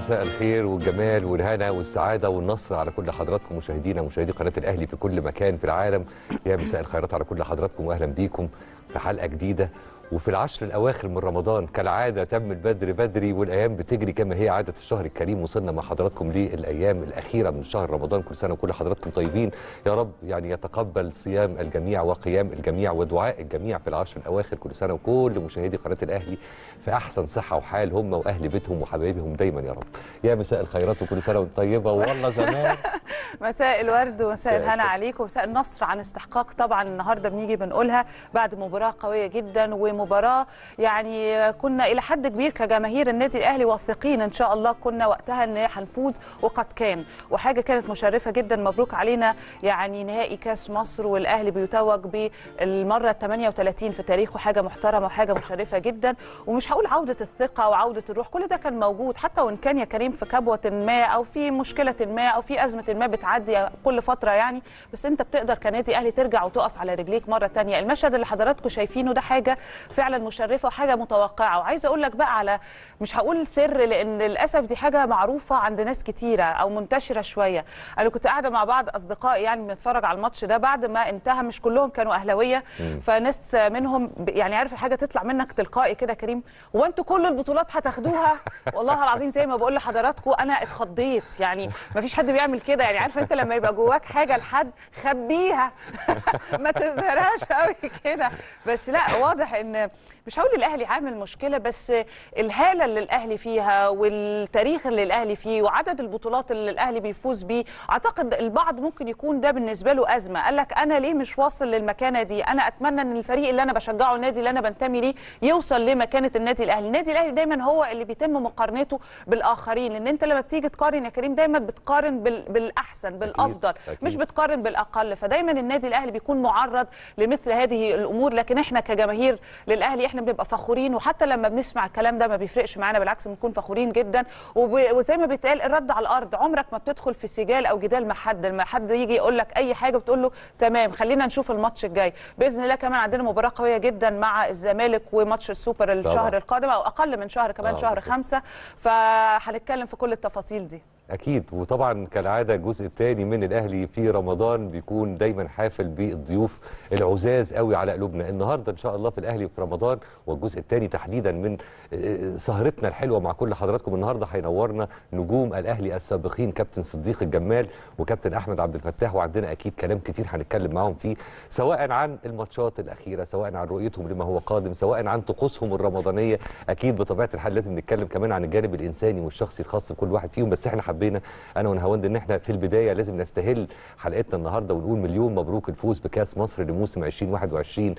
مساء الخير والجمال والهنا والسعادة والنصر على كل حضراتكم مشاهدينا ومشاهدي قناة الأهلي في كل مكان في العالم يا مساء الخيرات على كل حضراتكم وأهلا بيكم في حلقة جديدة وفي العشر الأواخر من رمضان كالعادة تم البدر بدري والأيام بتجري كما هي عادة الشهر الكريم وصلنا مع حضراتكم للأيام الأخيرة من شهر رمضان كل سنة وكل حضراتكم طيبين يا رب يعني يتقبل صيام الجميع وقيام الجميع ودعاء الجميع في العشر الأواخر كل سنة وكل مشاهدي قناة الأهلي في أحسن صحة وحال هم وأهل بيتهم وحبايبهم دايما يا رب يا مساء الخيرات وكل سنة وانت طيبة والله زمان مساء الورد ومساء مساء الهنا الفل. عليكم ومساء النصر عن استحقاق طبعا النهارده بنيجي بنقولها بعد مباراه قويه جدا ومباراه يعني كنا الى حد كبير كجماهير النادي الاهلي واثقين ان شاء الله كنا وقتها ان هنفوز وقد كان وحاجه كانت مشرفه جدا مبروك علينا يعني نهائي كاس مصر والاهلي بيتوج بالمره ال 38 في تاريخه حاجه محترمه وحاجه مشرفه جدا ومش هقول عوده الثقه وعوده الروح كل ده كان موجود حتى وان كان يا كريم في كبوه ما او في مشكله ما او في ازمه ما بتعدي كل فتره يعني بس انت بتقدر كنادي اهلي ترجع وتقف على رجليك مره تانية المشهد اللي حضراتكم شايفينه ده حاجه فعلا مشرفه وحاجه متوقعه وعايزه اقول لك بقى على مش هقول سر لان للاسف دي حاجه معروفه عند ناس كتيره او منتشره شويه انا كنت قاعده مع بعض اصدقائي يعني بنتفرج على الماتش ده بعد ما انتهى مش كلهم كانوا اهلاويه فناس منهم ب- يعني عارف الحاجه تطلع منك تلقائي كده يا كريم هو انتوا كل البطولات هتاخدوها والله العظيم زي ما بقول لحضراتكم انا اتخضيت يعني ما فيش حد بيعمل كده يعني عارفه انت لما يبقى جواك حاجه لحد خبيها ما تظهرهاش قوي كده بس لا واضح ان مش هقول الاهلي عامل مشكله بس الهاله اللي الاهلي فيها والتاريخ اللي الاهلي فيه وعدد البطولات اللي الاهلي بيفوز بيه اعتقد البعض ممكن يكون ده بالنسبه له ازمه قال لك انا ليه مش واصل للمكانه دي انا اتمنى ان الفريق اللي انا بشجعه النادي اللي انا بنتمي ليه يوصل لمكانه النادي الاهلي النادي الاهلي دايما هو اللي بيتم مقارنته بالاخرين لان انت لما بتيجي تقارن يا كريم دايما بتقارن بال... بالاحسن بالافضل أكيد. مش بتقارن بالاقل فدايما النادي الاهلي بيكون معرض لمثل هذه الامور لكن احنا كجماهير للاهلي احنا بنبقى فخورين وحتى لما بنسمع الكلام ده ما بيفرقش معانا بالعكس بنكون فخورين جدا وب... وزي ما بيتقال الرد على الارض عمرك ما بتدخل في سجال او جدال مع حد لما حد يجي يقول لك اي حاجه بتقول له تمام خلينا نشوف الماتش الجاي باذن الله كمان عندنا مباراه قويه جدا مع الزمالك وماتش السوبر الشهر القادم او اقل من شهر كمان آه، شهر بالظبط. خمسة فهنتكلم في كل التفاصيل دي اكيد وطبعا كالعاده الجزء الثاني من الاهلي في رمضان بيكون دايما حافل بالضيوف العزاز قوي على قلوبنا النهارده ان شاء الله في الاهلي في رمضان والجزء الثاني تحديدا من آه، سهرتنا الحلوه مع كل حضراتكم النهارده هينورنا نجوم الاهلي السابقين كابتن صديق الجمال وكابتن احمد عبد الفتاح وعندنا اكيد كلام كتير هنتكلم معاهم فيه سواء عن الماتشات الاخيره سواء عن رؤيتهم لما هو قادم سواء عن طقوسهم الرمضانيه اكيد بطبيعه الحال لازم نتكلم كمان عن الجانب الانساني والشخصي الخاص بكل واحد فيهم بس احنا حبينا انا ونهاوند ان احنا في البدايه لازم نستهل حلقتنا النهارده ونقول مليون مبروك الفوز بكاس مصر لموسم 2021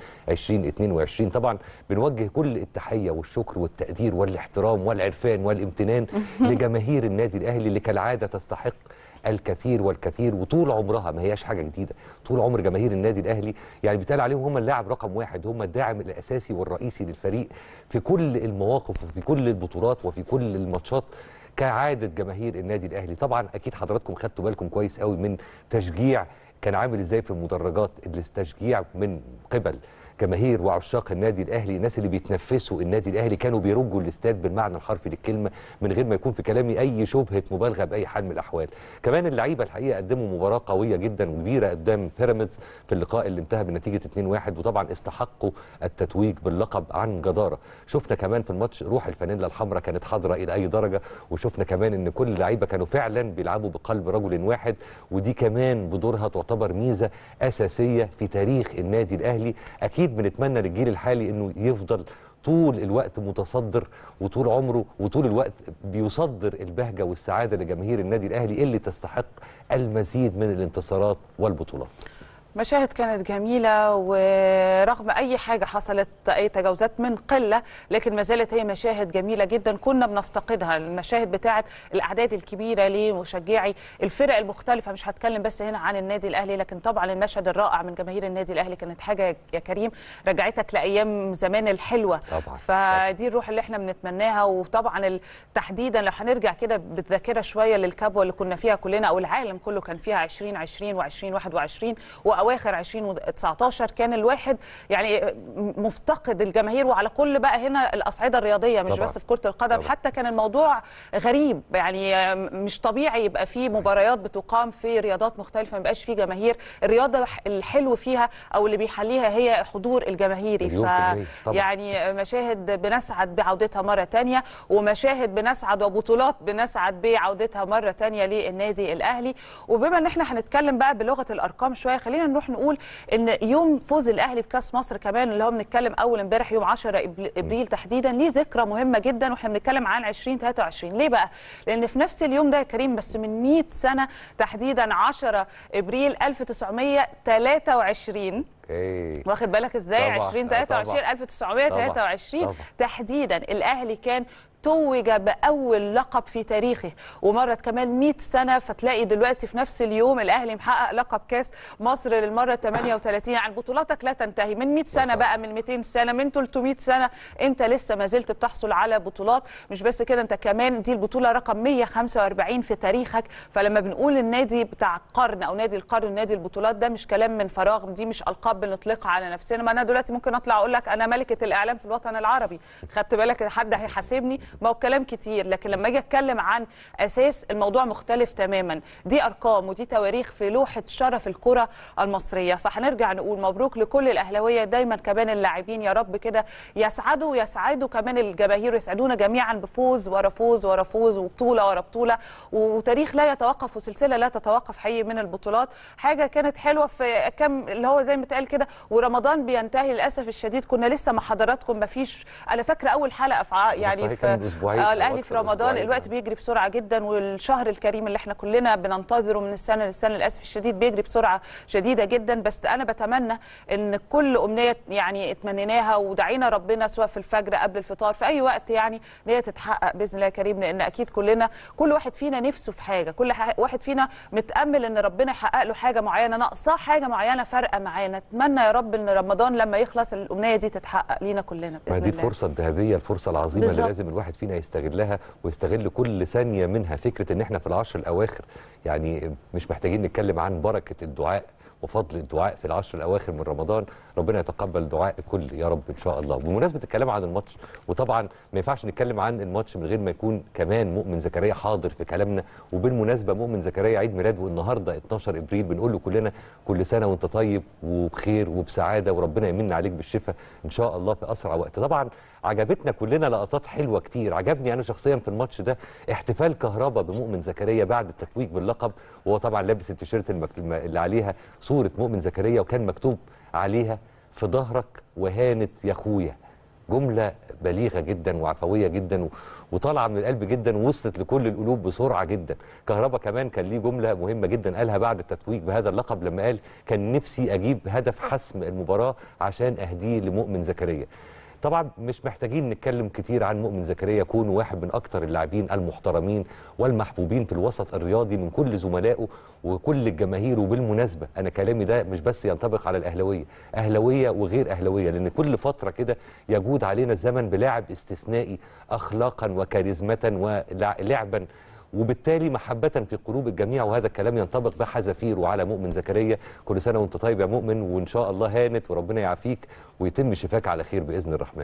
2022 طبعا بنوجه كل التحيه والشكر والتقدير والاحترام والعرفان والامتنان لجماهير النادي الاهلي اللي كالعاده تستحق الكثير والكثير وطول عمرها ما هياش حاجه جديده طول عمر جماهير النادي الاهلي يعني بيتقال عليهم هم اللاعب رقم واحد هم الداعم الاساسي والرئيسي للفريق في كل المواقف وفي كل البطولات وفي كل الماتشات كعاده جماهير النادي الاهلي طبعا اكيد حضراتكم خدتوا بالكم كويس قوي من تشجيع كان عامل ازاي في المدرجات التشجيع من قبل جماهير وعشاق النادي الاهلي الناس اللي بيتنفسوا النادي الاهلي كانوا بيرجوا الاستاد بالمعنى الحرفي للكلمه من غير ما يكون في كلامي اي شبهه مبالغه باي حال من الاحوال كمان اللعيبه الحقيقه قدموا مباراه قويه جدا وكبيره قدام بيراميدز في اللقاء اللي انتهى بنتيجه 2-1 وطبعا استحقوا التتويج باللقب عن جداره شفنا كمان في الماتش روح الفانيلا الحمراء كانت حاضره الى اي درجه وشفنا كمان ان كل اللعيبه كانوا فعلا بيلعبوا بقلب رجل واحد ودي كمان بدورها تعتبر ميزه اساسيه في تاريخ النادي الاهلي اكيد بنتمنى للجيل الحالي انه يفضل طول الوقت متصدر وطول عمره وطول الوقت بيصدر البهجه والسعاده لجماهير النادي الاهلي اللي تستحق المزيد من الانتصارات والبطولات مشاهد كانت جميلة ورغم أي حاجة حصلت أي تجاوزات من قلة لكن ما زالت هي مشاهد جميلة جدا كنا بنفتقدها المشاهد بتاعة الأعداد الكبيرة لمشجعي الفرق المختلفة مش هتكلم بس هنا عن النادي الأهلي لكن طبعا المشهد الرائع من جماهير النادي الأهلي كانت حاجة يا كريم رجعتك لأيام زمان الحلوة طبعا فدي الروح اللي احنا بنتمناها وطبعا ال- تحديدا لو هنرجع كده بالذاكره شويه للكبوه اللي كنا فيها كلنا او العالم كله كان فيها 2020 و2021 واواخر 2019 كان الواحد يعني مفتقد الجماهير وعلى كل بقى هنا الاصعده الرياضيه مش طبعاً. بس في كره القدم طبعاً. حتى كان الموضوع غريب يعني مش طبيعي يبقى في مباريات بتقام في رياضات مختلفه ما يبقاش في جماهير الرياضه الحلو فيها او اللي بيحليها هي حضور الجماهيري مليون في المية. طبعاً. يعني مشاهد بنسعد بعودتها مره تانية ومشاهد بنسعد وبطولات بنسعد بعودتها مره تانية للنادي الاهلي وبما ان احنا هنتكلم بقى بلغه الارقام شويه خلينا نروح نقول ان يوم فوز الاهلي بكاس مصر كمان اللي هو بنتكلم اول امبارح يوم 10 إبل- ابريل تحديدا ليه ذكرى مهمه جدا واحنا بنتكلم عن 2023 ليه بقى لان في نفس اليوم ده يا كريم بس من 100 سنه تحديدا 10 ابريل 1923 اوكي واخد بالك ازاي طبعاً، 2023 طبعاً. 1923 طبعاً. تحديدا الاهلي كان توج باول لقب في تاريخه ومرت كمان 100 سنه فتلاقي دلوقتي في نفس اليوم الاهلي محقق لقب كاس مصر للمره 38 يعني بطولاتك لا تنتهي من 100 سنه بقى من 200 سنه من 300 سنه انت لسه ما زلت بتحصل على بطولات مش بس كده انت كمان دي البطوله رقم 145 في تاريخك فلما بنقول النادي بتاع القرن او نادي القرن نادي البطولات ده مش كلام من فراغ دي مش القاب بنطلقها على نفسنا ما انا دلوقتي ممكن اطلع اقول لك انا ملكه الاعلام في الوطن العربي خدت بالك حد هيحاسبني ما هو كلام كتير لكن لما اجي اتكلم عن اساس الموضوع مختلف تماما دي ارقام ودي تواريخ في لوحه شرف الكره المصريه فهنرجع نقول مبروك لكل الاهلاويه دايما كمان اللاعبين يا رب كده يسعدوا ويسعدوا كمان الجماهير ويسعدونا جميعا بفوز ورا فوز ورا فوز وبطوله ورا بطوله وتاريخ لا يتوقف وسلسله لا تتوقف حقيقي من البطولات حاجه كانت حلوه في كم اللي هو زي ما اتقال كده ورمضان بينتهي للاسف الشديد كنا لسه مع حضراتكم ما فيش انا فاكره اول حلقه في ع- يعني صحيح في كان أسبوعين آه أو الاهلي أكتر في رمضان أسبوعين. الوقت بيجري بسرعه جدا والشهر الكريم اللي احنا كلنا بننتظره من السنه للسنه للاسف الشديد بيجري بسرعه شديده جدا بس انا بتمنى ان كل امنيه يعني اتمنيناها ودعينا ربنا سواء في الفجر قبل الفطار في اي وقت يعني ان هي تتحقق باذن الله يا كريم لان اكيد كلنا كل واحد فينا نفسه في حاجه كل ح- واحد فينا متامل ان ربنا يحقق له حاجه معينه ناقصاه حاجه معينه فارقه معاه نتمنى يا رب ان رمضان لما يخلص الامنيه دي تتحقق لينا كلنا ما باذن دي الله الفرصة الذهبية الفرصة العظيمة بالظبط. اللي لازم الواحد فينا يستغلها ويستغل كل ثانية منها فكرة ان احنا في العشر الأواخر يعني مش محتاجين نتكلم عن بركة الدعاء وفضل الدعاء في العشر الأواخر من رمضان ربنا يتقبل دعاء الكل يا رب إن شاء الله بمناسبة الكلام عن الماتش وطبعا ما ينفعش نتكلم عن الماتش من غير ما يكون كمان مؤمن زكريا حاضر في كلامنا وبالمناسبة مؤمن زكريا عيد ميلاده النهاردة 12 إبريل بنقول له كلنا كل سنة وانت طيب وبخير وبسعادة وربنا يمن عليك بالشفاء إن شاء الله في أسرع وقت طبعا عجبتنا كلنا لقطات حلوه كتير عجبني انا شخصيا في الماتش ده احتفال كهربا بمؤمن زكريا بعد التتويج باللقب وهو طبعا لابس التيشيرت المك- الم- اللي عليها صوره مؤمن زكريا وكان مكتوب عليها في ظهرك وهانت يا اخويا جمله بليغه جدا وعفويه جدا و- وطالعه من القلب جدا ووصلت لكل القلوب بسرعه جدا كهربا كمان كان ليه جمله مهمه جدا قالها بعد التتويج بهذا اللقب لما قال كان نفسي اجيب هدف حسم المباراه عشان اهديه لمؤمن زكريا طبعا مش محتاجين نتكلم كتير عن مؤمن زكريا كونه واحد من اكتر اللاعبين المحترمين والمحبوبين في الوسط الرياضي من كل زملائه وكل الجماهير وبالمناسبه انا كلامي ده مش بس ينطبق على الاهلاويه اهلاويه وغير اهلاويه لان كل فتره كده يجود علينا الزمن بلاعب استثنائي اخلاقا وكاريزمه ولعبا وبالتالي محبة في قلوب الجميع وهذا الكلام ينطبق بحذافير وعلى مؤمن زكريا كل سنة وانت طيب يا مؤمن وإن شاء الله هانت وربنا يعافيك ويتم شفاك على خير بإذن الرحمن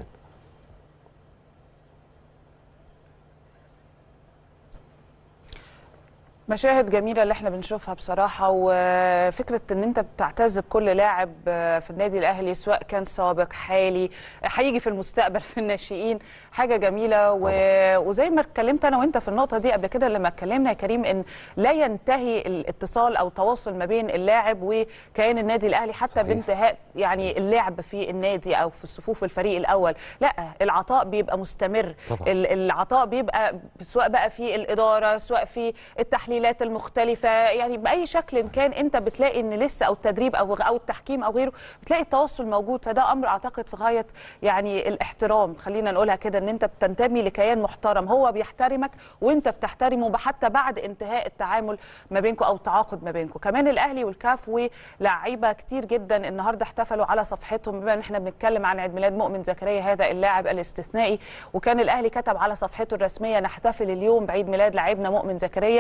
مشاهد جميله اللي احنا بنشوفها بصراحه وفكره ان انت بتعتز بكل لاعب في النادي الاهلي سواء كان سابق حالي هيجي في المستقبل في الناشئين حاجه جميله و... وزي ما اتكلمت انا وانت في النقطه دي قبل كده لما اتكلمنا يا كريم ان لا ينتهي الاتصال او التواصل ما بين اللاعب وكيان النادي الاهلي حتى صحيح. بانتهاء يعني اللعب في النادي او في صفوف الفريق الاول لا العطاء بيبقى مستمر طبعا. ال- العطاء بيبقى سواء بقى في الاداره سواء في التحليلات المختلفه يعني باي شكل كان انت بتلاقي ان لسه او التدريب او او التحكيم او غيره بتلاقي التواصل موجود فده امر اعتقد في غايه يعني الاحترام خلينا نقولها كده ان انت بتنتمي لكيان محترم هو بيحترمك وانت بتحترمه حتى بعد انتهاء التعامل ما بينكم او التعاقد ما بينكم كمان الاهلي والكاف ولاعيبه كتير جدا النهارده احتفلوا على صفحتهم بما ان احنا بنتكلم عن عيد ميلاد مؤمن زكريا هذا اللاعب الاستثنائي وكان الاهلي كتب على صفحته الرسميه نحتفل اليوم بعيد ميلاد لاعبنا مؤمن زكريا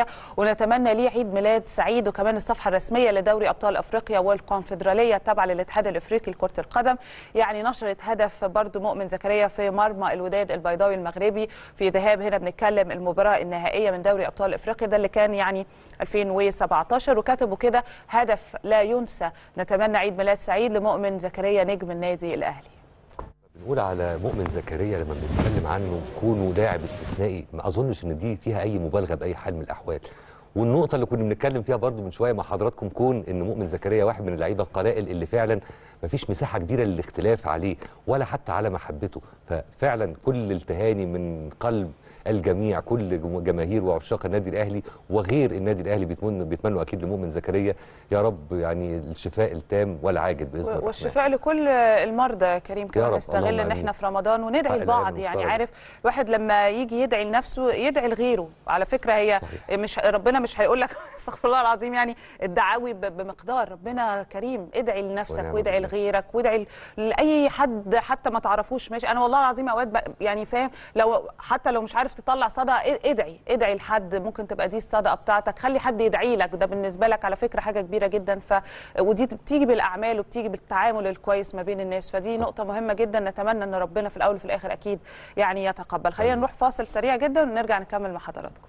ونتمنى ليه عيد ميلاد سعيد وكمان الصفحه الرسميه لدوري ابطال افريقيا والكونفدراليه التابعه للاتحاد الافريقي لكره القدم يعني نشرت هدف برضو مؤمن زكريا في مرمى الوداد البيضاوي المغربي في ذهاب هنا بنتكلم المباراه النهائيه من دوري ابطال افريقيا ده اللي كان يعني 2017 وكتبوا كده هدف لا ينسى نتمنى عيد ميلاد سعيد لمؤمن زكريا نجم النادي الاهلي بنقول على مؤمن زكريا لما بنتكلم عنه كونه لاعب استثنائي ما اظنش ان دي فيها اي مبالغه باي حال من الاحوال والنقطة اللي كنا بنتكلم فيها برضو من شوية مع حضراتكم كون ان مؤمن زكريا واحد من اللعيبة القلائل اللي فعلا مفيش مساحة كبيرة للاختلاف عليه ولا حتى على محبته ففعلا كل التهاني من قلب الجميع كل جماهير وعشاق النادي الاهلي وغير النادي الاهلي بيتمنوا بيتمنوا اكيد لمؤمن زكريا يا رب يعني الشفاء التام والعاجل باذن الله والشفاء لكل المرضى يا كريم كمان رب، نستغل اللهم ان آمين. احنا في رمضان وندعي حق لبعض العالم يعني المفترض. عارف الواحد لما يجي يدعي لنفسه يدعي لغيره على فكره هي صحيح. مش ربنا مش هيقول لك استغفر الله العظيم يعني الدعاوي ب- بمقدار ربنا كريم ادعي لنفسك ونعم وادعي بالله. لغيرك وادعي ل- لاي حد حتى ما تعرفوش ماشي انا والله العظيم اوقات ب- يعني فاهم لو حتى لو مش عارف تطلع صدقه ا- ادعي ادعي لحد ممكن تبقى دي الصدقه بتاعتك خلي حد يدعي لك ده بالنسبه لك على فكره حاجه كبيره جدا ف ودي بتيجي بالاعمال وبتيجي بالتعامل الكويس ما بين الناس فدي نقطه مهمه جدا نتمنى ان ربنا في الاول وفي الاخر اكيد يعني يتقبل خلينا نروح فاصل سريع جدا ونرجع نكمل مع حضراتكم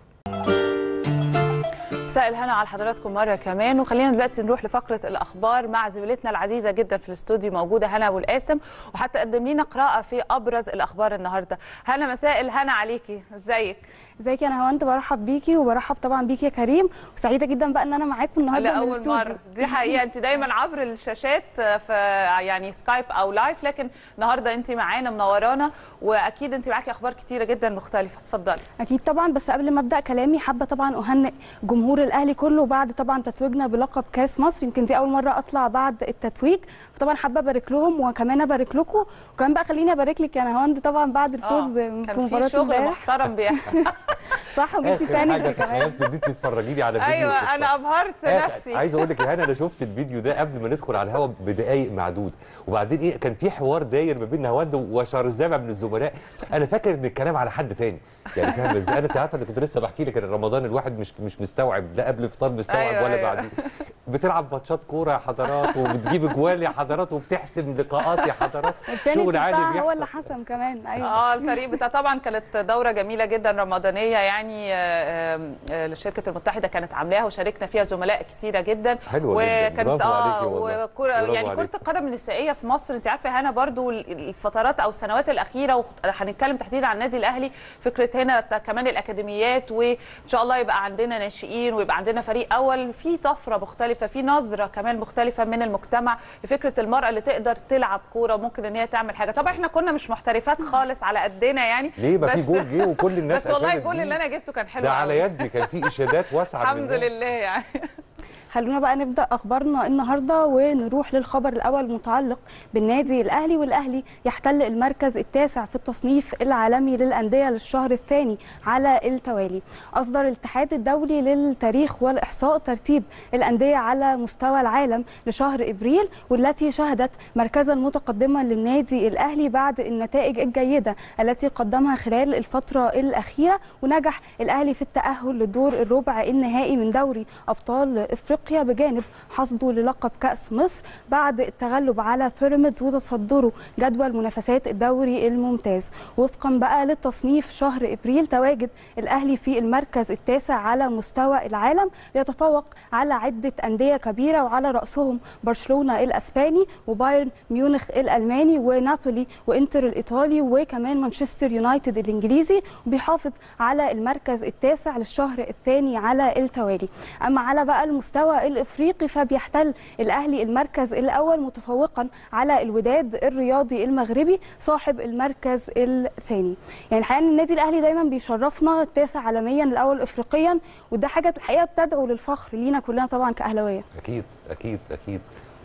مساء الهنا على حضراتكم مره كمان وخلينا دلوقتي نروح لفقره الاخبار مع زميلتنا العزيزه جدا في الاستوديو موجوده هنا ابو القاسم وهتقدم لنا قراءه في ابرز الاخبار النهارده هنا مساء الهنا عليكي ازيك ازيك يا نهاوند برحب بيكي وبرحب طبعا بيكي يا كريم وسعيده جدا بقى ان انا معاكم النهارده من لاول الاستوديو مره دي حقيقه انت دايما عبر الشاشات في يعني سكايب او لايف لكن النهارده انت معانا منورانا واكيد انت معاكي اخبار كتيره جدا مختلفه اتفضلي اكيد طبعا بس قبل ما ابدا كلامي حابه طبعا اهنئ جمهور الاهلي كله بعد طبعا تتويجنا بلقب كاس مصر يمكن دي اول مره اطلع بعد التتويج فطبعا حابه ابارك لهم وكمان ابارك لكم وكمان بقى خليني ابارك لك يا نهاوند طبعا بعد الفوز آه، في كان مباراه في شغل امبارح محترم بيحصل صح وجبتي اخر ثاني حاجه كمان تخيلت ان انت تتفرجي لي على فيديو ايوه الصف. انا ابهرت آخر- نفسي عايز اقول لك يا هنا انا شفت الفيديو ده قبل ما ندخل على الهواء بدقائق معدود وبعدين ايه كان في حوار داير ما بين نهاوند وشارزابع من الزملاء انا فاكر ان الكلام على حد تاني يعني فاهم ازاي انا انت عارفه اللي كنت لسه بحكي لك ان رمضان الواحد مش مش مستوعب لا قبل الفطار مستوعب أيوة، ولا أيوة. بعديه بتلعب ماتشات كوره يا حضرات وبتجيب اجوال يا حضرات وبتحسم لقاءات يا حضرات الثاني شغل عالي بتاعها هو بيحصل اللي حسم كمان ايوه اه الفريق بتاع طبعا كانت دوره جميله جدا رمضانيه يعني آه، آه، الشركه المتحده كانت عاملاها وشاركنا فيها زملاء كتيره جدا حلوة جداً. وكانت برافو اه عليكي والله. وكرة برافو يعني كره عليكي. القدم النسائيه في مصر انت عارفه يا هنا برضو الفترات او السنوات الاخيره وهنتكلم تحديدا عن النادي الاهلي فكره هنا كمان الاكاديميات وان شاء الله يبقى عندنا ناشئين ويبقى عندنا فريق اول في طفره مختلفه في نظره كمان مختلفه من المجتمع لفكره المراه اللي تقدر تلعب كوره ممكن ان هي تعمل حاجه طبعا احنا كنا مش محترفات خالص على قدنا يعني ليه ما في بس- جول جه وكل الناس بس والله أفادت الجول بيه. اللي انا جبته كان حلو ده على قوي. يدي كان في اشادات واسعه من الحمد الناس. لله يعني خلونا بقى نبدا اخبارنا النهارده ونروح للخبر الاول المتعلق بالنادي الاهلي والاهلي يحتل المركز التاسع في التصنيف العالمي للانديه للشهر الثاني على التوالي اصدر الاتحاد الدولي للتاريخ والاحصاء ترتيب الانديه على مستوى العالم لشهر ابريل والتي شهدت مركزا متقدما للنادي الاهلي بعد النتائج الجيده التي قدمها خلال الفتره الاخيره ونجح الاهلي في التاهل لدور الربع النهائي من دوري ابطال افريقيا بجانب حصده للقب كاس مصر بعد التغلب على بيراميدز وتصدره جدول منافسات الدوري الممتاز وفقا بقى للتصنيف شهر ابريل تواجد الاهلي في المركز التاسع على مستوى العالم ليتفوق على عده انديه كبيره وعلى راسهم برشلونه الاسباني وبايرن ميونخ الالماني ونابولي وانتر الايطالي وكمان مانشستر يونايتد الانجليزي وبيحافظ على المركز التاسع للشهر الثاني على التوالي اما على بقى المستوى الافريقي فبيحتل الاهلي المركز الاول متفوقا على الوداد الرياضي المغربي صاحب المركز الثاني يعني الحقيقه ان النادي الاهلي دايما بيشرفنا التاسع عالميا الاول افريقيا وده حاجه الحقيقه بتدعو للفخر لينا كلنا طبعا كاهلاويه اكيد اكيد اكيد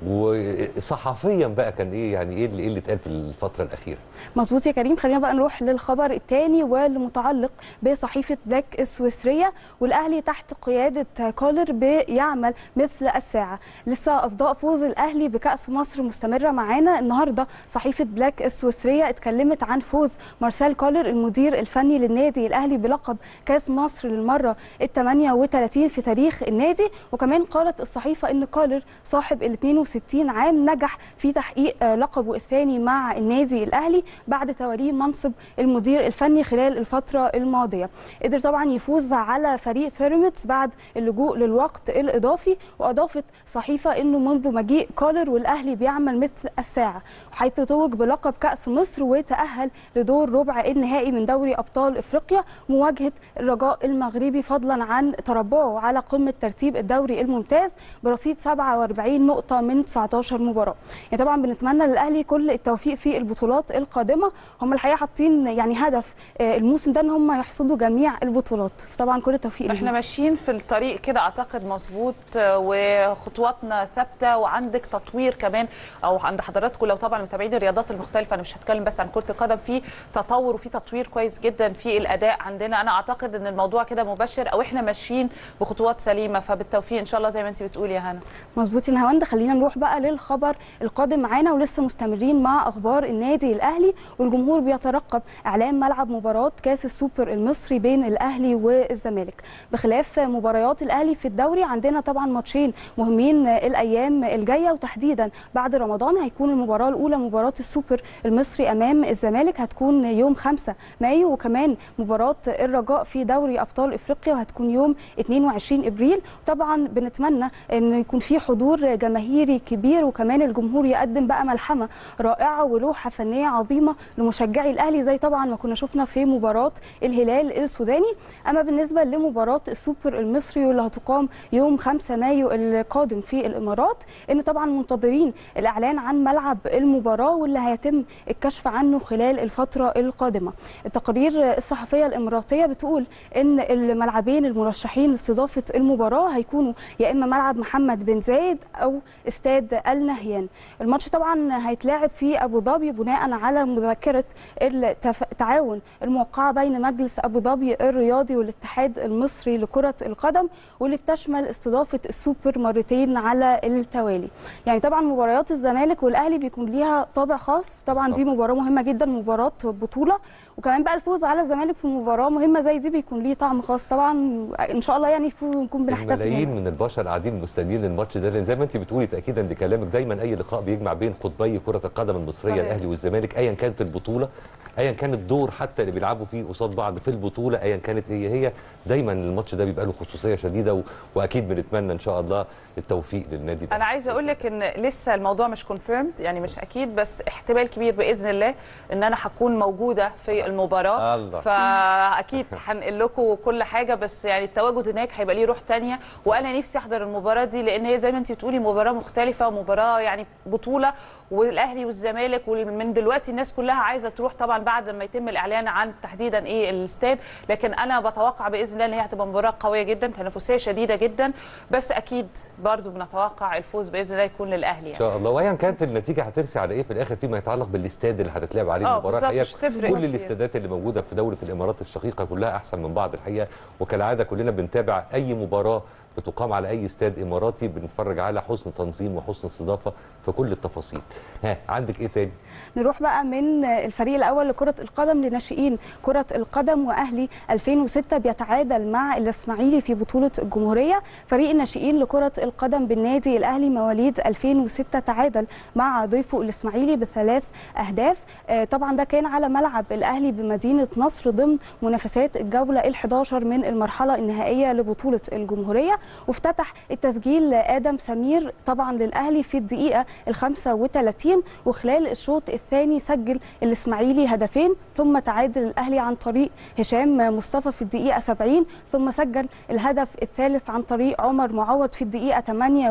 وصحفيا بقى كان ايه يعني ايه اللي, إيه اللي اتقال في الفتره الاخيره مظبوط يا كريم خلينا بقى نروح للخبر الثاني والمتعلق بصحيفه بلاك السويسريه والاهلي تحت قياده كولر بيعمل مثل الساعه لسه اصداء فوز الاهلي بكاس مصر مستمره معانا النهارده صحيفه بلاك السويسريه اتكلمت عن فوز مارسيل كولر المدير الفني للنادي الاهلي بلقب كاس مصر للمره ال 38 في تاريخ النادي وكمان قالت الصحيفه ان كولر صاحب ال 62 عام نجح في تحقيق لقبه الثاني مع النادي الاهلي بعد توليه منصب المدير الفني خلال الفتره الماضيه قدر طبعا يفوز على فريق بيراميدز بعد اللجوء للوقت الاضافي واضافت صحيفه انه منذ مجيء كولر والاهلي بيعمل مثل الساعه حيث توج بلقب كاس مصر وتاهل لدور ربع النهائي من دوري ابطال افريقيا مواجهه الرجاء المغربي فضلا عن تربعه على قمه ترتيب الدوري الممتاز برصيد 47 نقطه من 19 مباراه يعني طبعا بنتمنى للاهلي كل التوفيق في البطولات القادمه هم الحقيقه حاطين يعني هدف الموسم ده ان هم يحصدوا جميع البطولات طبعا كل التوفيق احنا ماشيين في الطريق كده اعتقد مظبوط وخطواتنا ثابته وعندك تطوير كمان او عند حضراتكم لو طبعا متابعين الرياضات المختلفه انا مش هتكلم بس عن كره القدم في تطور وفي تطوير كويس جدا في الاداء عندنا انا اعتقد ان الموضوع كده مبشر او احنا ماشيين بخطوات سليمه فبالتوفيق ان شاء الله زي ما انت بتقولي يا هنا مظبوط يا هوند خلينا نروح بقى للخبر القادم معانا ولسه مستمرين مع اخبار النادي الاهلي والجمهور بيترقب اعلان ملعب مباراه كاس السوبر المصري بين الاهلي والزمالك بخلاف مباريات الاهلي في الدوري عندنا طبعا ماتشين مهمين الايام الجايه وتحديدا بعد رمضان هيكون المباراه الاولى مباراه السوبر المصري امام الزمالك هتكون يوم 5 مايو وكمان مباراه الرجاء في دوري ابطال افريقيا وهتكون يوم 22 ابريل طبعا بنتمنى ان يكون في حضور جماهيري كبير وكمان الجمهور يقدم بقى ملحمه رائعه ولوحه فنيه عظيمه لمشجعي الاهلي زي طبعا ما كنا شفنا في مباراه الهلال السوداني اما بالنسبه لمباراه السوبر المصري واللي هتقام يوم 5 مايو القادم في الامارات ان طبعا منتظرين الاعلان عن ملعب المباراه واللي هيتم الكشف عنه خلال الفتره القادمه التقارير الصحفيه الاماراتيه بتقول ان الملعبين المرشحين لاستضافه المباراه هيكونوا يا اما ملعب محمد بن زايد او استاد النهيان الماتش طبعا هيتلعب في ابو ظبي بناء على مذكره التعاون الموقعه بين مجلس ابو ظبي الرياضي والاتحاد المصري لكره القدم واللي بتشمل استضافه السوبر مرتين على التوالي يعني طبعا مباريات الزمالك والاهلي بيكون ليها طابع خاص طبعا دي مباراه مهمه جدا مباراه بطوله وكمان بقى الفوز على الزمالك في مباراه مهمه زي دي بيكون ليه طعم خاص طبعا ان شاء الله يعني يفوز ونكون بنحتفل الملايين من البشر قاعدين مستنيين الماتش ده لان زي ما انت بتقولي تاكيدا لكلامك دايما اي لقاء بيجمع بين قطبي كره القدم المصريه صحيح. الاهلي والزمالك ايا كانت البطوله ايا كان الدور حتى اللي بيلعبوا فيه قصاد بعض في البطوله ايا كانت هي هي دايما الماتش ده بيبقى له خصوصيه شديده و... واكيد بنتمنى ان شاء الله التوفيق للنادي انا عايزه اقول لك ان لسه الموضوع مش كونفيرمد يعني مش اكيد بس احتمال كبير باذن الله ان انا هكون موجوده في المباراه الله. فاكيد هنقل لكم كل حاجه بس يعني التواجد هناك هيبقى ليه روح تانية وانا نفسي احضر المباراه دي لان هي زي ما انت بتقولي مباراه مختلفه ومباراه يعني بطوله والاهلي والزمالك ومن دلوقتي الناس كلها عايزه تروح طبعا بعد ما يتم الاعلان عن تحديدا ايه الاستاد لكن انا بتوقع باذن الله ان هي هتبقى مباراه قويه جدا تنافسيه شديده جدا بس اكيد برضو بنتوقع الفوز باذن الله يكون للاهلي ان يعني شاء الله وايا كانت النتيجه هترسي على ايه في الاخر فيما يتعلق بالاستاد اللي هتتلعب عليه آه، المباراه بالظبط، الحقيقه مش تفرق كل كتير. الاستادات اللي موجوده في دوله الامارات الشقيقه كلها احسن من بعض الحقيقه وكالعاده كلنا بنتابع اي مباراه بتقام على اي استاد اماراتي بنتفرج على حسن تنظيم وحسن استضافه في كل التفاصيل ها عندك ايه تاني نروح بقى من الفريق الاول لكره القدم لناشئين كره القدم واهلي 2006 بيتعادل مع الاسماعيلي في بطوله الجمهوريه فريق الناشئين لكره القدم بالنادي الاهلي مواليد 2006 تعادل مع ضيفه الاسماعيلي بثلاث اهداف آه، طبعا ده كان على ملعب الاهلي بمدينه نصر ضمن منافسات الجوله ال11 من المرحله النهائيه لبطوله الجمهوريه وافتتح التسجيل ادم سمير طبعا للاهلي في الدقيقه ال 35 وخلال الشوط الثاني سجل الاسماعيلي هدفين ثم تعادل الاهلي عن طريق هشام مصطفى في الدقيقه 70 ثم سجل الهدف الثالث عن طريق عمر معوض في الدقيقه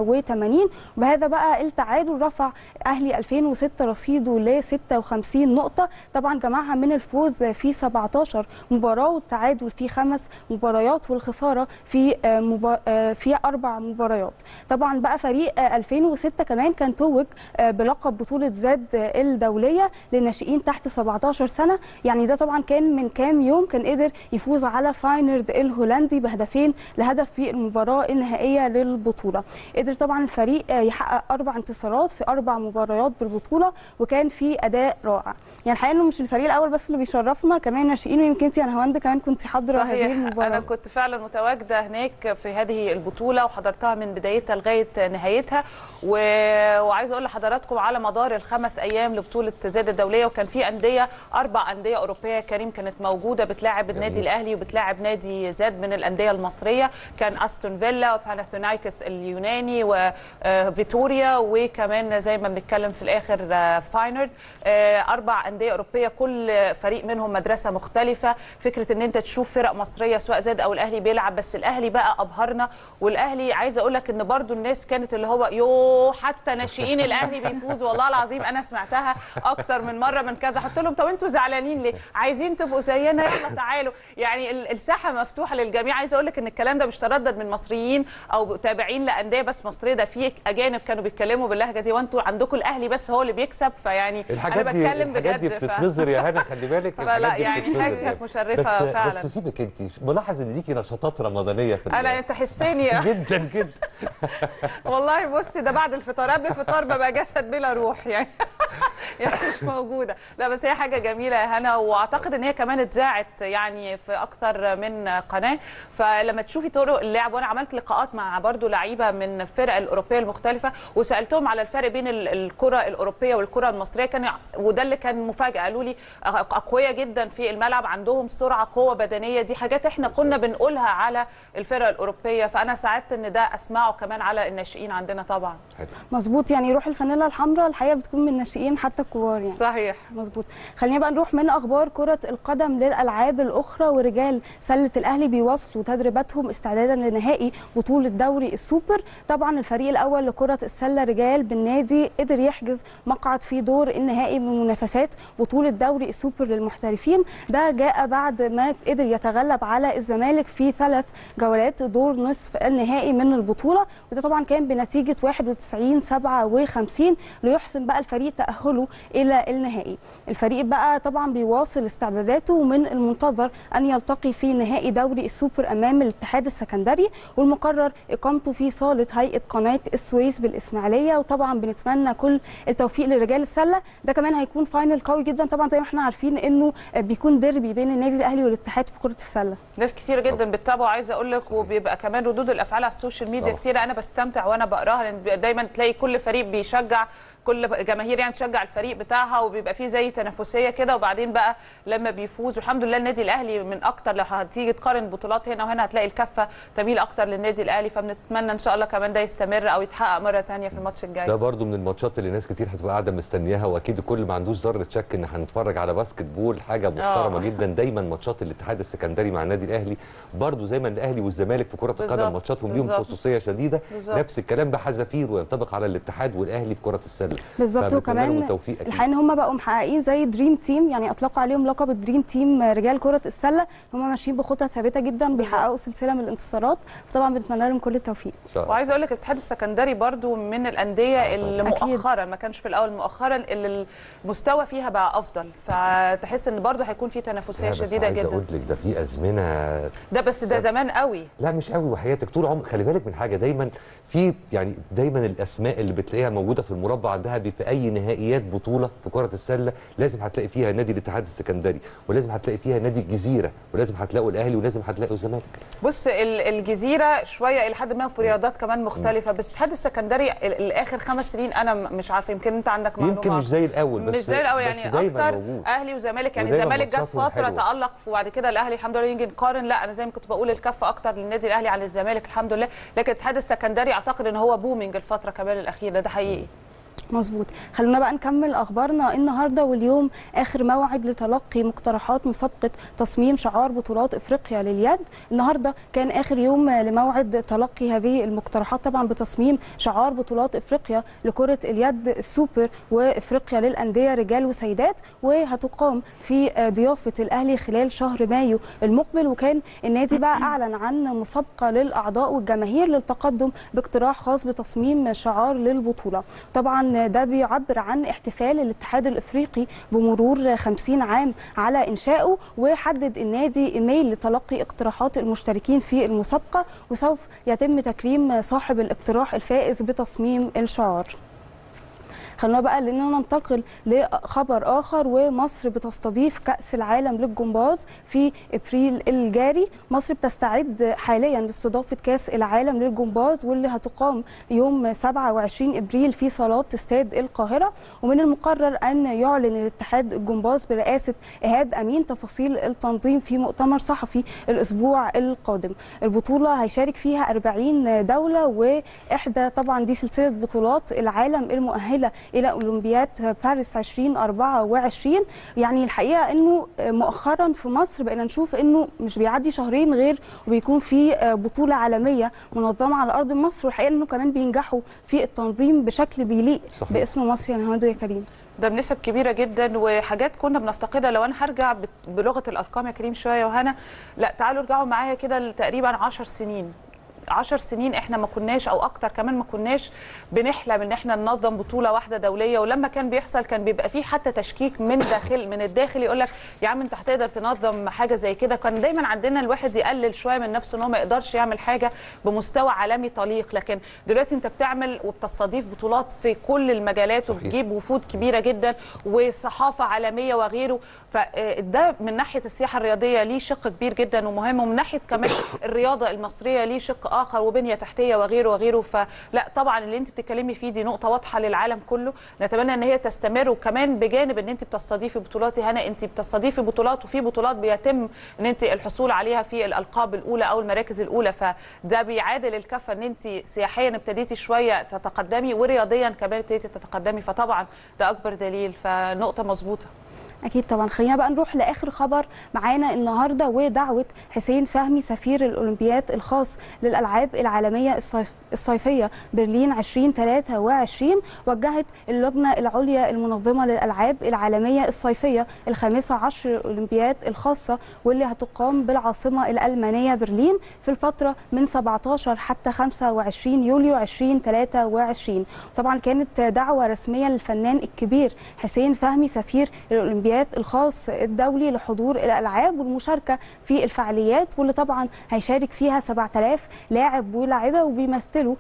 88 وبهذا بقى التعادل رفع اهلي 2006 رصيده ل 56 نقطه طبعا جمعها من الفوز في 17 مباراه والتعادل في خمس مباريات والخساره في آه، مبا- آه، آه، في اربع مباريات طبعا بقى فريق آه، 2006 كمان كان توج آه، بلقب بطوله زاد آه، الدوليه للناشئين تحت 17 سنه يعني ده طبعا كان من كام يوم كان قدر يفوز على فاينرد الهولندي بهدفين لهدف في المباراه النهائيه للبطوله قدر طبعا الفريق آه، يحقق اربع انتصارات في اربع مباريات بالبطوله وكان في اداء رائع يعني الحقيقه انه مش الفريق الاول بس اللي بيشرفنا كمان ناشئين ويمكن انت يا نهاوند كمان كنت حاضره هذه صحيح المباراه انا كنت فعلا متواجده هناك في هذه البطوله وحضرتها من بدايتها لغايه نهايتها و... وعايزه اقول لحضراتكم على مدار الخمس ايام لبطوله زاد الدوليه وكان في انديه اربع انديه اوروبيه كريم كانت موجوده بتلاعب النادي جميل. الاهلي وبتلاعب نادي زاد من الانديه المصريه كان استون فيلا وباناثينايكس اليوناني وفيتوريا وكمان زي ما بنتكلم في الاخر آه، فاينرد آه، اربع انديه اوروبيه كل فريق منهم مدرسه مختلفه فكره ان انت تشوف فرق مصريه سواء زاد او الاهلي بيلعب بس الاهلي بقى ابهرنا والاهلي عايزه اقول لك ان برضو الناس كانت اللي هو يو حتى ناشئين الاهلي بيفوز والله العظيم انا سمعتها اكتر من مره من كذا قلت لهم طب انتوا زعلانين ليه عايزين تبقوا زينا يلا تعالوا يعني ال- الساحه مفتوحه للجميع عايزه اقول لك ان الكلام ده مش تردد من مصريين او تابعين لانديه بس مصريه ده في اجانب كانوا بيتكلموا باللهجه دي وانتوا عندكم الاهلي بس هو اللي بيكسب فيعني الحاجات انا دي بتكلم الحاجات دي بجد ف- بتتنظر يا هنا خلي بالك فلا، الحاجات دي يعني بتتنظر حاجة يعني. كانت مشرفة بس فعلا. بس سيبك انت ملاحظ ان ليكي نشاطات رمضانيه في انا ال- انت حسيني جدا جدا والله بصي ده بعد الفطار قبل الفطار ببقى جسد بلا روح يعني يعني مش موجوده لا بس هي حاجه جميله يا هنا واعتقد ان هي كمان اتذاعت يعني في اكثر من قناه فلما تشوفي طرق اللعب وانا عملت لقاءات مع برضو لعيبه من الفرق الاوروبيه المختلفه وسالتهم على الفرق بين ال- الكره الاوروبيه والكره المصريه كان وده اللي كان مفاجاه قالوا لي اقوياء جدا في الملعب عندهم سرعه قوه بدنيه دي حاجات احنا كنا بنقولها على الفرق الاوروبيه فانا سعدت ان ده اسمعه كمان على الناشئين عندنا طبعا حلو. مظبوط يعني روح الفانيلا الحمراء الحقيقه بتكون من الناشئين حتى الكبار يعني صحيح مظبوط خلينا بقى نروح من اخبار كره القدم للالعاب الاخرى ورجال سله الاهلي بيواصلوا تدريباتهم استعدادا لنهائي بطوله دوري السوبر طبعا الفريق الاول لكره السله رجال بالنادي قدر يحجز مقعد في دور النهائي من منافسات بطوله دوري السوبر للمحترفين ده جاء بعد ما قدر يتغلب على الزمالك في ثلاث جولات دور نصف النهائي من البطوله وده طبعا كان بنتيجه 91 57 ليحسن بقى الفريق تاهله الى النهائي الفريق بقى طبعا بيواصل استعداداته ومن المنتظر ان يلتقي في نهائي دوري السوبر امام الاتحاد السكندري والمقرر اقامته في صاله هيئه قناه السويس بالاسماعيليه وطبعا بنتمنى كل التوفيق لرجال السله ده كمان هيكون فاينل قوي جدا طبعا زي ما احنا عارفين انه بيكون ديربي بين النادي الاهلي والاتحاد في كره السله ناس كتير جدا بتتابعه عايزه اقول لك وبيبقى كمان ردود الافعال على السوشيال ميديا طبعا. كتير انا بستمتع وانا بقراها لان بيبقى دايما تلاقي كل فريق بيشجع كل جماهير يعني تشجع الفريق بتاعها وبيبقى فيه زي تنافسيه كده وبعدين بقى لما بيفوز والحمد لله النادي الاهلي من اكتر لو هتيجي تقارن بطولات هنا وهنا هتلاقي الكفه تميل اكتر للنادي الاهلي فبنتمنى ان شاء الله كمان ده يستمر او يتحقق مره ثانيه في الماتش الجاي ده برضو من الماتشات اللي ناس كتير هتبقى قاعده مستنياها واكيد الكل ما عندوش ذره شك ان هنتفرج على باسكت بول حاجه محترمه آه. جدا دايما ماتشات الاتحاد السكندري مع النادي الاهلي برضو زي ما الاهلي والزمالك في كره بالظبط. القدم ماتشاتهم ليهم بالظبط. خصوصيه شديده بالظبط. نفس الكلام بحذافير وينطبق على الاتحاد والاهلي في كره السله بالظبط فبنتمنى لهم وكمان التوفيق أكيد. الحقيقه ان هم بقوا محققين زي دريم تيم يعني اطلقوا عليهم لقب الدريم تيم رجال كره السله هم ماشيين بخطى ثابته جدا بيحققوا سلسله من الانتصارات فطبعا بنتمنى لهم كل التوفيق إن شاء الله. وعايزه اقول لك الاتحاد السكندري برضو من الانديه اللي أكيد. مؤخرا ما كانش في الاول مؤخرا اللي المستوى فيها بقى افضل فتحس ان برضو هيكون في لا، تنافسيه بس شديده عايز جدا اقول لك ده في ازمنه ده بس ده زمان قوي لا مش قوي وحياتك طول عمر خلي بالك من حاجه دايما في يعني دايما الاسماء اللي بتلاقيها موجوده في المربع الذهبي في اي نهائيات بطوله في كره السله لازم هتلاقي فيها نادي الاتحاد السكندري ولازم هتلاقي فيها نادي الجزيره ولازم هتلاقوا الاهلي ولازم هتلاقوا الزمالك بص ال- الجزيره شويه الى حد ما في رياضات كمان مختلفه بس الاتحاد السكندري ال- الاخر خمس سنين انا م- مش عارفه يمكن انت عندك معلومه يمكن مش زي الاول بس مش زي الاول بس يعني دايما اكتر موجود اهلي وزمالك يعني ودايما الزمالك جت ماتشاتهم فتره حلوة. تالق وبعد كده الاهلي الحمد لله يجي نقارن لا انا زي ما كنت بقول الكفه اكتر للنادي الاهلي عن الزمالك الحمد لله لكن الاتحاد السكندري اعتقد ان هو بومينج الفتره كمان الاخيره ده حقيقي مظبوط خلونا بقى نكمل اخبارنا النهارده واليوم اخر موعد لتلقي مقترحات مسابقه تصميم شعار بطولات افريقيا لليد النهارده كان اخر يوم لموعد تلقي هذه المقترحات طبعا بتصميم شعار بطولات افريقيا لكره اليد السوبر وافريقيا للانديه رجال وسيدات وهتقام في ضيافه الاهلي خلال شهر مايو المقبل وكان النادي بقى اعلن عن مسابقه للاعضاء والجماهير للتقدم باقتراح خاص بتصميم شعار للبطوله طبعا ده بيعبر عن احتفال الاتحاد الافريقي بمرور 50 عام على انشائه وحدد النادي ايميل لتلقي اقتراحات المشتركين في المسابقه وسوف يتم تكريم صاحب الاقتراح الفائز بتصميم الشعار خلونا بقى لاننا ننتقل لخبر اخر ومصر بتستضيف كاس العالم للجمباز في ابريل الجاري مصر بتستعد حاليا لاستضافه كاس العالم للجمباز واللي هتقام يوم 27 ابريل في صالات استاد القاهره ومن المقرر ان يعلن الاتحاد الجمباز برئاسه ايهاب امين تفاصيل التنظيم في مؤتمر صحفي الاسبوع القادم البطوله هيشارك فيها 40 دوله واحدى طبعا دي سلسله بطولات العالم المؤهله الى اولمبياد باريس 2024 يعني الحقيقه انه مؤخرا في مصر بقينا نشوف انه مش بيعدي شهرين غير وبيكون في بطوله عالميه منظمه على ارض مصر والحقيقه انه كمان بينجحوا في التنظيم بشكل بيليق صحيح. باسم مصر يا نهاد يا كريم ده بنسب كبيره جدا وحاجات كنا بنفتقدها لو انا هرجع بت- بلغه الارقام يا كريم شويه وهنا لا تعالوا ارجعوا معايا كده تقريبا 10 سنين 10 سنين احنا ما كناش او اكتر كمان ما كناش بنحلم ان احنا ننظم بطوله واحده دوليه ولما كان بيحصل كان بيبقى فيه حتى تشكيك من داخل من الداخل يقول لك يا عم انت هتقدر تنظم حاجه زي كده كان دايما عندنا الواحد يقلل شويه من نفسه ان هو ما يقدرش يعمل حاجه بمستوى عالمي طليق لكن دلوقتي انت بتعمل وبتستضيف بطولات في كل المجالات صحيح. وبتجيب بتجيب وفود كبيره جدا وصحافه عالميه وغيره فده من ناحيه السياحه الرياضيه ليه شق كبير جدا ومهم ومن ناحيه كمان الرياضه المصريه ليه شق اخر وبنيه تحتيه وغيره وغيره فلا طبعا اللي انت بتتكلمي فيه دي نقطه واضحه للعالم كله نتمنى ان هي تستمر وكمان بجانب ان انت بتستضيفي بطولات يا هنا انت بتستضيفي بطولات وفي بطولات بيتم ان انت الحصول عليها في الالقاب الاولى او المراكز الاولى فده بيعادل الكفه ان انت سياحيا ابتديتي شويه تتقدمي ورياضيا كمان ابتديتي تتقدمي فطبعا ده اكبر دليل فنقطه مظبوطه اكيد طبعا خلينا بقى نروح لاخر خبر معانا النهارده ودعوه حسين فهمي سفير الاولمبياد الخاص للالعاب العالميه الصيف الصيفيه برلين 2023 وجهت اللجنه العليا المنظمه للالعاب العالميه الصيفيه الخامسه عشر الاولمبياد الخاصه واللي هتقام بالعاصمه الالمانيه برلين في الفتره من 17 حتى 25 يوليو 2023 طبعا كانت دعوه رسميه للفنان الكبير حسين فهمي سفير الاولمبياد الخاص الدولي لحضور الالعاب والمشاركه في الفعاليات واللي طبعا هيشارك فيها 7000 لاعب ولاعبه وبيمثلوا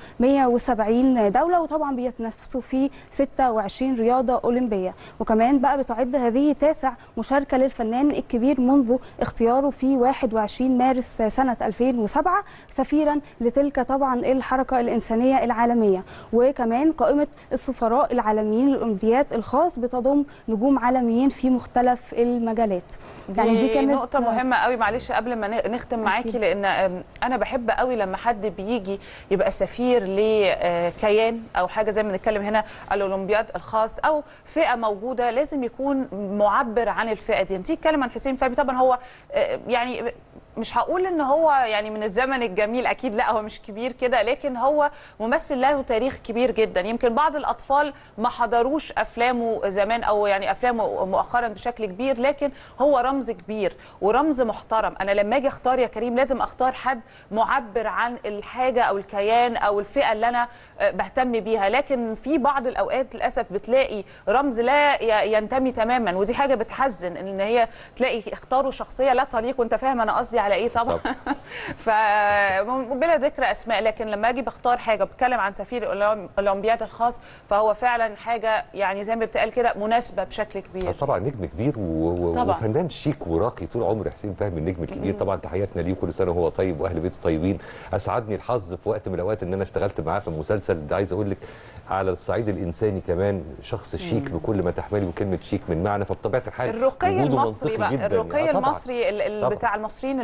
170 دوله وطبعا بيتنافسوا في 26 رياضه اولمبيه وكمان بقى بتعد هذه تاسع مشاركه للفنان الكبير منذ اختياره في 21 مارس سنه 2007 سفيرا لتلك طبعا الحركه الانسانيه العالميه وكمان قائمه السفراء العالميين للاولمبياد الخاص بتضم نجوم عالميين في مختلف المجالات يعني دي, دي نقطة مهمة قوي معلش قبل ما نختم معاكي لأن أنا بحب قوي لما حد بيجي يبقى سفير لكيان أو حاجة زي ما بنتكلم هنا الأولمبياد الخاص أو فئة موجودة لازم يكون معبر عن الفئة دي. تيجي تتكلم عن حسين فهمي طبعا هو يعني مش هقول ان هو يعني من الزمن الجميل اكيد لا هو مش كبير كده لكن هو ممثل له تاريخ كبير جدا يمكن بعض الاطفال ما حضروش افلامه زمان او يعني افلامه مؤخرا بشكل كبير لكن هو رمز كبير ورمز محترم انا لما اجي اختار يا كريم لازم اختار حد معبر عن الحاجه او الكيان او الفئه اللي انا بهتم بيها لكن في بعض الاوقات للاسف بتلاقي رمز لا ينتمي تماما ودي حاجه بتحزن ان هي تلاقي اختاروا شخصيه لا تليق وانت فاهم انا قصدي على ايه طبعا ف بلا ذكر اسماء لكن لما اجي بختار حاجه بتكلم عن سفير الاولمبياد الخاص فهو فعلا حاجه يعني زي ما بتقال كده مناسبه بشكل كبير طبعا نجم كبير و... طبعا. وفنان شيك وراقي طول عمر حسين فهمي النجم الكبير طبعا تحياتنا ليه كل سنه وهو طيب واهل بيته طيبين اسعدني الحظ في وقت من الاوقات ان انا اشتغلت معاه في مسلسل ده عايز اقول لك على الصعيد الانساني كمان شخص شيك مم. بكل ما تحمله كلمه شيك من معنى فبطبيعه الحال الرقي المصري بقى الرقي المصري بتاع المصريين اللي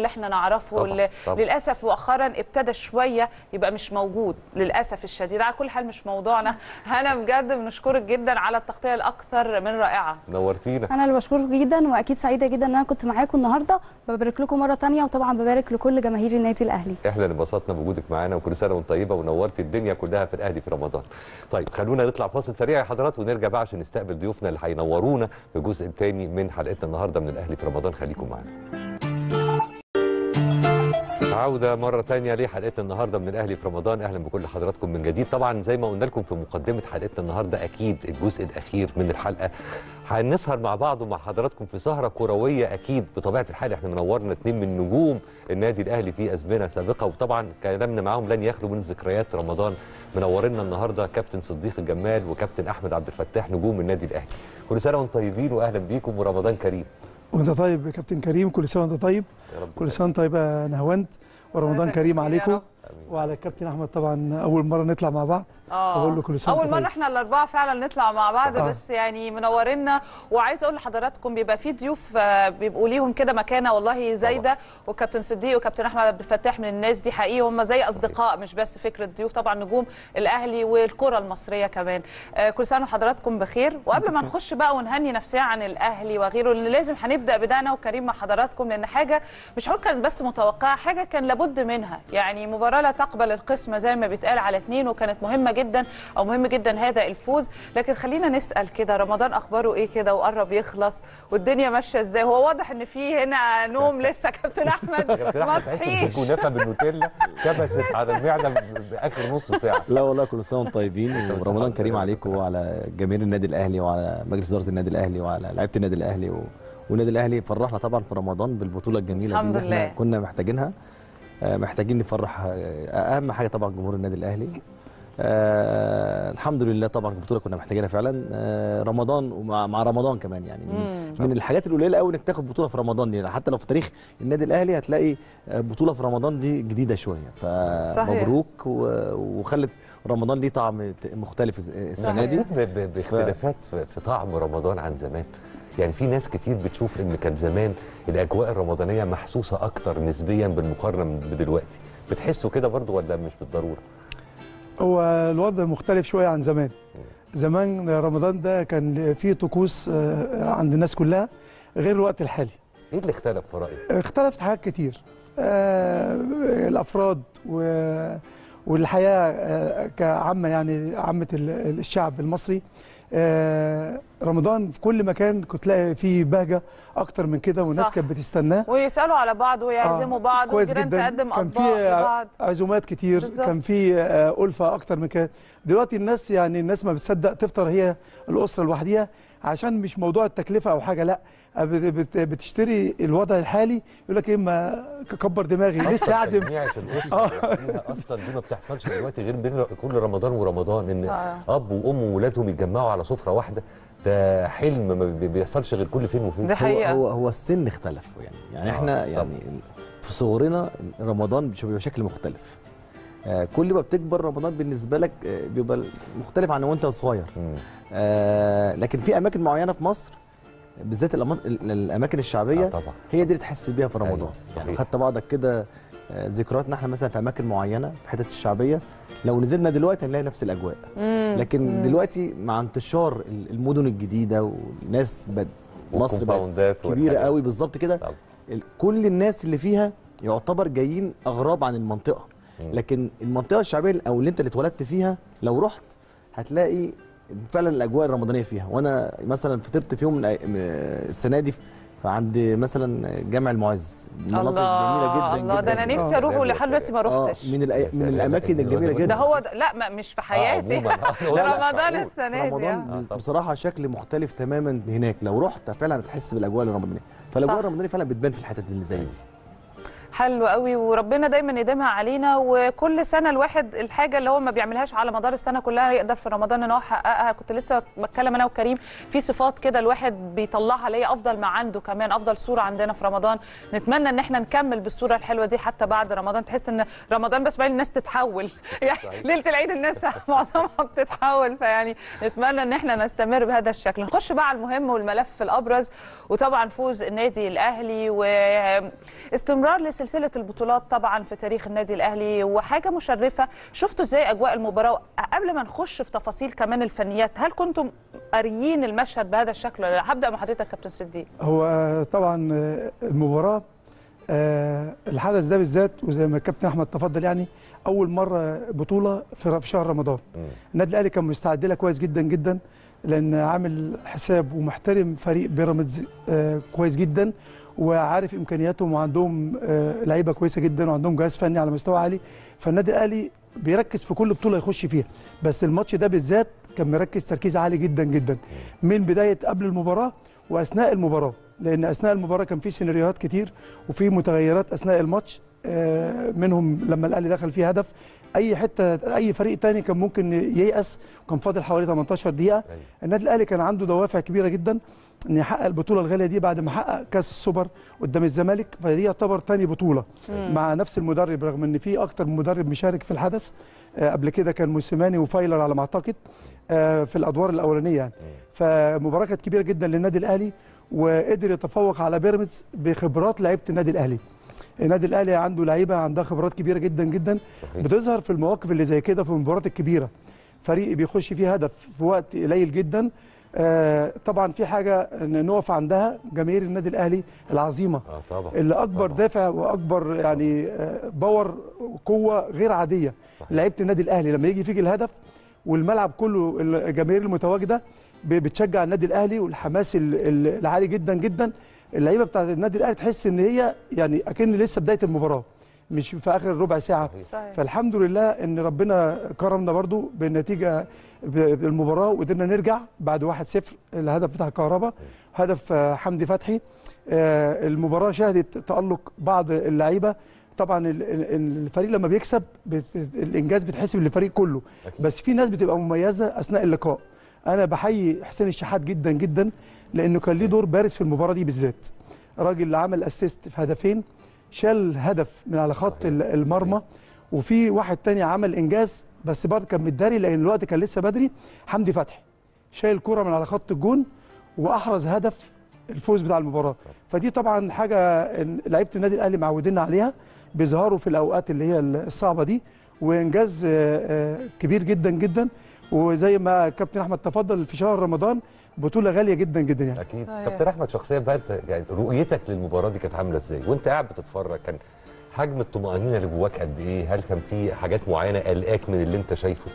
اللي احنا نعرفه طبعاً، اللي طبعاً. للاسف مؤخرا ابتدى شويه يبقى مش موجود للاسف الشديد على كل حال مش موضوعنا هنا بجد بنشكرك جدا على التغطيه الاكثر من رائعه نورتينا انا اللي بشكرك جدا واكيد سعيده جدا ان انا كنت معاكم النهارده ببارك لكم مره تانية وطبعا ببارك لكل جماهير النادي الاهلي احنا اللي انبسطنا بوجودك معانا وكل سنه وانت طيبه ونورتي الدنيا كلها في الاهلي في رمضان. طيب خلونا نطلع فاصل سريع يا حضرات ونرجع بقى عشان نستقبل ضيوفنا اللي هينورونا في الجزء الثاني من حلقتنا النهارده من الاهلي في رمضان خليكم معانا. عودة مرة تانية لحلقتنا النهاردة من الأهلي في رمضان أهلا بكل حضراتكم من جديد طبعا زي ما قلنا لكم في مقدمة حلقتنا النهاردة أكيد الجزء الأخير من الحلقة هنسهر مع بعض ومع حضراتكم في سهرة كروية أكيد بطبيعة الحال احنا منورنا اتنين من نجوم النادي الأهلي في أزمنة سابقة وطبعا كلامنا معاهم لن يخلو من ذكريات رمضان منورنا النهارده كابتن صديق الجمال وكابتن أحمد عبد الفتاح نجوم النادي الأهلي كل سنة وانتم طيبين وأهلا بيكم ورمضان كريم وانت طيب يا كابتن كريم كل سنه وانت طيب يا رب كل سنه وانت طيب يا نهاوند ورمضان يا كريم رب. عليكم آمين. وعلى الكابتن احمد طبعا اول مره نطلع مع بعض اه أقول له كل سنة اول وأنت مره طيب. احنا الاربعه فعلا نطلع مع بعض آه. بس يعني منورنا وعايز اقول لحضراتكم بيبقى في ضيوف آه، بيبقوا ليهم كده مكانه والله زايده وكابتن صديق وكابتن احمد عبد الفتاح من الناس دي حقيقي هم زي اصدقاء مش بس فكره ضيوف طبعا نجوم الاهلي والكره المصريه كمان آه، كل سنه وحضراتكم بخير وقبل ما نخش بقى ونهني نفسنا عن الاهلي وغيره اللي لازم هنبدا بدانا وكريم مع حضراتكم لان حاجه مش هقول كانت بس متوقعه حاجه كان لابد منها يعني مباراه لا تقبل القسمه زي ما بيتقال على اثنين وكانت مهمه جدا او مهم جدا هذا الفوز لكن خلينا نسال كده رمضان اخباره ايه كده وقرب يخلص والدنيا ماشيه ازاي هو واضح ان في هنا نوم لسه كابتن احمد كابتن ما أحمد تحس إن صحيش الكنافة بالنوتيلا كبست على المعدة بآخر نص ساعة لا والله كل سنه وانتم طيبين ورمضان كريم عليكم وعلى جماهير النادي الاهلي وعلى مجلس اداره النادي الاهلي وعلى لعيبه النادي الاهلي و... والنادي الاهلي فرحنا طبعا في رمضان بالبطوله الجميله الحمد دي اللي لله. احنا كنا محتاجينها آه، محتاجين نفرح آه، اهم حاجه طبعا جمهور النادي الاهلي آه الحمد لله طبعا البطوله كنا محتاجينها فعلا آه رمضان ومع مع رمضان كمان يعني من, من الحاجات القليله قوي انك تاخد بطوله في رمضان دي حتى لو في تاريخ النادي الاهلي هتلاقي آه، بطوله في رمضان دي جديده شويه فمبروك و- وخلت رمضان ليه طعم ت- مختلف الس- السنه دي ب- ب- باختلافات في في طعم رمضان عن زمان يعني في ناس كتير بتشوف ان كان زمان الاجواء الرمضانيه محسوسه اكتر نسبيا بالمقارنه من- بدلوقتي بتحسوا كده برضو ولا مش بالضروره هو الوضع مختلف شويه عن زمان زمان رمضان ده كان فيه طقوس آه، عند الناس كلها غير الوقت الحالي ايه اللي اختلف في رايك اختلفت حاجات كتير آه، الافراد و- والحياه آه، كعامه يعني عامه ال- الشعب المصري آه، رمضان في كل مكان كنت تلاقي فيه بهجه اكتر من كده والناس صح. كانت بتستناه ويسالوا على بعض ويعزموا آه، بعض كويس والجيران جدا تقدم كان اطباق في لبعض عزومات كتير بالظبط. كان في آه، ألفة أكتر من كده دلوقتي الناس يعني الناس ما بتصدق تفطر هي الأسرة لوحدها عشان مش موضوع التكلفة أو حاجة لا بت- بت- بتشتري الوضع الحالي يقول لك إيه ما كبر دماغي لسه أصلاً أعزم تجميعة الاسره لوحديها اصلا دي ما بتحصلش دلوقتي غير بين كل رمضان ورمضان ان آه. اب وام وولادهم يتجمعوا على سفره واحده ده حلم ما بي- بيحصلش غير كل فين وفين ده هو حقيقة. هو هو السن اختلف يعني يعني آه، احنا طبعاً. يعني في صغرنا رمضان بيبقى بشكل مختلف آه، كل ما بتكبر رمضان بالنسبه لك آه، بيبقى مختلف عن وانت صغير مم. آه، لكن في اماكن معينه في مصر بالذات الأما- ال- الاماكن الشعبيه آه طبعا هي دي اللي تحس بيها في رمضان أيوة، يعني صحيح. خدت بعضك كده آه، ذكرياتنا احنا مثلا في اماكن معينه في حتت الشعبيه لو نزلنا دلوقتي هنلاقي نفس الاجواء مم. لكن دلوقتي مع انتشار ال- المدن الجديده والناس بد مصر بقت وكومباوندات كبيره والحاجات. قوي بالظبط كده طبعا. ال- كل الناس اللي فيها يعتبر جايين اغراب عن المنطقه مم. لكن المنطقه الشعبيه او اللي انت اللي اتولدت فيها لو رحت هتلاقي فعلا الاجواء الرمضانيه فيها وانا مثلا فطرت في يوم من الأي- من السنه دي عند مثلا جامع المعز مناطق جميله جدا الله ده جدا انا جداً. نفسي اروح آه، ولحد دلوقتي ما اه روحتش من الأي... من سلام. الاماكن الجميله ده ده جدا هو ده لا ما مش في حياتي عموماً. ده لا، لا، رمضان معقول. السنه دي رمضان آه. آه، طبعا. بصراحه شكل مختلف تماما هناك لو رحت فعلا هتحس بالاجواء الرمضانيه فالاجواء صح. الرمضانيه فعلا بتبان في الحتت اللي زي دي حلو قوي وربنا دايما يديمها علينا وكل سنه الواحد الحاجه اللي هو ما بيعملهاش على مدار السنه كلها يقدر في رمضان ان هو يحققها كنت لسه بتكلم انا وكريم في صفات كده الواحد بيطلعها اللي هي افضل ما عنده كمان افضل صوره عندنا في رمضان نتمنى ان احنا نكمل بالصوره الحلوه دي حتى بعد رمضان تحس ان رمضان بس بقى الناس تتحول يعني صحيح. ليله العيد الناس معظمها بتتحول فيعني نتمنى ان احنا نستمر بهذا الشكل نخش بقى على المهم والملف الابرز وطبعا فوز النادي الاهلي واستمرار لسلسله البطولات طبعا في تاريخ النادي الاهلي وحاجه مشرفه شفتوا ازاي اجواء المباراه قبل ما نخش في تفاصيل كمان الفنيات هل كنتم قاريين المشهد بهذا الشكل ولا لا؟ هبدا مع حضرتك كابتن صديق هو طبعا آه، المباراه آه، الحدث ده بالذات وزي ما الكابتن احمد تفضل يعني اول مره بطوله في في شهر رمضان مم. النادي الاهلي كان مستعد لها كويس جدا جدا لان عامل حساب ومحترم فريق بيراميدز آه، كويس جدا وعارف امكانياتهم وعندهم آه، لعيبه كويسه جدا وعندهم جهاز فني على مستوى عالي فالنادي الاهلي بيركز في كل بطوله يخش فيها بس الماتش ده بالذات كان مركز تركيز عالي جدا جدا من بدايه قبل المباراه واثناء المباراه لان اثناء المباراه كان في سيناريوهات كتير وفي متغيرات اثناء الماتش آه، منهم لما الاهلي دخل فيه هدف اي حته اي فريق تاني كان ممكن ييأس وكان فاضل حوالي 18 دقيقه أيوة. النادي الاهلي كان عنده دوافع كبيره جدا ان يحقق البطوله الغاليه دي بعد ما حقق كاس السوبر قدام الزمالك فدي يعتبر تاني بطوله مع نفس المدرب رغم ان في اكتر من مدرب مشارك في الحدث آه، قبل كده كان موسيماني وفايلر على ما اعتقد آه، في الادوار الاولانيه يعني فمباراه كانت كبيره جدا للنادي الاهلي وقدر يتفوق على بيراميدز بخبرات لعيبه النادي الاهلي النادي الاهلي عنده لعيبه عندها خبرات كبيره جدا جدا صحيح. بتظهر في المواقف اللي زي كده في المباريات الكبيره فريق بيخش فيه هدف في وقت قليل جدا آه طبعا في حاجه إن نقف عندها جماهير النادي الاهلي العظيمه اه طبعا اللي اكبر طبعاً. دافع واكبر يعني آه، باور قوه غير عاديه صحيح. لعيبه النادي الاهلي لما يجي فيك الهدف والملعب كله الجماهير المتواجده ب- بتشجع النادي الاهلي والحماس ال- ال- العالي جدا جدا اللعيبه بتاعت النادي الاهلي تحس ان هي يعني اكن لسه بدايه المباراه مش في اخر ربع ساعه صحيح. فالحمد لله ان ربنا كرمنا برضو بالنتيجه ب- بالمباراه وقدرنا نرجع بعد 1-0 الهدف بتاع كهربا هدف آه، حمدي فتحي آه، المباراه شهدت تالق بعض اللعيبه طبعا ال- ال- الفريق لما بيكسب بت- الانجاز بيتحسب للفريق كله أكيد. بس في ناس بتبقى مميزه اثناء اللقاء انا بحيي حسين الشحات جدا جدا لانه كان ليه دور بارز في المباراه دي بالذات راجل عمل اسيست في هدفين شال هدف من على خط صحيح. ال- المرمى وفي واحد تاني عمل انجاز بس برضه كان متداري لان الوقت كان لسه بدري حمدي فتحي شايل كرة من على خط الجون واحرز هدف الفوز بتاع المباراه فدي طبعا حاجه إن لعيبه النادي الاهلي معودين عليها بيظهروا في الاوقات اللي هي الصعبه دي وانجاز آه، آه، كبير جدا جدا وزي ما كابتن احمد تفضل في شهر رمضان بطوله غاليه جدا جدا يعني اكيد صحيح. كابتن احمد شخصيا بقى انت يعني رؤيتك للمباراه دي كانت عامله ازاي وانت قاعد بتتفرج كان حجم الطمانينه اللي جواك قد ايه هل كان في حاجات معينه قلقاك من اللي انت شايفه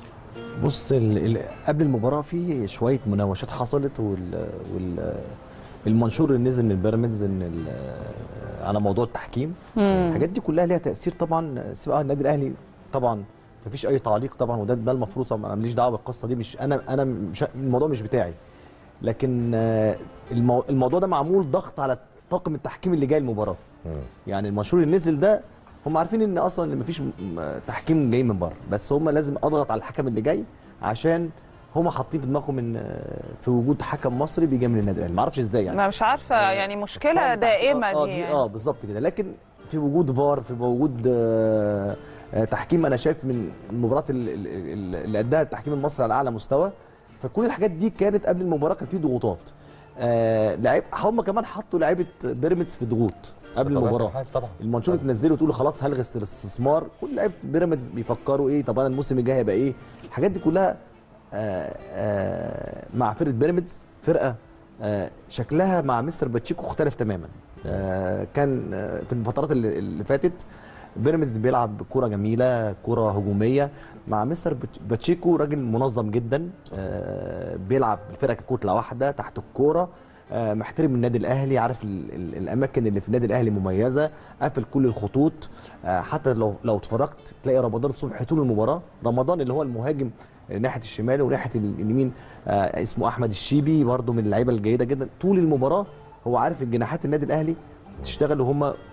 بص ال ال قبل المباراه في شويه مناوشات حصلت وال وال المنشور اللي نزل من بيراميدز ان ال- على موضوع التحكيم الحاجات دي كلها ليها تاثير طبعا سواء النادي الاهلي طبعا مفيش اي تعليق طبعا وده ده المفروض طبعا انا ماليش دعوه بالقصه دي مش انا انا مش الموضوع مش بتاعي لكن آه، المو الموضوع ده معمول ضغط على طاقم التحكيم اللي جاي المباراه مم. يعني المنشور اللي نزل ده هم عارفين ان اصلا ان مفيش م- م- تحكيم جاي من بره بس هم لازم اضغط على الحكم اللي جاي عشان هم حاطين في دماغهم ان آه، في وجود حكم مصري بيجي من النادي الاهلي ما اعرفش ازاي يعني ما مش عارفه يعني مشكله طبعاً دائمه اه دي دي يعني. اه بالظبط كده لكن في وجود فار في وجود آه آه، تحكيم انا شايف من المباريات ال- ال- ال- اللي اداها التحكيم المصري على اعلى مستوى فكل الحاجات دي كانت قبل المباراه كان في ضغوطات آه لعيب هم كمان حطوا لعيبه بيراميدز في ضغوط قبل طبعاً المباراه حاجة طبعا المنشور طبعاً. تنزله وتقول خلاص هلغي الاستثمار كل لعيبه بيراميدز بيفكروا ايه طب انا الموسم الجاي هيبقى ايه الحاجات دي كلها آه آه مع فرقه بيراميدز فرقه آه شكلها مع مستر باتشيكو اختلف تماما آه كان آه في الفترات اللي, اللي فاتت بيراميدز بيلعب كرة جميلة كرة هجومية مع مستر باتش- باتشيكو راجل منظم جدا آه بيلعب الفرقة ككتلة واحدة تحت الكورة آه محترم النادي الأهلي عارف ال ال الأماكن اللي في النادي الأهلي مميزة قافل كل الخطوط آه حتى لو لو اتفرجت تلاقي رمضان صبحي طول المباراة رمضان اللي هو المهاجم ناحية الشمال وناحية ال- اليمين آه اسمه أحمد الشيبي برضه من اللعيبة الجيدة جدا طول المباراة هو عارف الجناحات النادي الأهلي تشتغل وهم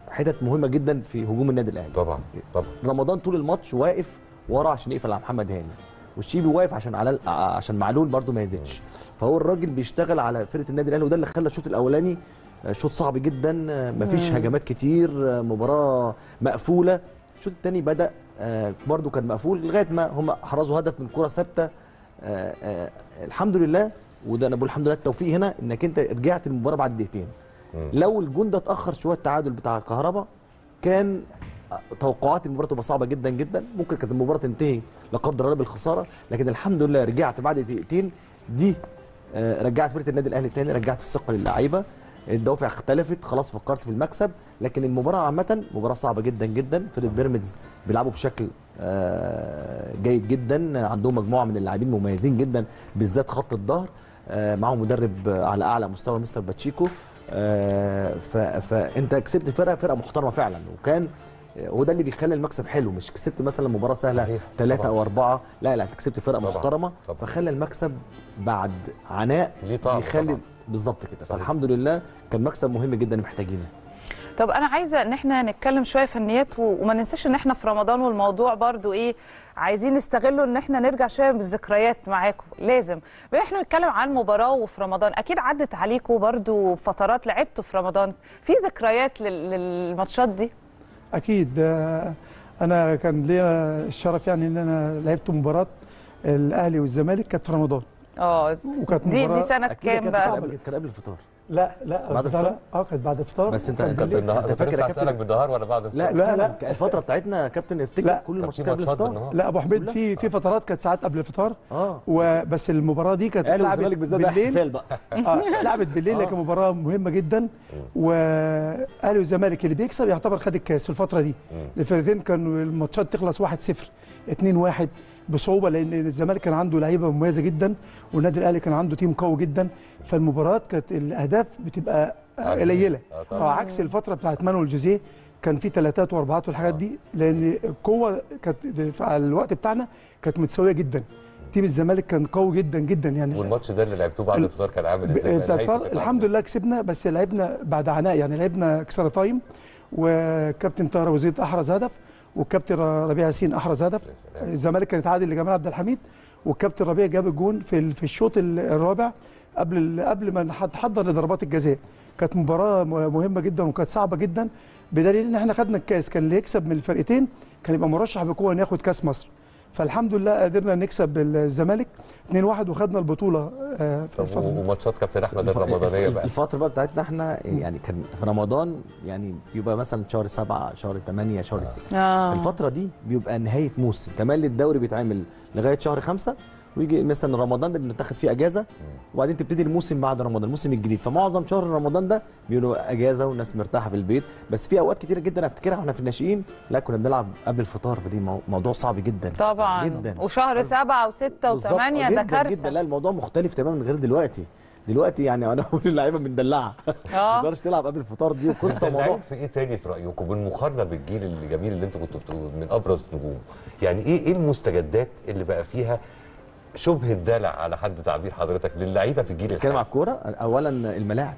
حتت مهمه جدا في هجوم النادي الاهلي طبعا طبعا رمضان طول الماتش واقف ورا عشان يقفل على محمد هاني والشيبي واقف عشان على عشان معلول برده ما يزيدش فهو الراجل بيشتغل على فرقه النادي الاهلي وده اللي خلى الشوط الاولاني آه، شوط صعب جدا آه، مفيش هجمات كتير آه، مباراه مقفوله الشوط الثاني بدا آه، برده كان مقفول لغايه ما هم حرزوا هدف من كره ثابته آه، آه، الحمد لله وده انا بقول الحمد لله التوفيق هنا انك انت رجعت المباراه بعد دقيقتين لو الجون ده اتاخر شويه التعادل بتاع كهربا كان توقعات المباراه تبقى صعبه جدا جدا ممكن كانت المباراه تنتهي لا قدر الله بالخساره لكن الحمد لله رجعت بعد دقيقتين دي آه، رجعت فرقه النادي الاهلي تاني رجعت الثقه للعيبه الدوافع اختلفت خلاص فكرت في المكسب لكن المباراه عامه مباراه صعبه جدا جدا فرقه بيراميدز بيلعبوا بشكل آه، جيد جدا عندهم مجموعه من اللاعبين مميزين جدا بالذات خط الظهر آه، معاهم مدرب على اعلى مستوى مستر باتشيكو آه، ف- فانت كسبت فرقه فرقه محترمه فعلا وكان هو ده اللي بيخلي المكسب حلو مش كسبت مثلا مباراه سهله صحيح، ثلاثة طبعاً. او اربعه لا لا انت كسبت فرقه طبعاً، محترمه طبعاً. فخلى المكسب بعد عناء ليه طعم بيخلي طبعاً. بالظبط كده صحيح. فالحمد لله كان مكسب مهم جدا محتاجينه طب انا عايزه ان احنا نتكلم شويه فنيات و- وما ننساش ان احنا في رمضان والموضوع برضو ايه عايزين نستغله ان احنا نرجع شويه بالذكريات معاكم لازم بما احنا بنتكلم عن مباراه وفي رمضان اكيد عدت عليكم برضو فترات لعبتوا في رمضان في ذكريات لل- للماتشات دي اكيد آه، انا كان ليا الشرف يعني ان انا لعبت مباراه الاهلي والزمالك كانت في رمضان اه وكانت دي مباراه دي سنه اكيد كام كانت بقى قبل كان قبل الفطار لا لا بعد الفطار- الفطار؟ اه كانت بعد الفطار بس انت- وكان انت كان في بالليل. النهار أنت كنت فاكر لسه يا كابتن؟ هسألك بالنهار ولا بعد لا الفطار؟ لا، لا لا. لا الفتره بتاعتنا يا كابتن افتكر لا. كل طب الماتشات في كانت قبل ماتشات الفطار بالنهار؟ لا ابو حميد كلها؟ في في فترات كانت ساعات قبل الفطار اه وبس المباراه دي كانت الاهلي اتلعبت والزمالك بالذات ده بالليل احتفال بقى اه اتلعبت بالليل آه. لكن مباراه مهمه جدا واهلي والزمالك اللي بيكسب يعتبر خد الكاس في الفتره دي الفرقتين كانوا الماتشات تخلص 1-0 2-1 بصعوبه لان الزمالك كان عنده لعيبه مميزه جدا والنادي الاهلي كان عنده تيم قوي جدا فالمباراه كانت الاهداف بتبقى عزيزة. قليله آه طبعاً. آه عكس الفتره بتاعت مانويل جوزيه كان في ثلاثات واربعات والحاجات دي لان القوه كانت على الوقت بتاعنا كانت متساويه جدا تيم الزمالك كان قوي جدا جدا يعني والماتش ده اللي لعبتوه بعد ال- الفطار كان عامل ب- ازاي؟ الفطار الحمد لله كسبنا بس لعبنا بعد عناء يعني لعبنا اكسترا تايم وكابتن طاهر أبو زيد احرز هدف والكابتن ربيع ياسين احرز هدف سلام. الزمالك كان اتعادل لجمال عبد الحميد والكابتن ربيع جاب الجون في ال- في الشوط ال- الرابع قبل ال- قبل ما نتحضر لضربات الجزاء كانت مباراه م- مهمه جدا وكانت صعبه جدا بدليل ان احنا خدنا الكاس كان اللي يكسب من الفرقتين كان يبقى مرشح بقوه ان ياخد كاس مصر فالحمد لله قدرنا نكسب الزمالك 2-1 وخدنا البطوله آه، في طب الفتره دي وماتشات كابتن احمد الف- الرمضانيه الف- بقى الفتره بقى بتاعتنا احنا يعني كان في رمضان يعني بيبقى مثلا شهر سبعة شهر 8 شهر ستة آه. الفترة دي بيبقى نهاية موسم كمان الدوري بيتعمل لغاية شهر خمسة ويجي مثلا رمضان ده بنتاخد فيه اجازه وبعدين تبتدي الموسم بعد رمضان الموسم الجديد فمعظم شهر رمضان ده بيبقوا اجازه والناس مرتاحه في البيت بس في اوقات كتيره جدا افتكرها واحنا في الناشئين لا كنا بنلعب قبل الفطار فدي مو- موضوع صعب جدا طبعا جدا وشهر سبعة وستة بالظبط. وثمانية ده جدا كارثة جدا لا الموضوع مختلف تماما غير دلوقتي دلوقتي يعني انا بقول اللعيبه مندلعه ما اه تقدرش تلعب قبل الفطار دي وقصه موضوع اللعيب في ايه تاني في رايكم بالمقارنه بالجيل الجميل اللي انتوا كنتوا بتقولوا من ابرز نجوم يعني ايه ايه المستجدات اللي بقى فيها شبه الدلع على حد تعبير حضرتك للعيبه في الجيل نتكلم على الحالي الكوره اولا الملاعب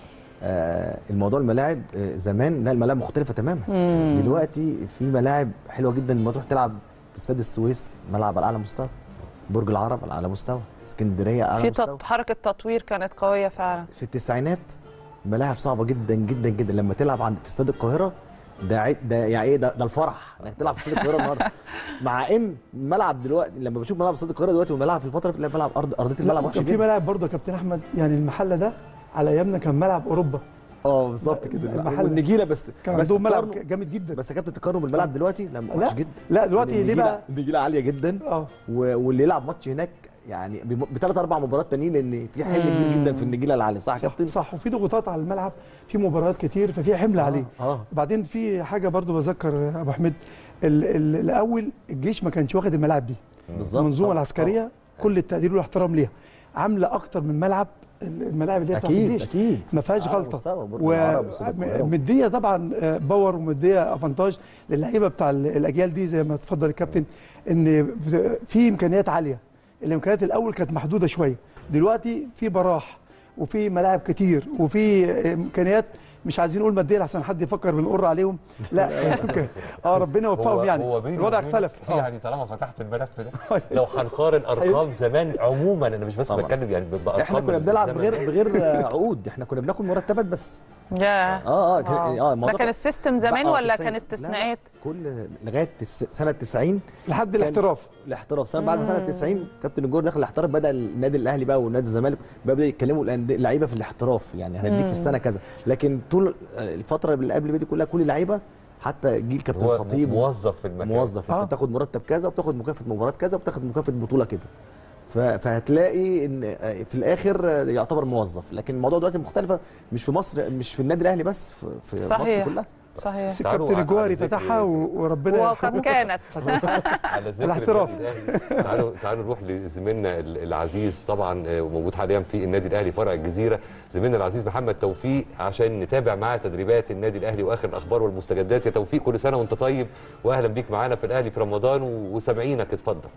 آه الموضوع الملاعب آه زمان لا الملاعب مختلفه تماما دلوقتي في ملاعب حلوه جدا لما تروح تلعب في استاد السويس ملعب على اعلى مستوى برج العرب على اعلى مستوى اسكندريه على في اعلى مستوى تط- حركة تطوير كانت قوية فعلا في التسعينات ملاعب صعبه جدا جدا جدا لما تلعب عند في استاد القاهره ده عي- ده يعني ايه ده, ده الفرح انك تلعب في استاد القاهره النهارده مع ان الملعب دلوقتي لما بشوف ملعب استاد القاهره دلوقتي والملعب في الفتره اللي ملعب ارض ارضيه الملعب لا وحشه كان في جدا ملاعب برضه يا كابتن احمد يعني المحله ده على ايامنا كان ملعب اوروبا اه بالظبط كده المحل. والنجيله بس كان بس عندهم ملعب تقارنه- جامد جدا بس يا كابتن تقارنه بالملعب دلوقتي لا لا وحش جدا لا دلوقتي ليه النجيلة- بقى النجيله عاليه جدا اه و- واللي يلعب ماتش هناك يعني بثلاث اربع مباريات تانيين لان في حمل كبير جدا في النجيله العاليه صح يا صح, كابتن؟ صح وفي ضغوطات على الملعب في مباريات كتير ففي حمل عليه اه وبعدين في حاجه برضو بذكر يا ابو حميد ال- ال- الاول الجيش ما كانش واخد الملاعب دي بالظبط المنظومه آه، العسكريه كل التقدير والاحترام ليها عامله اكتر من ملعب الملاعب اللي آه. هي بتاعت اكيد الجيش اكيد ما فيهاش على غلطه مستوى برج العرب واستاد القاهرة. ومديه طبعا آه، باور ومديه افانتاج للعيبه بتاع ال- الاجيال دي زي ما اتفضل الكابتن ان بت- في امكانيات عاليه الامكانيات الاول كانت محدوده شويه دلوقتي في براح وفي ملاعب كتير وفي امكانيات مش عايزين نقول ماديا عشان حد يفكر بنقر عليهم لا اه ربنا يوفقهم يعني هو بيني الوضع وبينك اختلف اه يعني طالما فتحت الملف ده لو هنقارن ارقام زمان عموما انا مش بس طبعا. بتكلم يعني بارقام احنا كنا من بنلعب زمن. بغير بغير آه، عقود احنا كنا بناخد مرتبات بس يا اه اه كان- اه ده الموضوع كان السيستم زمان آه، ولا 90. كان لا، لا، استثناءات كل لغايه الس- سنه 90 لحد كان- الاحتراف الاحتراف سنه بعد سنه 90 كابتن الجور دخل الاحتراف بدا النادي الاهلي بقى والنادي الزمالك بدا يتكلموا الأندية- اللعيبه في الاحتراف يعني هنديك في السنه كذا لكن طول الفتره اللي قبل دي كلها كل اللعيبه حتى جيل كابتن هو خطيب موظف في المكان موظف آه. انت بتاخد مرتب كذا وبتاخد مكافاه مباراه كذا وبتاخد مكافاه بطوله كده ف- فهتلاقي ان في الاخر يعتبر موظف لكن الموضوع دلوقتي مختلفه مش في مصر مش في النادي الاهلي بس في, في مصر صحيح. كلها صحيح بس تعالوا الكابتن على- الجوهري على ذكر- فتحها و- وربنا وكم كانت على ذكر الاحتراف. النادي الأهلي، تعالوا تعالوا نروح لزميلنا ال- العزيز طبعا آه، وموجود حاليا في النادي الاهلي فرع الجزيره زميلنا العزيز محمد توفيق عشان نتابع معاه تدريبات النادي الاهلي واخر الاخبار والمستجدات يا توفيق كل سنه وانت طيب واهلا بيك معانا في الاهلي في رمضان و- وسامعينك اتفضل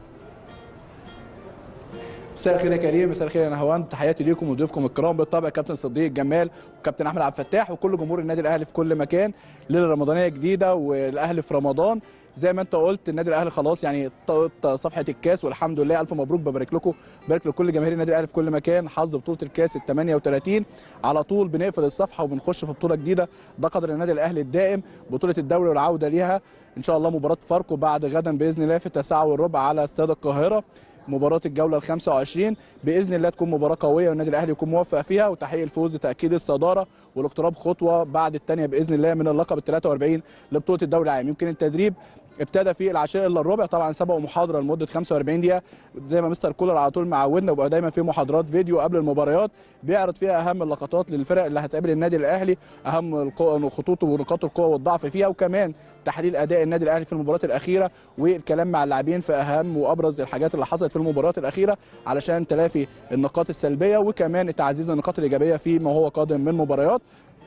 مساء الخير يا كريم مساء الخير يا نهوان تحياتي ليكم وضيوفكم الكرام بالطبع كابتن صديق الجمال وكابتن احمد عبد الفتاح وكل جمهور النادي الاهلي في كل مكان ليله رمضانيه جديده والاهلي في رمضان زي ما انت قلت النادي الاهلي خلاص يعني طوت صفحه الكاس والحمد لله الف مبروك ببارك لكم ببارك لكل جماهير النادي الاهلي في كل مكان حظ بطوله الكاس ال 38 على طول بنقفل الصفحه وبنخش في بطوله جديده ده قدر النادي الاهلي الدائم بطوله الدوري والعوده ليها ان شاء الله مباراه فاركو بعد غدا باذن الله في التاسعه والربع على استاد القاهره مباراه الجوله ال 25 باذن الله تكون مباراه قويه والنادي الاهلي يكون موفق فيها وتحقيق الفوز لتاكيد الصداره والاقتراب خطوه بعد الثانيه باذن الله من اللقب ال 43 لبطوله الدوري العام يمكن التدريب ابتدى في العشاء الا الربع طبعا سبقوا محاضره لمده 45 دقيقه زي ما مستر كولر على طول معودنا وبقى دايما في محاضرات فيديو قبل المباريات بيعرض فيها اهم اللقطات للفرق اللي هتقابل النادي الاهلي اهم القو- خطوطه ونقاط القوه والضعف فيها وكمان تحليل اداء النادي الاهلي في المباريات الاخيره والكلام مع اللاعبين في اهم وابرز الحاجات اللي حصلت في المباريات الاخيره علشان تلافي النقاط السلبيه وكمان تعزيز النقاط الايجابيه في ما هو قادم من مباريات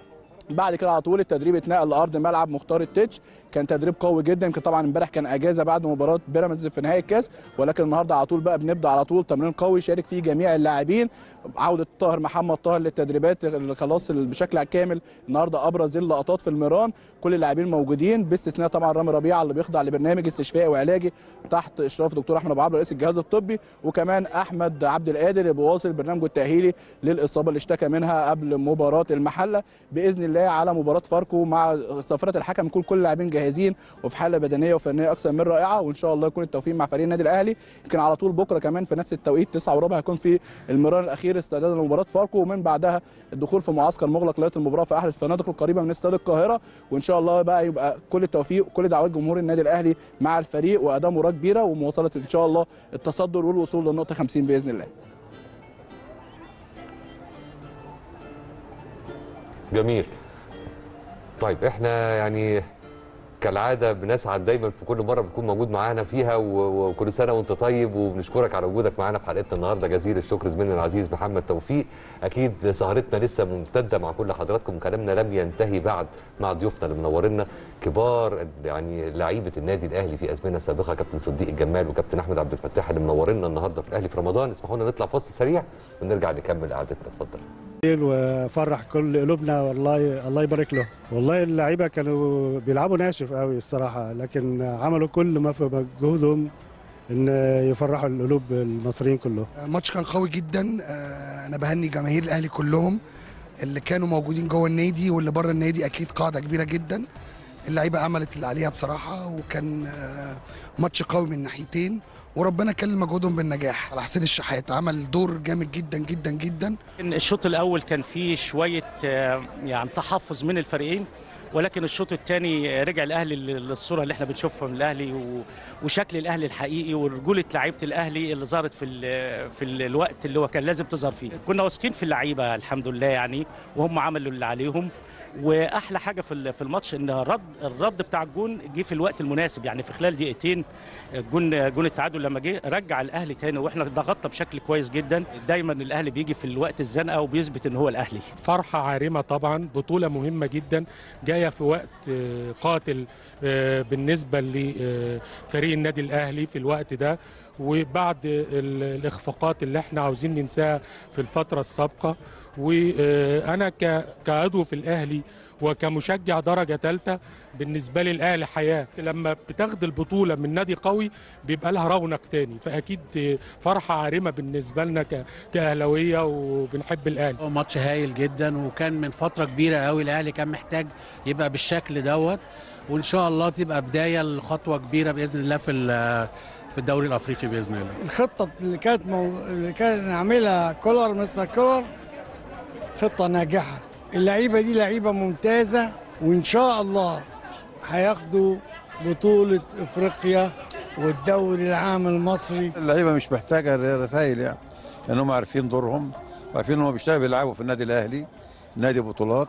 بعد كده على طول التدريب اتنقل لارض ملعب مختار التتش كان تدريب قوي جدا يمكن طبعا امبارح كان اجازه بعد مباراه بيراميدز في نهائي الكاس ولكن النهارده على طول بقى بنبدا على طول تمرين قوي شارك فيه جميع اللاعبين عوده طاهر محمد طاهر للتدريبات اللي خلاص بشكل كامل النهارده ابرز اللقطات في الميران كل اللاعبين موجودين باستثناء طبعا رامي ربيعه اللي بيخضع لبرنامج استشفائي وعلاجي تحت اشراف دكتور احمد ابو عبد رئيس الجهاز الطبي وكمان احمد عبد القادر اللي بيواصل برنامجه التاهيلي للاصابه اللي اشتكى منها قبل مباراه المحله باذن الله على مباراه فاركو مع صفره الحكم يكون كل اللاعبين جاهزين وفي حاله بدنيه وفنيه اكثر من رائعه وان شاء الله يكون التوفيق مع فريق النادي الاهلي يمكن على طول بكره كمان في نفس التوقيت 9 وربع هيكون في المران الاخير استعدادا لمباراه فاركو ومن بعدها الدخول في معسكر مغلق لغايه المباراه في احد الفنادق القريبه من استاد القاهره وان شاء الله بقى يبقى كل التوفيق وكل دعوات جمهور النادي الاهلي مع الفريق واداء مباراه كبيره ومواصله ان شاء الله التصدر والوصول للنقطه 50 باذن الله جميل طيب احنا يعني كالعاده بنسعد دايما في كل مره بتكون موجود معانا فيها و- وكل سنه وانت طيب وبنشكرك على وجودك معانا في حلقتنا النهارده جزيل الشكر زميلنا العزيز محمد توفيق اكيد سهرتنا لسه ممتده مع كل حضراتكم وكلامنا لم ينتهي بعد مع ضيوفنا اللي منورنا كبار يعني لعيبه النادي الاهلي في ازمنه سابقه كابتن صديق الجمال وكابتن احمد عبد الفتاح اللي منورنا النهارده في الاهلي في رمضان اسمحوا لنا نطلع فاصل سريع ونرجع نكمل قعدتنا اتفضل وفرح كل قلوبنا والله الله يبارك له والله اللعيبه كانوا بيلعبوا ناشف قوي الصراحه لكن عملوا كل ما في مجهودهم ان يفرحوا القلوب المصريين كلهم الماتش كان قوي جدا آه، انا بهني جماهير الاهلي كلهم اللي كانوا موجودين جوه النادي واللي بره النادي اكيد قاعده كبيره جدا اللعيبه عملت اللي عليها بصراحه وكان آه، ماتش قوي من ناحيتين وربنا كلل مجهودهم بالنجاح على حسين الشحات عمل دور جامد جدا جدا جدا إن الشوط الاول كان فيه شويه آه، يعني تحفظ من الفريقين ولكن الشوط الثاني رجع الاهلي للصوره اللي احنا بنشوفها من الاهلي و- وشكل الاهلي الحقيقي ورجوله لعيبه الاهلي اللي ظهرت في ال- في ال- الوقت اللي هو كان لازم تظهر فيه كنا واثقين في اللعيبه الحمد لله يعني وهم عملوا اللي عليهم واحلى حاجه في ال- في الماتش ان الرد الرد بتاع الجون جه في الوقت المناسب يعني في خلال دقيقتين الجون جون التعادل لما جه رجع الاهلي تاني واحنا ضغطنا بشكل كويس جدا دايما الاهلي بيجي في الوقت الزنقه وبيثبت ان هو الاهلي فرحة عارمة طبعا بطولة مهمة جدا جاية في وقت آه، قاتل آه، بالنسبة لفريق النادي الأهلي في الوقت ده وبعد ال- الاخفاقات اللي احنا عاوزين ننساها في الفتره السابقه وانا ك- كعضو في الاهلي وكمشجع درجه ثالثه بالنسبه لي الاهلي حياه لما بتاخد البطوله من نادي قوي بيبقى لها رونق تاني فاكيد فرحه عارمه بالنسبه لنا ك- كاهلاويه وبنحب الاهلي هو ماتش هايل جدا وكان من فتره كبيره قوي الاهلي كان محتاج يبقى بالشكل دوت وان شاء الله تبقى بدايه لخطوه كبيره باذن الله في ال- في الدوري الافريقي باذن الله الخطه اللي كانت مو... اللي كان عاملها كولر مستر كولر خطه ناجحه اللعيبه دي لعيبه ممتازه وان شاء الله هياخدوا بطوله افريقيا والدوري العام المصري اللعيبه مش محتاجه رسائل يعني لان هم عارفين دورهم وعارفين ان هم بيشتغلوا بيلعبوا في النادي الاهلي نادي بطولات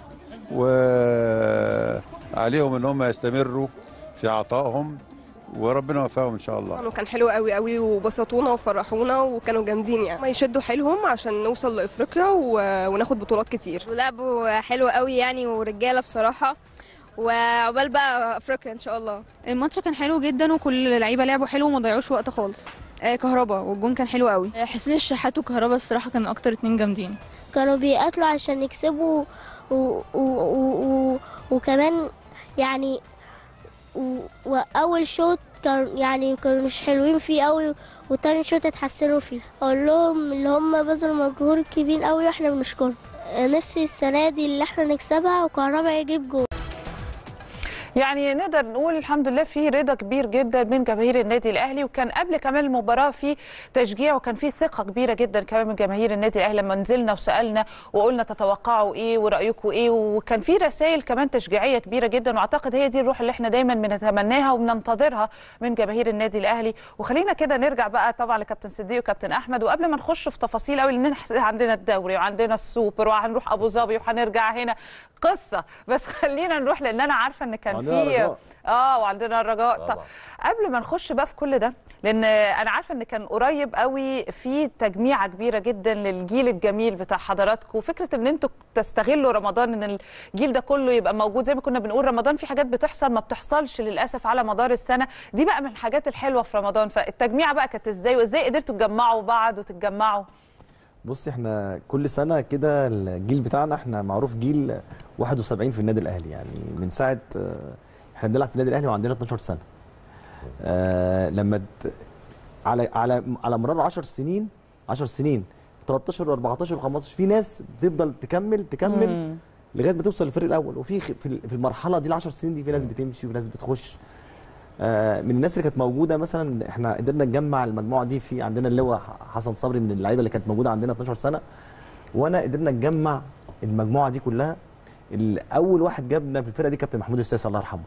وعليهم ان هم يستمروا في عطائهم وربنا يوفقهم ان شاء الله طبعاً وكان حلو قوي قوي وبسطونا وفرحونا وكانوا جامدين يعني ما يشدوا حيلهم عشان نوصل لافريقيا و... وناخد بطولات كتير ولعبوا حلو قوي يعني ورجاله بصراحه وعقبال بقى افريقيا ان شاء الله الماتش كان حلو جدا وكل اللعيبه لعبوا حلو وما ضيعوش وقت خالص آه كهربا والجون كان حلو قوي حسين الشحات وكهربا الصراحه كانوا اكتر اتنين جامدين كانوا بيقاتلوا عشان يكسبوا و... و... و... و... وكمان يعني و... واول شوط كان يعني كانوا مش حلوين فيه قوي وتاني شوط اتحسنوا فيه اقول لهم اللي هم بذلوا مجهود كبير قوي واحنا بنشكرهم نفسي السنه دي اللي احنا نكسبها وكهربا يجيب جول يعني نقدر نقول الحمد لله في رضا كبير جدا من جماهير النادي الاهلي وكان قبل كمان المباراه في تشجيع وكان في ثقه كبيره جدا كمان من جماهير النادي الاهلي لما نزلنا وسالنا وقلنا تتوقعوا ايه ورايكم ايه وكان في رسائل كمان تشجيعيه كبيره جدا واعتقد هي دي الروح اللي احنا دايما بنتمناها وبننتظرها من جماهير النادي الاهلي وخلينا كده نرجع بقى طبعا لكابتن صديق وكابتن احمد وقبل ما نخش في تفاصيل قوي لان إحنا عندنا الدوري وعندنا السوبر وهنروح ابو ظبي وهنرجع هنا قصه بس خلينا نروح لان انا عارفه ان كان وعندنا في رجاء. اه وعندنا الرجاء طب طبعا. قبل ما نخش بقى في كل ده لان انا عارفه ان كان قريب قوي في تجميعه كبيره جدا للجيل الجميل بتاع حضراتكم فكره ان انتوا تستغلوا رمضان ان الجيل ده كله يبقى موجود زي ما كنا بنقول رمضان في حاجات بتحصل ما بتحصلش للاسف على مدار السنه دي بقى من الحاجات الحلوه في رمضان فالتجميعه بقى كانت ازاي وازاي قدرتوا تجمعوا بعض وتتجمعوا بص احنا كل سنه كده الجيل بتاعنا احنا معروف جيل 71 في النادي الاهلي يعني من ساعه آه، احنا بنلعب في النادي الاهلي وعندنا 12 سنه آه لما ت- على على على مرار 10 سنين 10 سنين 13 و14 و15 في ناس بتفضل تكمل تكمل مم. لغايه ما توصل للفريق الاول وفي خ- في ال- في المرحله دي ال 10 سنين دي في ناس بتمشي وفي ناس بتخش آه، من الناس اللي كانت موجوده مثلا احنا قدرنا نجمع المجموعه دي في عندنا اللواء حسن صبري من اللعيبه اللي كانت موجوده عندنا 12 سنه وانا قدرنا نجمع المجموعه دي كلها ال- اول واحد جابنا في الفرقه دي كابتن محمود السيسي الله يرحمه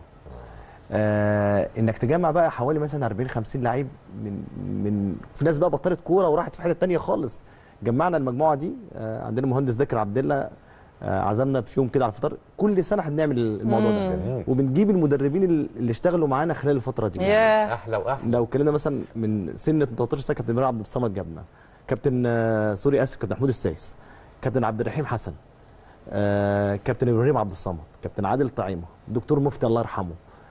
آه انك تجمع بقى حوالي مثلا 40 50 لعيب من من في ناس بقى بطلت كوره وراحت في حته تانية خالص جمعنا المجموعه دي آه عندنا مهندس ذاكر عبد الله آه عزمنا في يوم كده على الفطار كل سنه احنا بنعمل الموضوع ده جميل. وبنجيب المدربين اللي اشتغلوا معانا خلال الفتره دي ياه. احلى واحلى لو اتكلمنا مثلا من سن 13 سنه كابتن ابراهيم عبد الصمد جابنا كابتن آه، سوري اسف كابتن محمود السايس كابتن عبد الرحيم حسن آه، كابتن ابراهيم عبد الصمد كابتن عادل طعيمه دكتور مفتي الله يرحمه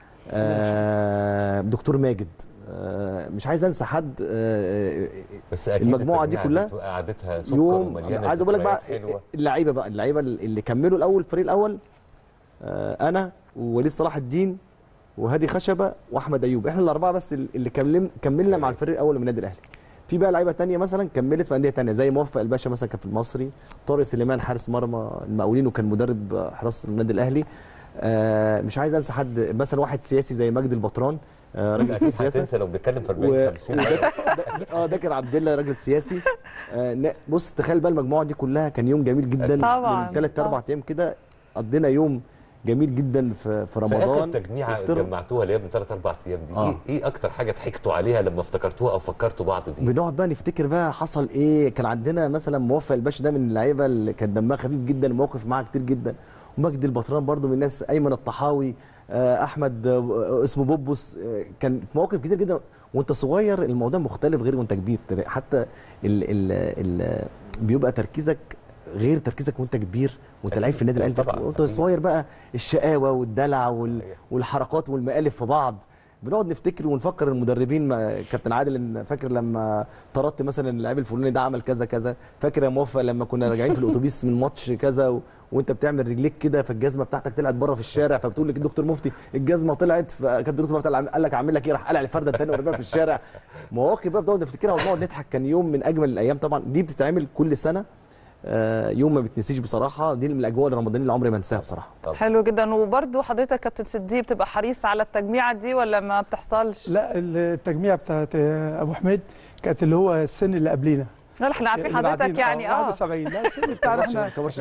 آه، دكتور ماجد آه، مش عايز انسى حد آه، بس اكيد المجموعه دي التجميعة كلها بتبقى قعدتها سكر يوم ومليانه عايز اقول لك بقى ذكريات حلوة. اللعيبه بقى اللعيبه اللي كملوا الاول الفريق الاول آه، انا ووليد صلاح الدين وهادي خشبه واحمد ايوب احنا الاربعه بس اللي كملنا كملنا مع الفريق الاول من النادي الاهلي في بقى لعيبه تانية مثلا كملت في انديه تانية زي موفق الباشا مثلا كان في المصري طارق سليمان حارس مرمى المقاولين وكان مدرب حراسه النادي الاهلي آه مش عايز انسى حد مثلا واحد سياسي زي مجدي البطران آه راجل في اكيد السياسه هتنسى لو بنتكلم في و... 40 50 وده- ده- اه ده كان عبد الله راجل سياسي آه ن- بص تخيل بقى المجموعه دي كلها كان يوم جميل جدا طبعاً، من ثلاث اربع ايام كده قضينا يوم جميل جدا في, في في اخر رمضان تجميعه نفطر. جمعتوها اللي هي من ثلاث اربع ايام دي آه. ايه ايه اكتر حاجه ضحكتوا عليها لما افتكرتوها او فكرتوا بعض بيها بنقعد بقى نفتكر بقى حصل ايه كان عندنا مثلا موفق الباشا ده من اللعيبه اللي كان دمها خفيف جدا المواقف معاه كتير جدا ومجدي البطران برضو من الناس ايمن الطحاوي آه، احمد آه، اسمه بوبوس آه، كان في مواقف كتير جدا وانت صغير الموضوع مختلف غير وانت كبير حتى ال ال ال بيبقى تركيزك غير تركيزك وانت كبير وانت أكيد. لعيب في النادي الاهلي طبعاً، وانت أكيد. صغير بقى الشقاوه والدلع وال والحركات والمقالب في بعض بنقعد نفتكر ونفكر المدربين ما- كابتن عادل إن فاكر لما طردت مثلا اللاعب الفلاني ده عمل كذا كذا فاكر يا موفق لما كنا راجعين في الاتوبيس من ماتش كذا و... وانت بتعمل رجليك كده فالجزمه بتاعتك طلعت بره في الشارع فبتقول لك الدكتور مفتي الجزمه طلعت فكان الدكتور مفتي قال لك اعمل لك ايه راح قلع الفرده الثانيه ورماها في الشارع مواقف بقى بنقعد نفتكرها ونقعد نضحك كان يوم من اجمل الايام طبعا دي بتتعمل كل سنه آه، يوم ما بتنسيش بصراحه دي من الاجواء الرمضانيه اللي عمري ما انساها بصراحه حلو جدا وبرده حضرتك كابتن صديق بتبقى حريص على التجميعه دي ولا ما بتحصلش لا التجميع بتاعت ابو حميد كانت اللي هو السن اللي قبلينا لا احنا عارفين اللي حضرتك بعدين، يعني اه 71 لا السن بتاعنا احنا كبرش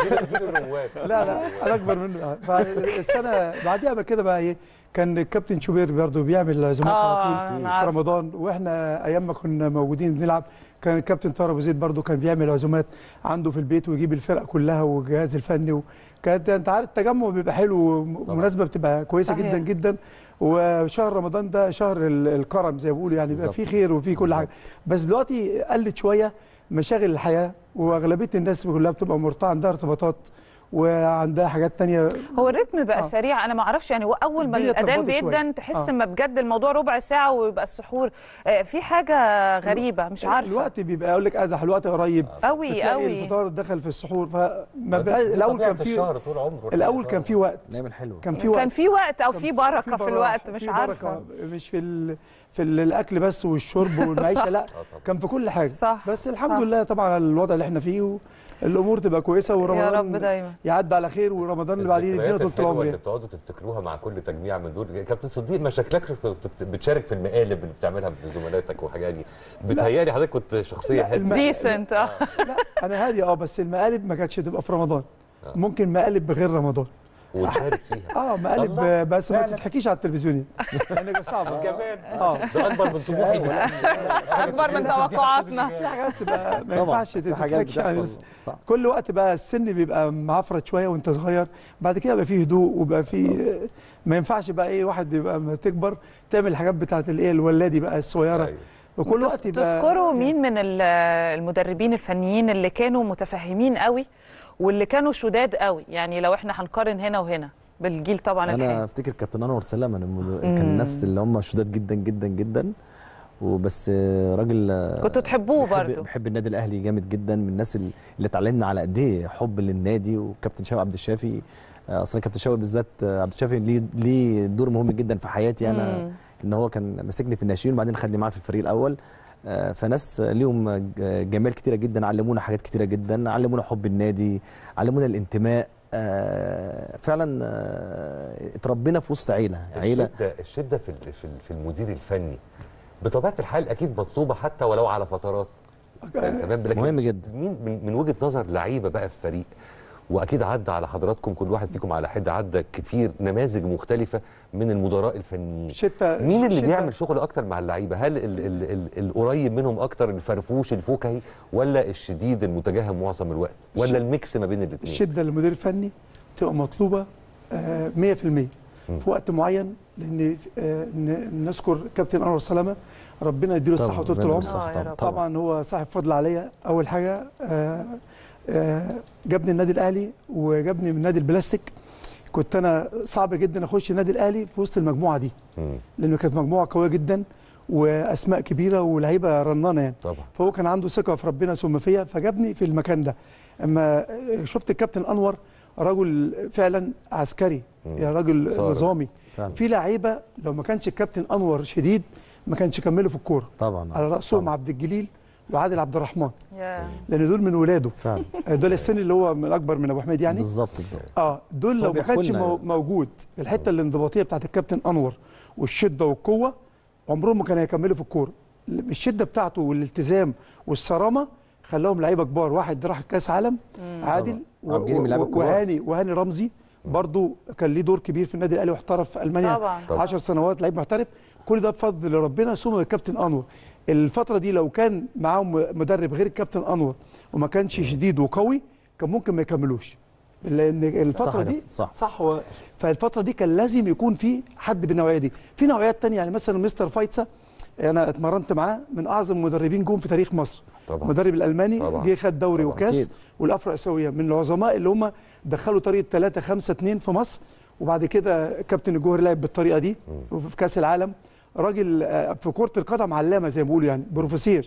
لا لا انا اكبر منه فالسنه بعديها بقى كده بقى ايه كان الكابتن شوبير برضه بيعمل عزومات آه، على أنا طول في عارفة. رمضان واحنا ايام ما كنا موجودين بنلعب كان الكابتن طارق ابو زيد برضه كان بيعمل عزومات عنده في البيت ويجيب الفرقه كلها والجهاز الفني وكانت انت عارف التجمع بيبقى حلو ومناسبه بتبقى كويسه صحيح. جدا جدا وشهر رمضان ده شهر ال- الكرم زي ما بيقولوا يعني بيبقى فيه خير وفيه كل حاجه بس دلوقتي قلت شويه مشاغل الحياه واغلبيه الناس كلها بتبقى مرتاحه عندها ارتباطات وعندها حاجات تانية هو الريتم بقى آه. سريع انا ما اعرفش يعني هو اول ما الدنيا الاذان اتلخبطت شوية. بيدن تحس آه. اما بجد الموضوع ربع ساعه ويبقى السحور آه، في حاجه غريبه مش عارفه الوقت بيبقى اقول لك ازح الوقت قريب قوي بتلاقي قوي الفطار دخل في السحور فما دي بقى الاول طبيعة كان في الشهر طول عمره الاول كان في وقت نعمل حلو كان في وقت كان في وقت او كان في بركه في براح الوقت مش وفي عارفه بركة مش في ال... في ال- الاكل بس والشرب والمعيشه صح. لا كان في كل حاجه صح بس الحمد صح. لله طبعا على الوضع اللي احنا فيه والامور تبقى كويسه ورمضان يا رب دايما يعدي على خير ورمضان اللي بعديه يدينا الذكريات طول الحلوه العمر اللي يعني. بتقعدوا تفتكروها مع كل تجميع من دول كابتن صديق ما شكلكش كنت بت- بتشارك في المقالب اللي بتعملها بزملائك وحاجات دي بتهيألي حضرتك كنت شخصيه لا، الم- هاديه ديسنت اه انا هادي اه بس المقالب ما كانتش تبقى في رمضان ممكن مقالب بغير رمضان وتشارك فيها اه مقالب الله. بس ما فعلا. تتحكيش على التلفزيون يعني صعبه كمان اه ده اكبر من طموحي اكبر من توقعاتنا في حاجات تبقى ما طبعاً، ينفعش في حاجات تتحكي يعني بتحصل. بس صح. كل وقت بقى السن بيبقى معفرت شويه وانت صغير بعد كده بقى فيه هدوء وبقى فيه ما ينفعش بقى ايه واحد يبقى ما تكبر تعمل الحاجات بتاعت الايه الولادي بقى الصغيره أيوة. وكل تس- وقت يبقى تذكروا مين من ال- المدربين الفنيين اللي كانوا متفهمين قوي واللي كانوا شداد قوي يعني لو احنا هنقارن هنا وهنا بالجيل طبعا انا الحالي افتكر كابتن انور سلامه أنا المد- مم. كان الناس اللي هم شداد جدا جدا جدا وبس آه، راجل آه، كنتوا تحبوه بيحب- برضو. بحب النادي الاهلي جامد جدا من الناس اللي اللي اتعلمنا على قد ايه حب للنادي وكابتن شوقي عبد الشافي آه، اصلا كابتن شوقي بالذات آه، عبد الشافي ليه ليه دور مهم جدا في حياتي انا مم. ان هو كان ماسكني في الناشئين وبعدين خدني معاه في الفريق الاول آه، فناس ليهم ج- جمال كتيره جدا علمونا حاجات كتيره جدا علمونا حب النادي علمونا الانتماء آه، فعلا آه، اتربينا في وسط عيله عيله الشده الشده في ال- في ال- في المدير الفني بطبيعه الحال اكيد مطلوبه حتى ولو على فترات تمام لكن مهم جدا مين من, من وجهه نظر لعيبه بقى في فريق واكيد عدى على حضراتكم كل واحد فيكم على حده عدى كتير نماذج مختلفه من المدراء الفنيين شتة مين اللي شتة- بيعمل شغل اكتر مع اللعيبه هل ال ال ال القريب منهم اكتر الفرفوش الفكهي ولا الشديد المتجهم معظم الوقت ولا الميكس ما بين الاثنين الشده للمدير الفني تبقى مطلوبه آه، 100% في وقت معين لان آه، ن- نذكر كابتن انور سلامه ربنا يديله طبعاً، الصحه وطول ربنا العمر يديله الصحة آه، يا طبعاً. رب. طبعا هو صاحب فضل عليا اول حاجه آه، آه، جابني النادي الاهلي وجابني من نادي البلاستيك كنت انا صعب جدا اخش النادي الاهلي في وسط المجموعه دي مم. لانه كانت مجموعه قويه جدا واسماء كبيره ولعيبه رنانه يعني طبعا فهو كان عنده ثقه في ربنا ثم فيا فجابني في المكان ده اما شفت الكابتن انور رجل فعلا عسكري مم. يا راجل صارم. نظامي فعلا. في لعيبه لو ما كانش الكابتن انور شديد ما كانش كملوا في الكوره طبعا على راسهم طبعاً. عبد الجليل وعادل عبد الرحمن يا لان دول من ولاده فعلا دول السن اللي هو من الاكبر من ابو حميد يعني بالظبط بالظبط اه دول بس هو لو ما بيحكوا كانش لنا مو- يعني. موجود الحته الانضباطيه بتاعت الكابتن انور والشده والقوه عمرهم ما كانوا هيكملوا في الكوره الشده بتاعته والالتزام والصرامه خلاهم لعيبه كبار واحد راح كاس عالم عادل و- عبد الجليل من اللعيبة و- الكبار. وهاني وهاني رمزي برضو كان ليه دور كبير في النادي الاهلي واحترف في المانيا طبعاً. 10 سنوات لعيب محترف كل ده بفضل ربنا ثم الكابتن انور الفتره دي لو كان معاهم مدرب غير الكابتن انور وما كانش شديد وقوي كان ممكن ما يكملوش لان الفتره يا دي كابتن، صح. صح هو فالفتره دي كان لازم يكون في حد بالنوعيه دي في نوعيات تانية يعني مثلا مستر فايتسا انا اتمرنت معاه من اعظم المدربين جم في تاريخ مصر طبعا المدرب الالماني طبعاً. جه خد دوري طبعاً. وكاس أكيد. والافرو اسيويه من العظماء اللي هم دخلوا طريقه 3 5 2 في مصر وبعد كده كابتن الجوهري لعب بالطريقه دي في كاس العالم راجل آه، في كره القدم علامه زي ما بيقولوا يعني بروفيسير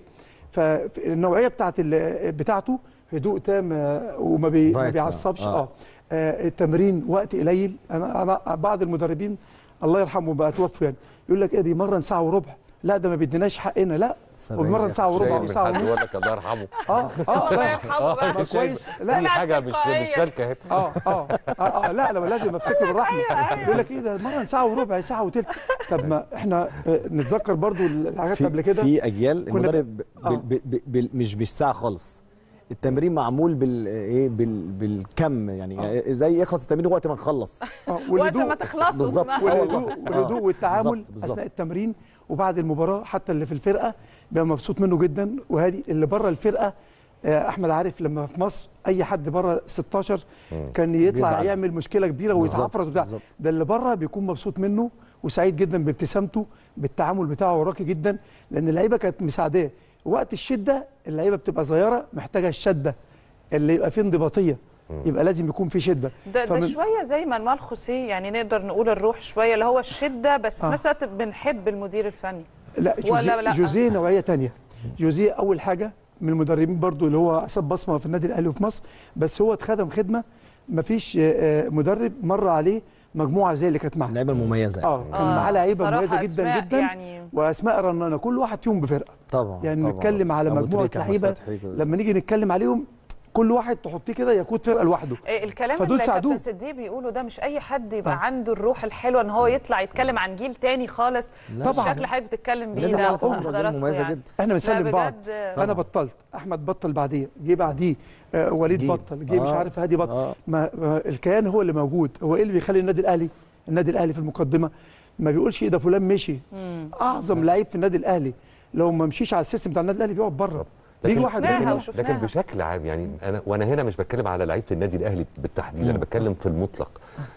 فالنوعيه بتاعت ال- بتاعته هدوء تام آه، وما بي ما Vibes، بيعصبش آه. اه, آه التمرين وقت قليل انا انا بعض المدربين الله يرحمه بقى توفوا يعني يقول لك ايه دي مرن ساعه وربع لا ده ما بيديناش حقنا لا وبيمرن ساعه وربع شايل من وساعه حد ونص يقول لك الله يرحمه اه اه الله لا. يرحمه بقى. ما شايل- كويس في حاجه مش مش سالكه هنا اه اه اه, آه لا انا لازم افتكر بالرحمه يقول لك ايه ده مرن ساعه وربع ساعه وثلث طب ما احنا آه، نتذكر برضو الحاجات في, قبل كده في اجيال كنا- المدرب آه. بال بال بال بال مش بالساعه خالص التمرين معمول بال ايه بال بالكم يعني آه. ازاي يخلص التمرين وقت ما نخلص آه، والهدوء بالظبط آه والهدوء والله. والهدوء آه، والتعامل بالظبط، بالظبط. اثناء التمرين وبعد المباراه حتى اللي في الفرقه بيبقى مبسوط منه جدا وهادي اللي بره الفرقه آه، احمد عارف لما في مصر اي حد بره 16 كان يطلع بيزعل. يعمل مشكله كبيره بالظبط، ويتعفرس بتاع بالظبط. ده اللي بره بيكون مبسوط منه وسعيد جدا بابتسامته بالتعامل بتاعه راقي جدا لان اللعيبه كانت مساعداه وقت الشده اللعيبه بتبقى صغيره محتاجه الشده اللي يبقى فيه انضباطيه يبقى لازم يكون في شده ده, ده فمن- شويه زي ما نوال خوسيه يعني نقدر نقول الروح شويه اللي هو الشده بس في آه. نفس الوقت بنحب المدير الفني لا ولا جوزيه, لا؟ جوزيه نوعيه تانية جوزيه اول حاجه من المدربين برضو اللي هو ساب بصمه في النادي الاهلي وفي مصر بس هو اتخدم خدمه ما فيش مدرب مر عليه مجموعه زي اللي كانت معاه اللعيبه المميزه اه كان آه، معاه لعيبه صراحة مميزه جدا أسماء جدا يعني- واسماء رنانه كل واحد فيهم بفرقه طبعا يعني طبعا. نتكلم على أبو مجموعه تريكة، أحمد لعيبه فتحي كده. لما نيجي نتكلم عليهم كل واحد تحطيه كده يقود فرقه لوحده إيه الكلام فدول اللي ساعدوه. كابتن صديق بيقوله ده مش اي حد يبقى آه. عنده الروح الحلوه ان هو يطلع يتكلم عن جيل تاني خالص طبعاً. بالشكل اللي حضرتك بتتكلم بيه لازم ده على طول. حضراتكم مميزة يعني. جدا. احنا لا بنسلم بعض بجد، انا بطلت احمد بطل بعديه جه بعديه آه وليد جيل. بطل جه مش آه. عارف هادي بطل آه. ما ما الكيان هو اللي موجود هو ايه اللي بيخلي النادي الاهلي النادي الاهلي في المقدمه ما بيقولش ايه ده فلان مشي اعظم لعيب في النادي الاهلي لو ما مشيش على السيستم بتاع النادي الاهلي بيقعد بره بيجي واحد شفناها منهم وشفناها. لكن بشكل عام يعني انا وانا هنا مش بتكلم على لعيبه النادي الاهلي بالتحديد انا بتكلم في المطلق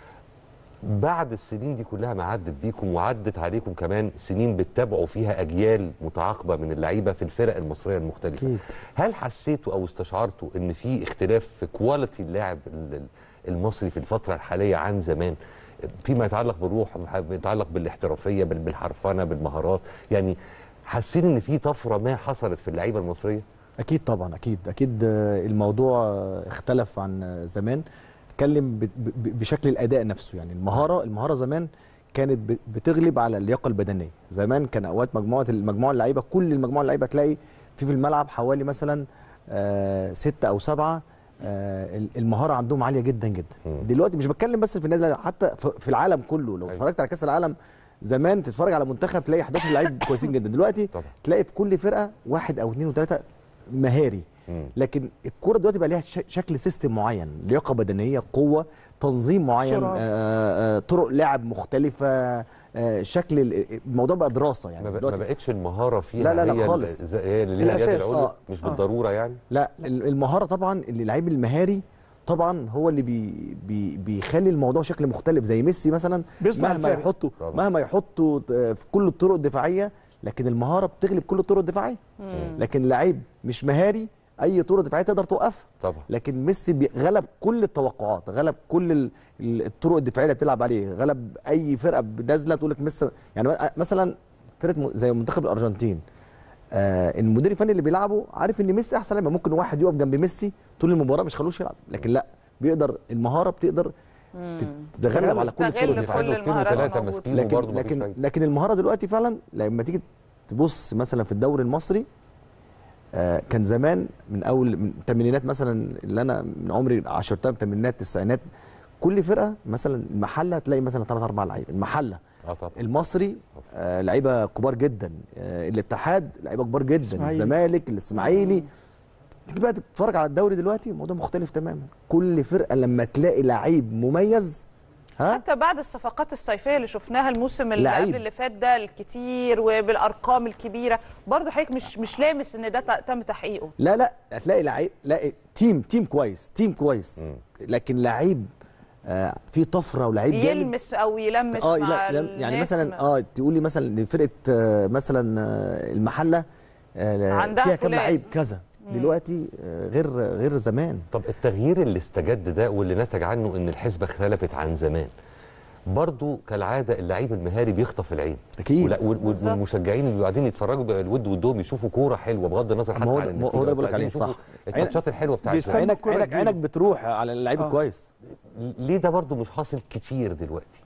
بعد السنين دي كلها ما عدت بيكم وعدت عليكم كمان سنين بتتابعوا فيها اجيال متعاقبه من اللعيبه في الفرق المصريه المختلفه أكيد. هل حسيتوا او استشعرتوا ان في اختلاف في كواليتي اللاعب ال- ال- المصري في الفتره الحاليه عن زمان فيما يتعلق بالروح يتعلق بالاحترافيه بال- بالحرفنه بالمهارات يعني حاسين ان في طفره ما حصلت في اللعيبه المصريه اكيد طبعا اكيد اكيد آه، الموضوع آه، اختلف عن آه، زمان اتكلم ب- ب- بشكل الاداء نفسه يعني المهاره المهاره زمان كانت ب- بتغلب على اللياقه البدنيه زمان كان اوقات مجموعه المجموعه اللعيبه كل المجموعه اللعيبه تلاقي في في الملعب حوالي مثلا آه، ستة او سبعة آه، ال- المهاره عندهم عاليه جدا جدا دلوقتي مش بتكلم بس في النادي الأهلي، حتى في في العالم كله لو اتفرجت على كاس العالم زمان تتفرج على منتخب تلاقي 11 لعيب كويسين جدا دلوقتي تلاقي في كل فرقه واحد او اثنين وثلاثه مهاري لكن الكوره دلوقتي بقى ليها ش- شكل سيستم معين لياقه بدنيه قوه تنظيم معين سرعة. آه آه طرق لعب مختلفه آه شكل ال- الموضوع بقى دراسه يعني ما, ب- ما دلوقتي بقتش المهاره فيها لا لا لا هي ال- خالص. ز- هي اللي ليها اليد الأساس. العليا آه. مش آه. بالضروره يعني لا ال- المهاره طبعا اللي اللعيب المهاري طبعا هو اللي بي بي بيخلي الموضوع شكل مختلف زي ميسي مثلا بيصنع مهما الفارق. يحطوا طبعا. مهما يحطوا آه، في كل الطرق الدفاعيه لكن المهاره بتغلب كل الطرق الدفاعيه لكن لعيب مش مهاري اي طرق دفاعيه تقدر توقفها طبعا لكن ميسي بي- غلب كل التوقعات غلب كل ال- ال- الطرق الدفاعيه اللي بتلعب عليه غلب اي فرقه نازله تقول لك ميسي يعني مثلا فرقه م- زي منتخب الارجنتين آه المدير الفني اللي بيلعبه عارف ان ميسي احسن لعيب ممكن واحد يقف جنب ميسي طول المباراه مش خلوش يلعب لكن لا بيقدر المهاره بتقدر تتغلب على كل الطرق يستغل الدفاعيه كل المهارات ثلاثة الموجودة. ماسكين لكن وبرضه مفيش لكن فايدة. لكن المهاره دلوقتي فعلا لما تيجي تبص مثلا في الدوري المصري آه كان زمان من اول من الثمانينات مثلا اللي انا من عمري عشرتها الثمانينات التسعينات كل فرقه مثلا المحله هتلاقي مثلا ثلاث اربع لعيبه المحله اه طبعا المصري آه لعيبه كبار جدا آه الاتحاد لعيبه كبار جدا إسماعيلي. الزمالك الاسماعيلي تيجي بقى تتفرج على الدوري دلوقتي الموضوع مختلف تماما كل فرقه لما تلاقي لعيب مميز ها حتى بعد الصفقات الصيفيه اللي شفناها الموسم اللي لعيب. قبل اللي فات ده الكتير وبالارقام الكبيره برضه حضرتك مش مش لامس ان ده ت- تم تحقيقه لا لا هتلاقي لعيب لا تيم تيم كويس تيم كويس لكن لعيب آه في طفره ولعيب جامد يلمس او يلمس اه مع لا لا، الناس يعني مثلا ما- اه تقولي مثلا إن فرقه آه مثلا آه المحله آه عندها فيها كام فلان. لعيب كذا دلوقتي آه غير غير زمان طب التغيير اللي استجد ده واللي نتج عنه ان الحسبه اختلفت عن زمان برضو كالعاده اللعيب المهاري بيخطف العين اكيد ولا- وال- وال- بالظبط. والمشجعين اللي قاعدين يتفرجوا بقى الود ودهم يشوفوا كوره حلوه بغض النظر حتى ما هو عن ده- النتيجه هو ده اللي بس بقول لك عليه عايزين صح يشوفوا الماتشات الحلوه بتاعتنا عينك عينك عينك بتروح على اللعيب آه. الكويس ليه ده برضو مش حاصل كتير دلوقتي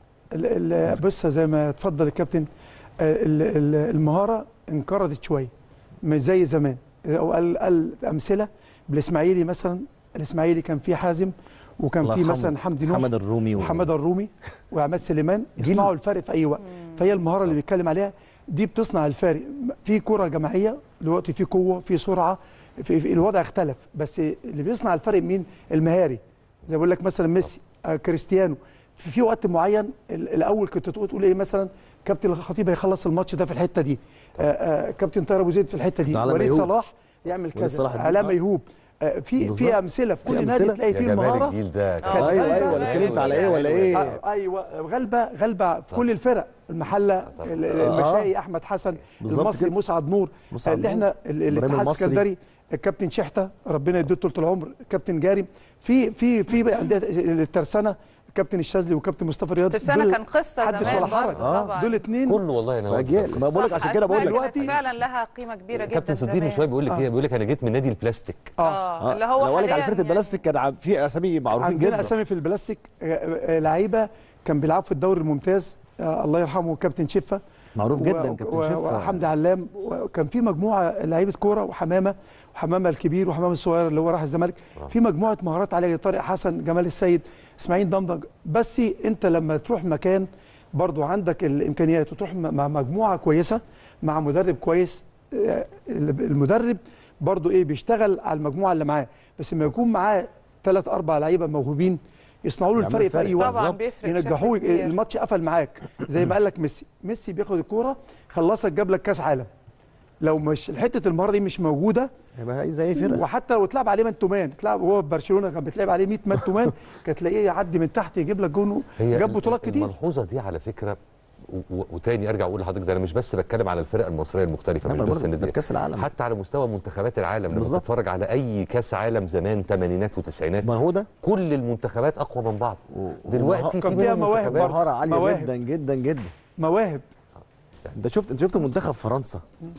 ال- ال- بص زي ما اتفضل الكابتن آه، ال- ال- المهاره انقرضت شويه مش زي زمان او قال قال امثله بالاسماعيلي مثلا الاسماعيلي كان فيه حازم وكان الله فيه يرحمه. مثلا حمدي نوح محمد الرومي و- ومحمد الرومي وعماد سليمان جيل. يصنعوا الفرق في اي وقت فهي المهاره اللي بيتكلم عليها دي بتصنع الفارق في كره جماعيه دلوقتي في قوه في سرعه في, في الوضع اختلف بس اللي بيصنع الفرق مين المهاري زي بقول لك مثلا ميسي آه كريستيانو في, في وقت معين ال- الاول كنت تقول تقول ايه مثلا كابتن الخطيب هيخلص الماتش ده في الحته دي آه آه كابتن طاهر ابو زيد في الحته دي ده على وليد ميهوب. صلاح يعمل وليد كذا صلاح الدين. علامه آه. يهوب آه في بالظبط. في امثله في في كل نادي أمثلة. تلاقي يا فيه جمال المهاره الجيل ده كانت ايوه غالبة. ايوه ولا اتكلمت على ايه ولا ايه آه، ايوه غلبه غلبه في كل الفرق المحله ال- المشائي احمد حسن بالظبط المصري كده. مسعد نور مسعد اللي نور. احنا ال- إبراهيم الاتحاد المصري. السكندري الكابتن شحته ربنا يديه طول العمر الكابتن جارم في في في بقى انديه الترسانه الكابتن الشاذلي والكابتن مصطفى رياض ترسانة دول كان قصة حدث زمان ولا حرج برضه طبعاً. دول اتنين كله والله انا أجيال. ما بقول لك عشان كده بقول لك دلوقتي فعلا لها قيمه كبيره جدا كابتن صديق من زمان. شويه بيقول لك ايه بيقول لك انا جيت من نادي البلاستيك اه اللي هو لو قال لك على حالياً فرقه البلاستيك كان ع- في اسامي معروفين عندنا جدا اسامي في البلاستيك آه، آه، لعيبه كان بيلعبوا في الدوري الممتاز آه، الله يرحمه كابتن شفه معروف و- جدا و- كابتن شفة. وحمدي علام وكان في مجموعه لعيبه كوره وحمامه وحمامه الكبير وحمامه الصغير اللي هو راح الزمالك في مجموعه مهارات عليه طارق حسن جمال السيد اسماعيل دمدم بس انت لما تروح مكان برضو عندك الامكانيات وتروح م- مع مجموعه كويسه مع مدرب كويس آه، المدرب برضو ايه بيشتغل على المجموعه اللي معاه بس لما يكون معاه ثلاث اربع لعيبه موهوبين يصنعوا له يعمل الفرق في فرق. اي وقت طبعاً بيفرق ينجحوه بشكل كبير. الماتش قفل معاك زي ما قال لك ميسي ميسي بياخد الكوره خلصك جاب لك كاس عالم لو مش حته المهاره دي مش موجوده هيبقى زي اي فرقه وحتى لو اتلعب عليه مان تو مان اتلعب هو في برشلونه كان بيتلعب عليه 100 مان تو مان كان تلاقيه يعدي من تحت يجيب لك جون هي جاب ال- بطولات كتير الملحوظه دي على فكره و- و- وتاني ارجع اقول لحضرتك ده انا مش بس بتكلم على الفرق المصريه المختلفه لا، مش ما بس برضه النادي ده كأس العالم. حتى على مستوى منتخبات العالم لما بالظبط. تتفرج على اي كاس عالم زمان ثمانينات وتسعينات ما هو ده كل المنتخبات اقوى من بعض دلوقتي كان في فيها منهم مواهب منتخبات برضه. مهاره عاليه مواهب. جدا جدا جدا مواهب انت شفت انت شفت منتخب فرنسا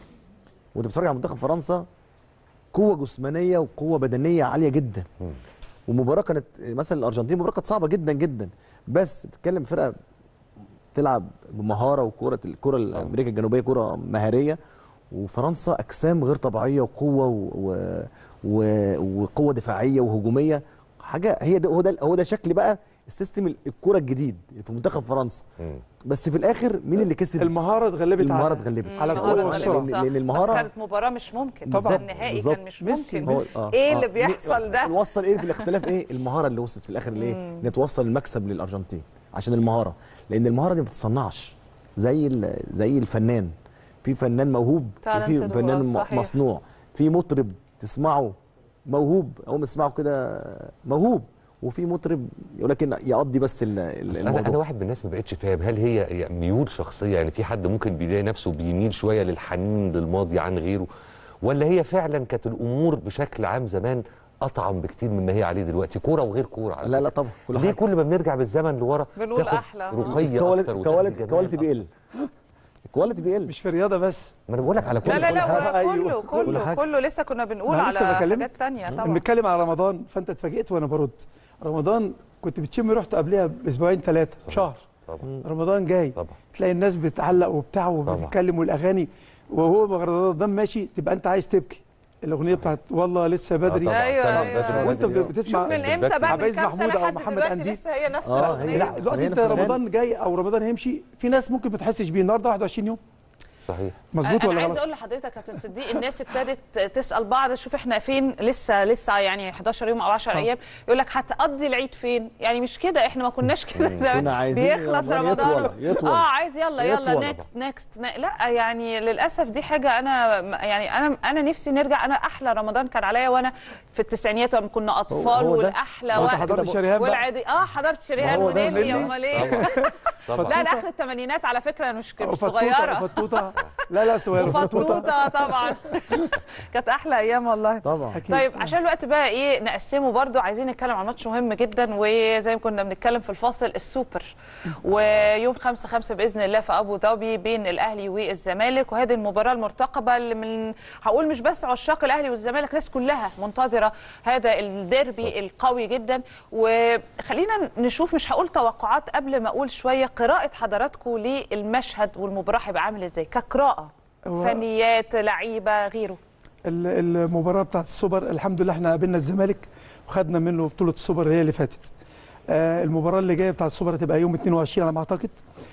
وانت بتتفرج على منتخب فرنسا قوه جسمانيه وقوه بدنيه عاليه جدا ومباراه كانت مثلا الارجنتين مباراه كانت صعبه جدا جدا بس بتتكلم فرقه تلعب بمهاره وكره الكره الامريكا الجنوبيه كره مهاريه وفرنسا اجسام غير طبيعيه وقوه و... و... و... وقوه دفاعيه وهجوميه حاجه هي ده هو ده هو ده شكل بقى السيستم الكره الجديد في منتخب فرنسا بس في الاخر مين اللي كسب المهاره اتغلبت المهاره على- اتغلبت على المهارة القوه اتغلبت، والسرعه صح. لان بس المهاره كانت مباراه مش ممكن بالظبط، طبعا النهائي بالظبط. كان مش ميسي- ممكن ميسي. آه، ايه آه. اللي بيحصل ده نوصل ايه في الاختلاف ايه المهاره اللي وصلت في الاخر لايه ان توصل المكسب للارجنتين عشان المهاره لان المهاره دي ما بتتصنعش زي ال- زي الفنان في فنان موهوب وفي Talented فنان هو، م- صحيح. مصنوع في مطرب تسمعه موهوب اول ما تسمعه كده موهوب وفي مطرب يقول لك إن يقضي بس ال- ال- انا انا الموضوع واحد من الناس ما بقتش فاهم هل هي يعني ميول شخصيه يعني في حد ممكن بيلاقي نفسه بيميل شويه للحنين للماضي عن غيره ولا هي فعلا كانت الامور بشكل عام زمان اطعم بكتير مما هي عليه دلوقتي كوره وغير كوره على لا لا فكرة. طبعا كل ليه حاجه كل ما بنرجع بالزمن لورا بنقول تاخد أحلى. رقيه الكواليتي اكتر الكواليتي وتاخد الكواليتي جمال بيقل الكواليتي بيقل مش في الرياضه بس ما انا بقول لك على كل لا لا كل لا حاجة. هو أيوة. كله كل كله حاجة. كله لسه كنا بنقول أنا على لسه بكلمك. حاجات تانية طبعا بنتكلم على رمضان فانت اتفاجئت وانا برد رمضان كنت بتشم رحت قبلها باسبوعين ثلاثه شهر طبعا رمضان جاي طبعا تلاقي الناس بتعلق وبتاع وبتتكلم والاغاني وهو رمضان ماشي تبقى انت عايز تبكي الاغنيه بتاعت والله لسه بدري طبعاً، أيوة، طبعاً، أيوة. بدري وانت بدري. بتسمع شوف من امتى بقى من عبايز كام محمود سنه او لحد محمد دلوقتي انديل لسه هي نفس آه، هي- الاغنيه لا دلوقتي هي انت نفس الأغاني. رمضان جاي او رمضان هيمشي في ناس ممكن ما تحسش بيه النهارده 21 يوم صحيح مظبوط انا ولا عايز غلط؟ اقول لحضرتك يا كابتن صديق الناس ابتدت تسال بعض شوف احنا فين لسه لسه يعني 11 يوم او 10 ايام يقول لك هتقضي العيد فين يعني مش كده احنا ما كناش كده زمان كنا عايزين بيخلص رمضان رمضان يطول- يطول. اه عايز يلا يلا يطول. نكست نكست لا يعني للاسف دي حاجه انا يعني انا انا نفسي نرجع انا احلى رمضان كان عليا وانا في التسعينيات لما كنا اطفال هو ده. والاحلى هو انت وقت حضرت شريهان بقى؟ والعادي اه حضرت شريهان هو ده ونيلي نيلي. امال ايه طبعا. لا لاخر الثمانينات على فكره أنا مش مش وفتوتة- صغيره وفتوته لا لا صغيره وفطوطه طبعا كانت احلى ايام والله طبعا طيب عشان الوقت بقى ايه نقسمه برضو عايزين نتكلم عن ماتش مهم جدا وزي ما كنا بنتكلم في الفاصل السوبر ويوم 5 5 باذن الله في ابو ظبي بين الاهلي والزمالك وهذه المباراه المرتقبه اللي من هقول مش بس عشاق الاهلي والزمالك الناس كلها منتظره هذا الديربي القوي جدا وخلينا نشوف مش هقول توقعات قبل ما اقول شويه قراءه حضراتكم للمشهد والمباراه هيبقى عامل ازاي كقراءه هو- فنيات لعيبه غيره ال- المباراه بتاعت السوبر الحمد لله احنا قابلنا الزمالك وخدنا منه بطوله السوبر هي اللي فاتت آه المباراه اللي جايه بتاعت السوبر هتبقى يوم 22 على ما اعتقد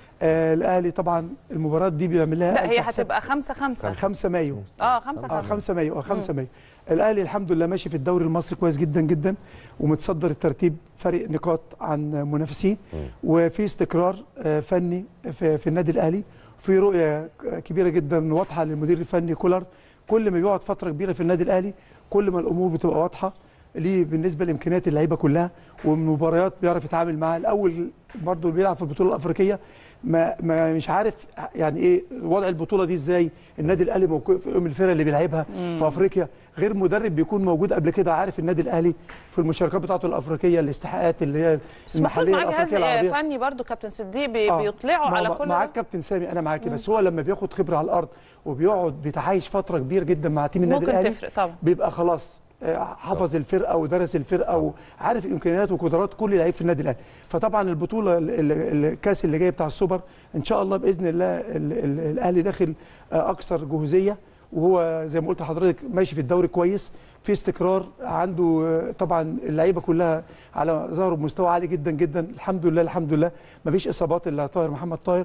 آه الاهلي طبعا المباراه دي بيعمل لها لا ألف هي حساب. هتبقى 5 5 5 مايو اه 5 اه 5 5 مايو اه 5 مايو الاهلي الحمد لله ماشي في الدوري المصري كويس جدا جدا ومتصدر الترتيب فرق نقاط عن منافسين وفي استقرار آه، فني في, في النادي الاهلي في رؤيه كبيره جدا واضحه للمدير الفني كولر كل ما بيقعد فتره كبيره في النادي الاهلي كل ما الامور بتبقى واضحه ليه بالنسبه لامكانيات اللعيبه كلها والمباريات بيعرف يتعامل معاها الاول برضه بيلعب في البطوله الافريقيه ما, ما مش عارف يعني ايه وضع البطوله دي ازاي النادي الاهلي موقف من الفرق اللي بيلعبها مم. في افريقيا غير مدرب بيكون موجود قبل كده عارف النادي الاهلي في المشاركات بتاعته الافريقيه الاستحقاقات اللي هي بس المفروض المحليه معاه جهاز الافريقيه العربيه فني برضو كابتن صديق بي آه. بيطلعوا ما- على ما- كل معاك ده. كابتن سامي انا معاكي مم. بس هو لما بياخد خبره على الارض وبيقعد بيتعايش فتره كبيره جدا مع تيم النادي ممكن الاهلي تفرق طبعا بيبقى خلاص آه، حفظ الفرقه ودرس الفرقه وعارف امكانيات وقدرات كل لعيب في النادي الاهلي فطبعا البطوله ال- ال- الكاس اللي جاي بتاع السوبر ان شاء الله باذن الله ال- ال- الاهلي داخل آه، اكثر جهوزيه وهو زي ما قلت لحضرتك ماشي في الدوري كويس في استقرار عنده آه، طبعا اللعيبه كلها على ظهره بمستوى عالي جدا جدا الحمد لله الحمد لله ما فيش اصابات الا طاهر محمد طاهر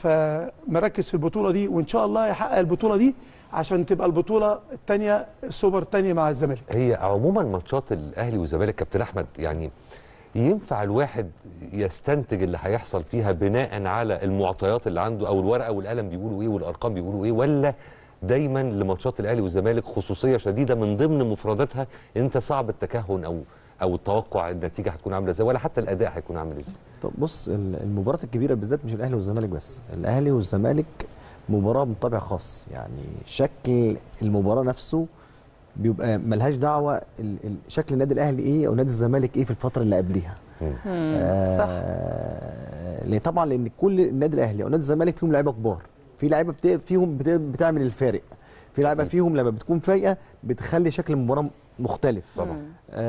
فمركز في البطوله دي وان شاء الله يحقق البطوله دي عشان تبقى البطوله الثانيه السوبر الثانيه مع الزمالك هي عموما ماتشات الاهلي والزمالك كابتن احمد يعني ينفع الواحد يستنتج اللي هيحصل فيها بناء على المعطيات اللي عنده او الورقه والقلم بيقولوا ايه والارقام بيقولوا ايه ولا دايما لماتشات الاهلي والزمالك خصوصيه شديده من ضمن مفرداتها انت صعب التكهن او او التوقع النتيجه هتكون عامله ازاي ولا حتى الاداء هيكون عامل ازاي طب بص ال- المباراه الكبيره بالذات مش الاهلي والزمالك بس الاهلي والزمالك مباراه من طابع خاص يعني شكل المباراه نفسه بيبقى ملهاش دعوه ال- ال- شكل النادي الاهلي ايه او نادي الزمالك ايه في الفتره اللي قبليها آه ليه طبعا لان كل النادي الاهلي او نادي الزمالك فيهم لعيبه كبار في لعيبه بت... فيهم بت... بتعمل الفارق في لعيبه فيهم لما بتكون فايقه بتخلي شكل المباراه مختلف طبعا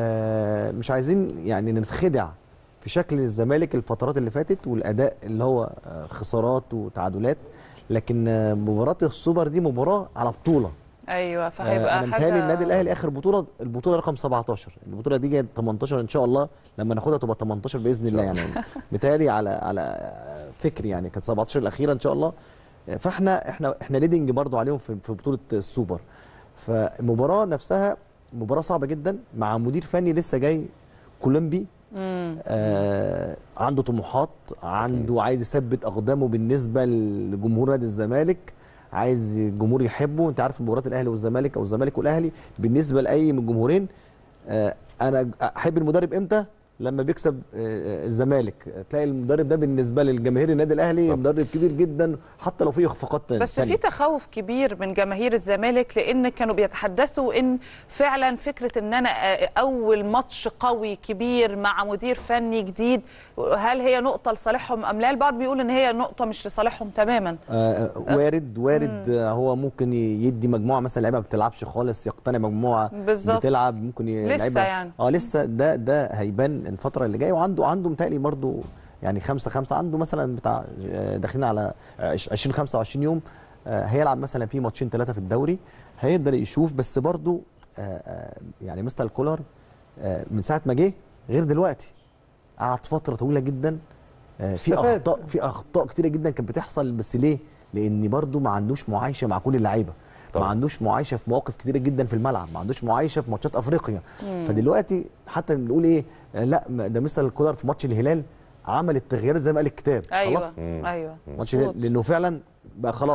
آه مش عايزين يعني نتخدع في شكل الزمالك الفترات اللي فاتت والاداء اللي هو آه، خسارات وتعادلات لكن آه، مباراه السوبر دي مباراه على بطوله ايوه آه، فهيبقى انا حاجه متهيألي النادي الاهلي اخر بطوله البطوله رقم 17 البطوله دي جايه 18 ان شاء الله لما ناخدها تبقى 18 باذن الله يعني متهيألي على على فكري يعني كانت 17 الاخيره ان شاء الله فاحنا احنا احنا ليدنج برضو عليهم في في بطوله السوبر فالمباراه نفسها مباراه صعبه جدا مع مدير فني لسه جاي كولومبي مم. آه عنده طموحات عنده عايز يثبت اقدامه بالنسبه لجمهور نادي الزمالك عايز الجمهور يحبه انت عارف مباراه الاهلي والزمالك او الزمالك والاهلي بالنسبه لاي من الجمهورين آه انا احب المدرب امتى لما بيكسب آه، الزمالك تلاقي المدرب ده بالنسبه للجماهير النادي الاهلي مدرب كبير جدا حتى لو في اخفاقات بس تانية. في تخوف كبير من جماهير الزمالك لان كانوا بيتحدثوا ان فعلا فكره ان انا آه، اول ماتش قوي كبير مع مدير فني جديد هل هي نقطه لصالحهم ام لا البعض بيقول ان هي نقطه مش لصالحهم تماما آه وارد وارد آه هو ممكن يدي مجموعه مثلا لعيبه ما بتلعبش خالص يقتنع مجموعه بالظبط. بتلعب ممكن ي- لسه لعيبة يعني. اه لسه ده ده هيبان الفتره اللي جايه وعنده عنده متهيألي برضو يعني خمسة خمسة عنده مثلا بتاع آه، داخلين على 20 25 يوم آه، هيلعب مثلا في ماتشين ثلاثه في الدوري هيقدر يشوف بس برضو آه، آه، يعني مستر كولر آه، من ساعه ما جه غير دلوقتي قعد فتره طويله جدا آه، في استفاد. اخطاء في اخطاء كتيره جدا كانت بتحصل بس ليه؟ لان برضو ما عندوش معايشه مع كل اللعيبه ما عندوش معايشه في مواقف كتيره جدا في الملعب ما عندوش معايشه في ماتشات افريقيا مم. فدلوقتي حتى نقول ايه آه، لا ما- ده مستر الكولر في ماتش الهلال عمل التغييرات زي ما قال الكتاب ايوه خلاص ايوه ماتش الهلال لانه فعلا بقى خلاص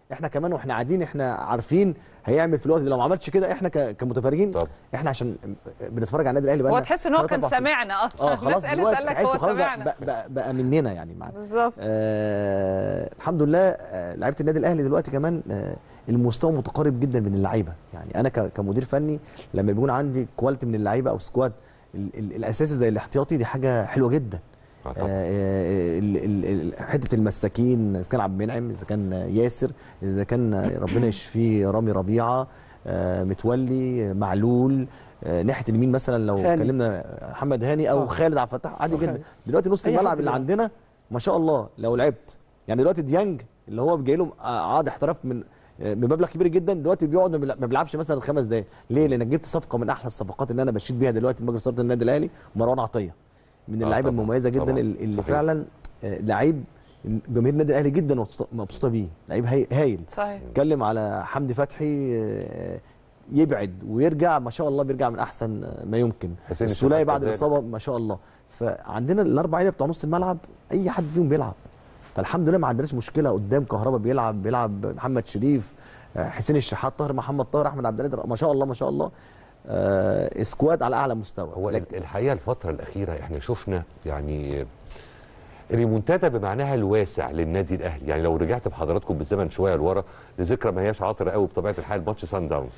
احنا كمان واحنا قاعدين احنا عارفين هيعمل في الوقت ده لو ما عملش كده احنا ك- كمتفرجين احنا عشان بنتفرج على النادي الاهلي هو بقالنا تحس ان هو تلات كان أربع سنين. سامعنا اصلا اه الناس خلاص قالت دلوقتي قال لك تحسه هو خلاص بقى, سامعنا بقى, بقى, بقى مننا يعني معانا بالظبط آه الحمد لله آه لعيبه النادي الاهلي دلوقتي كمان آه المستوى متقارب جدا من اللعيبه يعني انا ك- كمدير فني لما بيكون عندي كواليتي من اللعيبه او سكواد ال ال الاساسي زي الاحتياطي دي حاجه حلوه جدا آه آه ال- ال- ال- حته المساكين اذا كان عبد المنعم اذا كان ياسر اذا كان ربنا يشفيه رامي ربيعه آه متولي معلول آه ناحيه اليمين مثلا لو هاني. اتكلمنا محمد هاني او آه. خالد عبد الفتاح عادي أو جدا خالد. دلوقتي نص أي الملعب حد اللي بيلعب. عندنا ما شاء الله لو لعبت يعني دلوقتي ديانج اللي هو جاي له عقد احتراف من بمبلغ كبير جدا دلوقتي بيقعد ما بيلع- ما بيلعبش مثلا خمس دقايق ليه لانك جبت صفقه من احلى الصفقات اللي انا بشيد بيها دلوقتي مجلس اداره النادي الاهلي مروان عطيه من آه اللعيبه طبعاً، المميزه جدا طبعاً، اللي اللي صحيح. فعلا آه، لعيب جماهير النادي الاهلي جدا مبسوطه مبسوطة بيه لعيب هاي- هايل صحيح اتكلم على حمدي فتحي آه، يبعد ويرجع ما شاء الله بيرجع من احسن ما يمكن حسين السوليه الشحات بعد كذلك. الاصابه ما شاء الله فعندنا الاربع لعيبه بتوع نص الملعب اي حد فيهم بيلعب فالحمد لله ما عندناش مشكله قدام كهربا بيلعب بيلعب محمد شريف آه، حسين الشحات طاهر محمد طاهر احمد عبد القادر ما شاء الله ما شاء الله آه سكواد على اعلى مستوى هو الحقيقه الفتره الاخيره احنا شفنا يعني ريمونتادا بمعناها الواسع للنادي الاهلي يعني لو رجعت بحضراتكم بالزمن شويه لورا لذكرى ما هياش عاطره قوي بطبيعه الحال ماتش سان داونز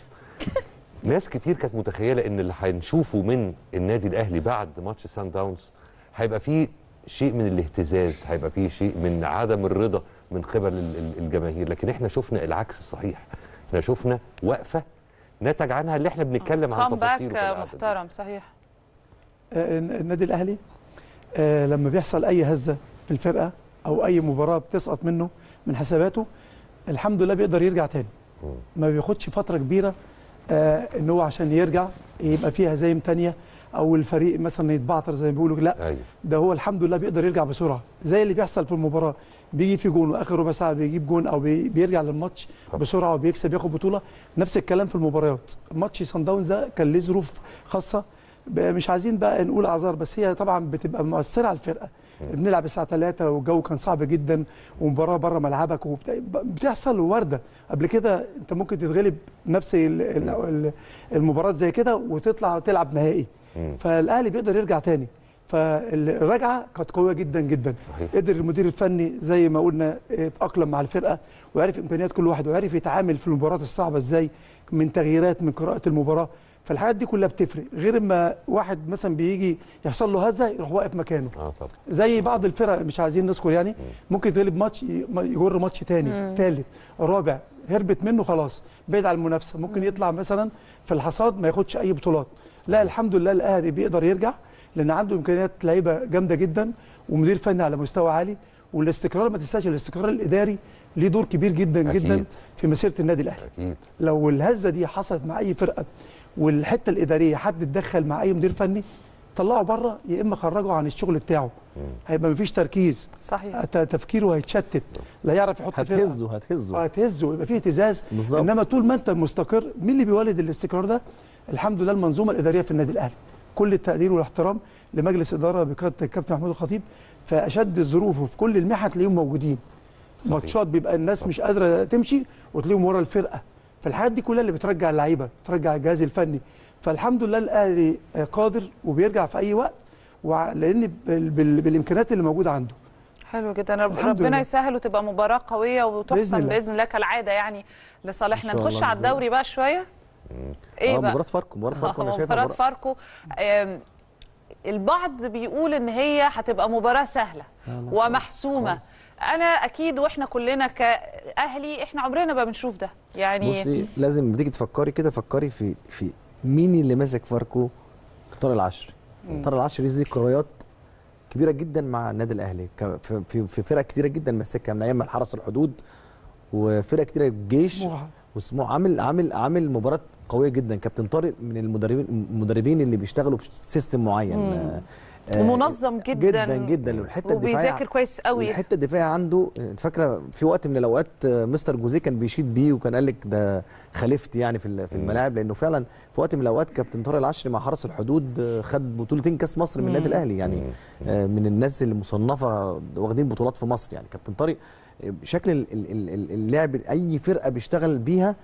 ناس كتير كانت متخيله ان اللي هنشوفه من النادي الاهلي بعد ماتش سان داونز هيبقى فيه شيء من الاهتزاز هيبقى فيه شيء من عدم الرضا من قبل ال- ال- الجماهير لكن احنا شفنا العكس الصحيح احنا شفنا وقفه نتج عنها اللي احنا بنتكلم عن كومباك تفاصيله في القعدة دي. محترم صحيح آه، النادي الاهلي آه، لما بيحصل اي هزه في الفرقه او اي مباراه بتسقط منه من حساباته الحمد لله بيقدر يرجع تاني ما بياخدش فتره كبيره آه، ان هو عشان يرجع يبقى فيه هزايم تانية او الفريق مثلا يتبعتر زي ما بيقولوا لا أيوة. ده هو الحمد لله بيقدر يرجع بسرعه زي اللي بيحصل في المباراه بيجي في جون واخر ربع ساعه بيجيب جون او بي- بيرجع للماتش بسرعه وبيكسب ياخد بطوله نفس الكلام في المباريات ماتش سان داونز ده كان ليه ظروف خاصه ب- مش عايزين بقى نقول اعذار بس هي طبعا بتبقى مؤثره على الفرقه بنلعب الساعه 3 والجو كان صعب جدا ومباراه بره ملعبك وبتحصل وارده قبل كده انت ممكن تتغلب نفس ال- ال- ال- المباراه زي كده وتطلع تلعب نهائي فالاهلي بيقدر يرجع تاني فالرجعه كانت قويه جدا جدا قدر المدير الفني زي ما قلنا اتاقلم مع الفرقه وعرف امكانيات كل واحد وعرف يتعامل في المباريات الصعبه ازاي من تغييرات من قراءه المباراه فالحاجات دي كلها بتفرق غير اما واحد مثلا بيجي يحصل له هزه يروح واقف مكانه اه طبعا زي بعض الفرق مش عايزين نذكر يعني ممكن يتغلب ماتش ي- يجر ماتش تاني مم. ثالث رابع هربت منه خلاص بعيد عن المنافسه ممكن يطلع مثلا في الحصاد ما ياخدش اي بطولات لا الحمد لله الاهلي بيقدر يرجع لان عنده امكانيات لعيبه جامده جدا ومدير فني على مستوى عالي والاستقرار ما تنساش الاستقرار الاداري ليه دور كبير جدا أكيد. جدا في مسيره النادي الاهلي اكيد لو الهزه دي حصلت مع اي فرقه والحته الاداريه حد اتدخل مع اي مدير فني طلعه بره يا اما خرجه عن الشغل بتاعه هيبقى مفيش تركيز صحيح ت- تفكيره هيتشتت لا يعرف يحط فرقة. هتهزه هتهزه هتهزه يبقى فيه اهتزاز بالظبط. انما طول ما انت مستقر مين اللي بيولد الاستقرار ده الحمد لله المنظومه الاداريه في النادي الاهلي كل التقدير والاحترام لمجلس اداره بقياده الكابتن محمود الخطيب في اشد الظروف وفي كل المحن تلاقيهم موجودين ماتشات بيبقى الناس مش قادره تمشي وتلاقيهم ورا الفرقه فالحاجات دي كلها اللي بترجع اللعيبه بترجع الجهاز الفني فالحمد لله الاهلي قادر وبيرجع في اي وقت وع- لان بال- بال- بالامكانيات اللي موجوده عنده حلو جدا رب الحمد ربنا لله. يسهل وتبقى مباراه قويه وتحسم بإذن الله. باذن الله كالعاده يعني لصالحنا إن شاء نخش الله على بإذن الله. الدوري بقى شويه ايه اه بقى مباراه فاركو مباراه فاركو انا شايفها مباراه مباراة- فاركو آم، البعض بيقول ان هي هتبقى مباراه سهله ومحسومه انا اكيد واحنا كلنا كاهلي احنا عمرنا ما بنشوف ده يعني بصي لازم لما تيجي تفكري كده فكري في في مين اللي ماسك فاركو طارق العشري مم. طارق العشري ليه ذكريات كبيره جدا مع النادي الاهلي ك- في, في, في فرق كتيره جدا ماسكها من ايام حرس الحدود وفرق كتيره الجيش سموحة. وسموحه عامل عامل عامل مباراه قويه جدا كابتن طارق من المدربين المدربين اللي بيشتغلوا بسيستم معين مم. آه، آه، ومنظم جدا جدا جدا والحته الدفاعيه وبيذاكر كويس قوي الحته الدفاعيه عنده انت فاكره في وقت من الاوقات آه، مستر جوزيه كان بيشيد بيه وكان قال لك ده خليفتي يعني في ال- في الملاعب لانه فعلا في وقت من الاوقات كابتن طارق العشري مع حرس الحدود آه، خد بطولتين كاس مصر من مم. النادي الاهلي يعني آه، من الناس اللي مصنفه واخدين بطولات في مصر يعني كابتن طارق شكل ال- ال- ال- اللعب اي فرقه بيشتغل بيها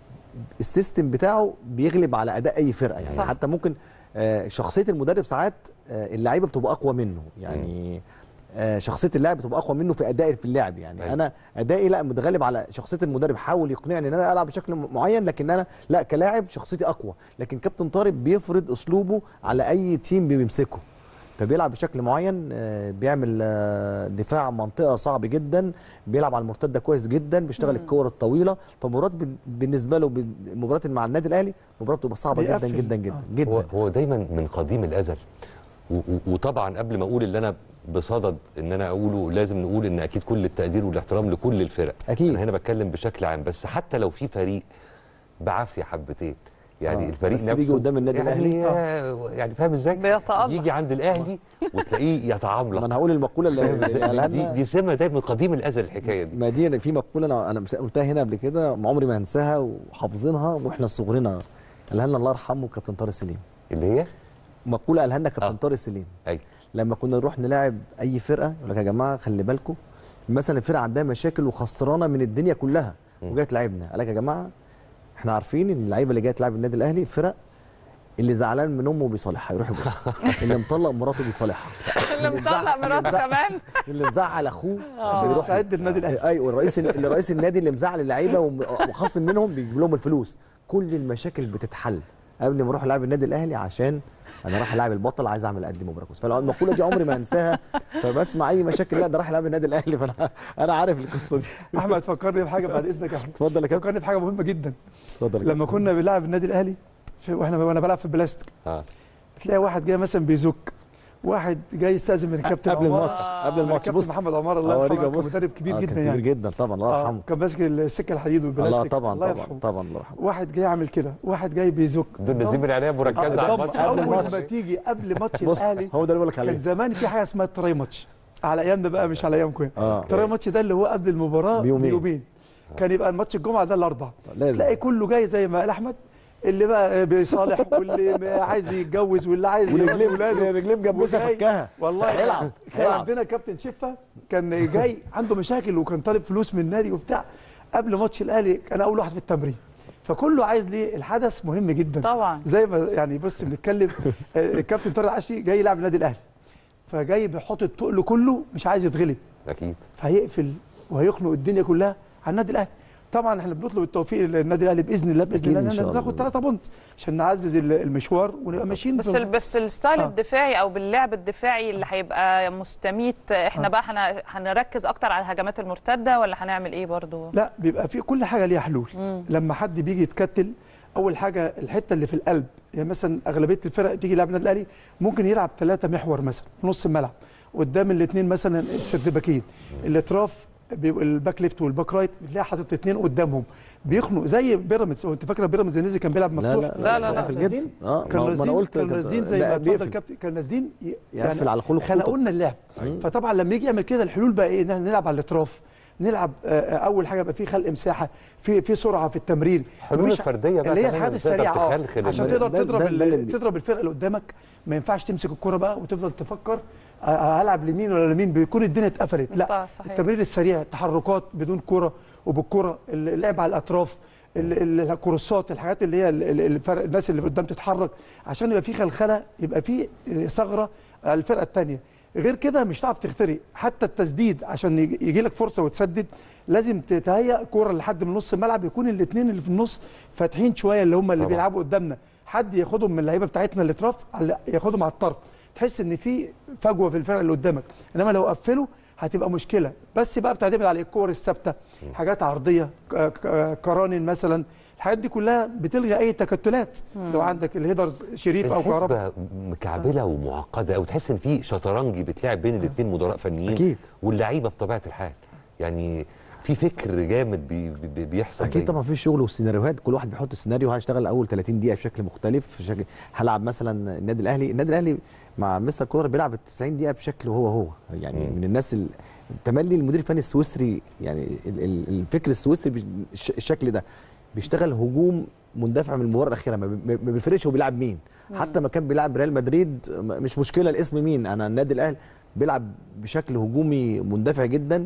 السيستم بتاعه بيغلب على اداء اي فرقه يعني صح. صح. حتى ممكن آه، شخصيه المدرب ساعات آه، اللعيبه بتبقى اقوى منه يعني آه، شخصيه اللاعب بتبقى اقوى منه في ادائي في اللعب يعني أيوة. انا ادائي لا متغلب على شخصيه المدرب حاول يقنعني ان انا العب بشكل م- معين لكن انا لا كلاعب شخصيتي اقوى لكن كابتن طارق بيفرض اسلوبه على اي تيم بيمسكه فبيلعب بشكل معين آه، بيعمل آه، دفاع منطقه صعب جدا بيلعب على المرتده كويس جدا بيشتغل الكور الطويله فمباراه بن- بالنسبه له بن- المباراه مع النادي الاهلي مباراه بتبقى صعبه جدا بيقفل. جدا جدا هو, جدا هو دايما من قديم الازل و- و- وطبعا قبل ما اقول اللي انا بصدد ان انا اقوله لازم نقول ان اكيد كل التقدير والاحترام لكل الفرق اكيد انا هنا بتكلم بشكل عام بس حتى لو في فريق بعافيه حبتين يعني آه، الفريق بس نفسه بيجي قدام النادي يعني الأهلي. آه، يعني فاهم ازاي يجي عند الاهلي وتلاقيه يتعاملق ما انا هقول المقوله اللي, فاهم اللي إزاي؟ قالها دي, لنا دي سمه ده من قديم الازل الحكايه دي ما دي في مقوله انا انا مش- قلتها هنا قبل كده عمري ما هنساها وحافظينها واحنا صغرنا قالها لنا الله يرحمه كابتن طارق سليم اللي هي مقوله قالها لنا كابتن طارق سليم ايوه لما كنا نروح نلاعب اي فرقه يقول لك يا جماعه خلي بالكم مثلا الفرقه عندها مشاكل وخسرانه من الدنيا كلها وجايه تلعبنا قال لك يا جماعه احنا عارفين ان اللعيبه اللي جايه تلعب النادي الاهلي فرق اللي زعلان من امه بيصالحها يروح يبص اللي مطلق مراته بيصالحها اللي مطلق مراته كمان اللي مزعل اخوه آه. عشان يروح يستعد للنادي الأهلي. ايوه الرئيس اللي رئيس النادي اللي مزعل اللعيبه وم- وخاصم منهم بيجيب لهم الفلوس كل المشاكل بتتحل قبل ما اروح العب النادي الاهلي عشان انا رايح العب البطل عايز اعمل قد مباراه كويس فالمقوله دي عمري ما انساها فبسمع اي مشاكل لا ده رايح العب النادي الاهلي فانا انا عارف القصه دي احمد فكرني بحاجه بعد اذنك يا احمد اتفضل يا كابتن فكرني بحاجه مهمه جدا اتفضل يا لما كنا بنلعب النادي الاهلي في واحنا وانا بلعب في البلاستيك اه تلاقي واحد جاي مثلا بيزك واحد جاي يستاذن من الكابتن قبل عمار. الماتش قبل الماتش الكابتن بص محمد عمار الله أوريك يرحمه كان أبص. مدرب كبير آه، جدا كان يعني كبير جدا طبعا الله آه، يرحمه كان ماسك السكه الحديد والبلاستيك الله طبعا الله طبعا يرحمه طبعا الله يرحمه واحد جاي يعمل كده واحد جاي بيزك دول نازلين من عينيا مركزه على طب الماتش اول الماتش. ما تيجي قبل ماتش بص، الاهلي هو ده اللي بقول لك عليه. كان زمان في حاجه اسمها التراي ماتش على ايامنا بقى مش على ايامكم آه. التراي ماتش ده اللي هو قبل المباراه بيومين. بيومين كان يبقى الماتش الجمعه ده الاربع لازم. تلاقي كله جاي زي ما قال احمد اللي بقى بيصالح واللي ما عايز يتجوز واللي عايز ورجليه- يربي ولاده رجليه مجبسة وجاي- فكها. والله هيلعب، كان هيلعب. عندنا كابتن شفه كان جاي عنده مشاكل وكان طالب فلوس من النادي وبتاع قبل ماتش الاهلي كان اول واحد في التمرين فكله عايز ليه الحدث مهم جدا طبعا زي ما يعني بص بنتكلم آه، الكابتن طارق العشري جاي يلعب النادي الاهلي فجاي بيحط التقل كله مش عايز يتغلب اكيد فهيقفل وهيخنق الدنيا كلها على النادي الاهلي طبعا احنا بنطلب التوفيق للنادي الاهلي باذن الله باذن أكيد الله إن إن شاء احنا ناخد الله. 3 بونت عشان نعزز ال- المشوار ونبقى ماشيين بس في- ال- بس الستايل آه. الدفاعي او باللعب الدفاعي اللي هيبقى مستميت احنا آه. بقى هن- هنركز اكتر على الهجمات المرتده ولا هنعمل ايه برضو لا بيبقى في كل حاجه ليها حلول مم. لما حد بيجي يتكتل اول حاجه الحته اللي في القلب يعني مثلا اغلبيه الفرق تيجي يلعب النادي الاهلي ممكن يلعب ثلاثه محور مثلا في نص الملعب قدام الاثنين مثلا السردباكين الاطراف بيبقى الباك ليفت والباك رايت بتلاقي حاطط اثنين قدامهم بيخنق زي بيراميدز هو انت فاكره بيراميدز نزل كان بيلعب لا مفتوح لا لا لا, كان لا, نازلين اه كانوا ما ما انا نازلين قلت كانوا كده. نازلين زي لا، ما اتفضل بيقفل. الكابتن كانوا نازلين ي- يقفل على خلق خطوط. خلقوا لنا اللعب أيوة. فطبعا لما يجي يعمل كده الحلول بقى ايه ان احنا نلعب على الاطراف نلعب آه، آه، اول حاجه يبقى في خلق مساحه في في سرعه في التمرير حلول مفيش- الفردية بقى اللي هي كمان الحاجات إزاي السريعه اه تخلخل عشان المدرب. تقدر ده- تضرب ده- ال- ده اللي- تضرب الفرقه اللي قدامك ما ينفعش تمسك الكرة بقى وتفضل تفكر آه، هلعب لمين ولا لمين بيكون الدنيا اتقفلت لا صحيح. التمرير السريع التحركات بدون كرة وبالكرة اللعب على الاطراف ال- ال- الكروسات الحاجات اللي هي ال- ال- الفرق الناس اللي قدام تتحرك عشان يبقى في خلخله يبقى في آه، ثغره على الفرقه الثانيه غير كده مش هتعرف تخترق حتى التسديد عشان يجي يجي لك فرصه وتسدد لازم تتهيأ كوره لحد من نص الملعب يكون الاثنين اللي في النص فاتحين شويه اللي هم اللي طبعا. بيلعبوا قدامنا حد ياخدهم من اللعيبه بتاعتنا اللي اطراف على- ياخدهم على الطرف تحس ان في فجوه في الفرقه اللي قدامك انما لو قفلوا هتبقى مشكله بس بقى بتعتمد على الكور الثابته حاجات عرضيه ك- ك- قرانن مثلا الحاجات دي كلها بتلغي اي تكتلات لو عندك الهيدرز شريف او كهرباء الحسبة مكعبله ومعقده او تحس ان في شطرنجي بتلعب بين الاثنين مدراء فنيين أكيد. واللعيبه بطبيعه الحال يعني في فكر جامد بي بي بيحصل اكيد دايماً. طبعا في شغل والسيناريوهات كل واحد بيحط سيناريو هشتغل اول 30 دقيقه بشكل مختلف بشكل هلعب مثلا النادي الاهلي النادي الاهلي مع مستر كولر بيلعب ال 90 دقيقه بشكل هو هو يعني مم. من الناس ال- تملي المدير الفني السويسري يعني ال- ال- الفكر السويسري بيش- الش- الشكل ده بيشتغل هجوم مندفع من المباراه الاخيره ما بي- ما بيفرقش هو بيلعب مين حتى ما كان بيلعب ريال مدريد م- مش مشكله الاسم مين انا النادي الاهلي بيلعب بشكل هجومي مندفع جدا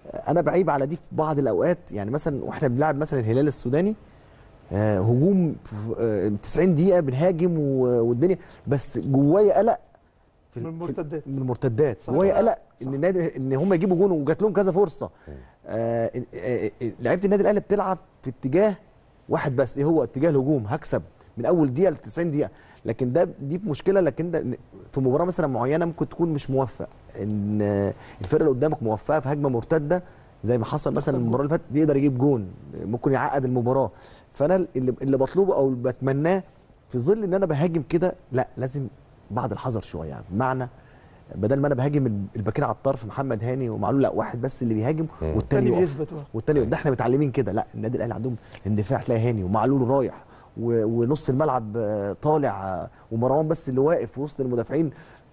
انا بعيب على دي في بعض الاوقات يعني مثلا واحنا بنلعب مثلا الهلال السوداني آه، هجوم في- آه، 90 دقيقه بنهاجم و- والدنيا بس جوايا قلق في من ال- في- المرتدات. من المرتدات صح. جوايا صح. قلق ان النادي ان هم يجيبوا جون وجات لهم كذا فرصه آه، آه، آه، لعيبه النادي الاهلي بتلعب في اتجاه واحد بس ايه هو اتجاه الهجوم هكسب من اول دقيقه ل 90 دقيقه لكن ده دي مشكله لكن ده في مباراه مثلا معينه ممكن تكون مش موفق ان آه، الفرقه اللي قدامك موفقه في هجمه مرتده زي ما حصل مثلا المباراه اللي فاتت يقدر يجيب جون ممكن يعقد المباراه فانا اللي, اللي بطلبه او اللي بتمناه في ظل ان انا بهاجم كده لا لازم بعض الحذر شويه يعني بمعنى بدل ما انا بهاجم الباكين على الطرف محمد هاني ومعلول لا واحد بس اللي بيهاجم والتاني التاني يقف بيثبت. والتاني ده احنا متعلمين كده لا النادي الاهلي عندهم اندفاع تلاقي هاني ومعلول رايح و- ونص الملعب آه، طالع آه، ومروان بس اللي واقف في وسط المدافعين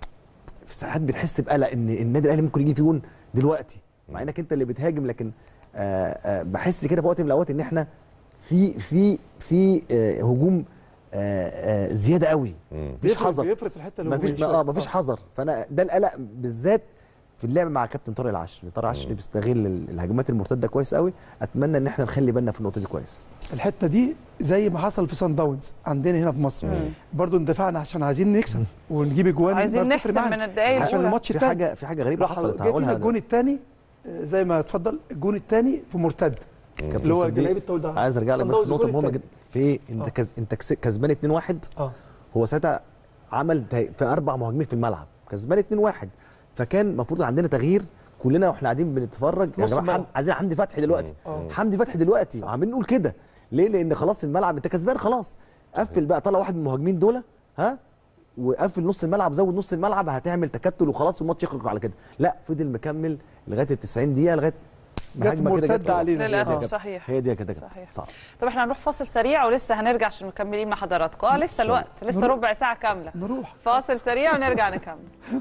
في ساعات بنحس بقلق ان النادي الاهلي ممكن يجي فيه جون دلوقتي مع انك انت اللي بتهاجم لكن آه، آه، بحس كده في وقت من الاوقات ان احنا في في في آه، هجوم آه، آه، زياده قوي مفيش بيفرق- حذر بيفرق في الحته مفيش الهجوميه اه مفيش حذر فانا ده القلق بالذات في اللعب مع كابتن طارق العشري طارق العشري بيستغل ال- الهجمات المرتده كويس قوي اتمنى ان احنا نخلي بالنا في النقطه دي كويس الحته دي زي ما حصل في سان داونز عندنا هنا في مصر مم. برضو اندفعنا عشان عايزين نكسب ونجيب اجوان عايزين بقى بتفرق نحسم معانا. من الدقايق عشان الأولى. الماتش في التاني حاجة- في حاجة غريبة راح حصلت، جه هقولها فينا ده. الجون الثاني زي ما اتفضل الجون الثاني في مرتد كابتن اللي هو صديق، لعيب التول ده عايز ارجع لك صن بس داونز نقطه الجون مهمه التاني. جدا في ايه انت كز... انت كس... كسبان 2-1 اه هو ساعتها عمل تا- في اربع مهاجمين في الملعب كسبان 2-1 فكان المفروض عندنا تغيير كلنا واحنا قاعدين بنتفرج يا نص جماعه الملعب. حم... عايزين حمدي فتحي دلوقتي آه. حمدي فتحي دلوقتي عمالين نقول كده ليه لان خلاص الملعب انت كسبان خلاص قفل بقى طلع واحد من المهاجمين دول ها وقفل نص الملعب زود نص الملعب هتعمل تكتل وخلاص والماتش يخرج على كده لا فضل مكمل لغايه ال 90 دقيقه لغايه جت هجمة كده مرتدة علينا. للأسف، هي دي صحيح. هي دي كده صحيح. صعب طب احنا هنروح فاصل سريع ولسه هنرجع عشان مكملين مع حضراتكم اه لسه الوقت لسه نروح. ربع ساعه كامله نروح فاصل سريع ونرجع نكمل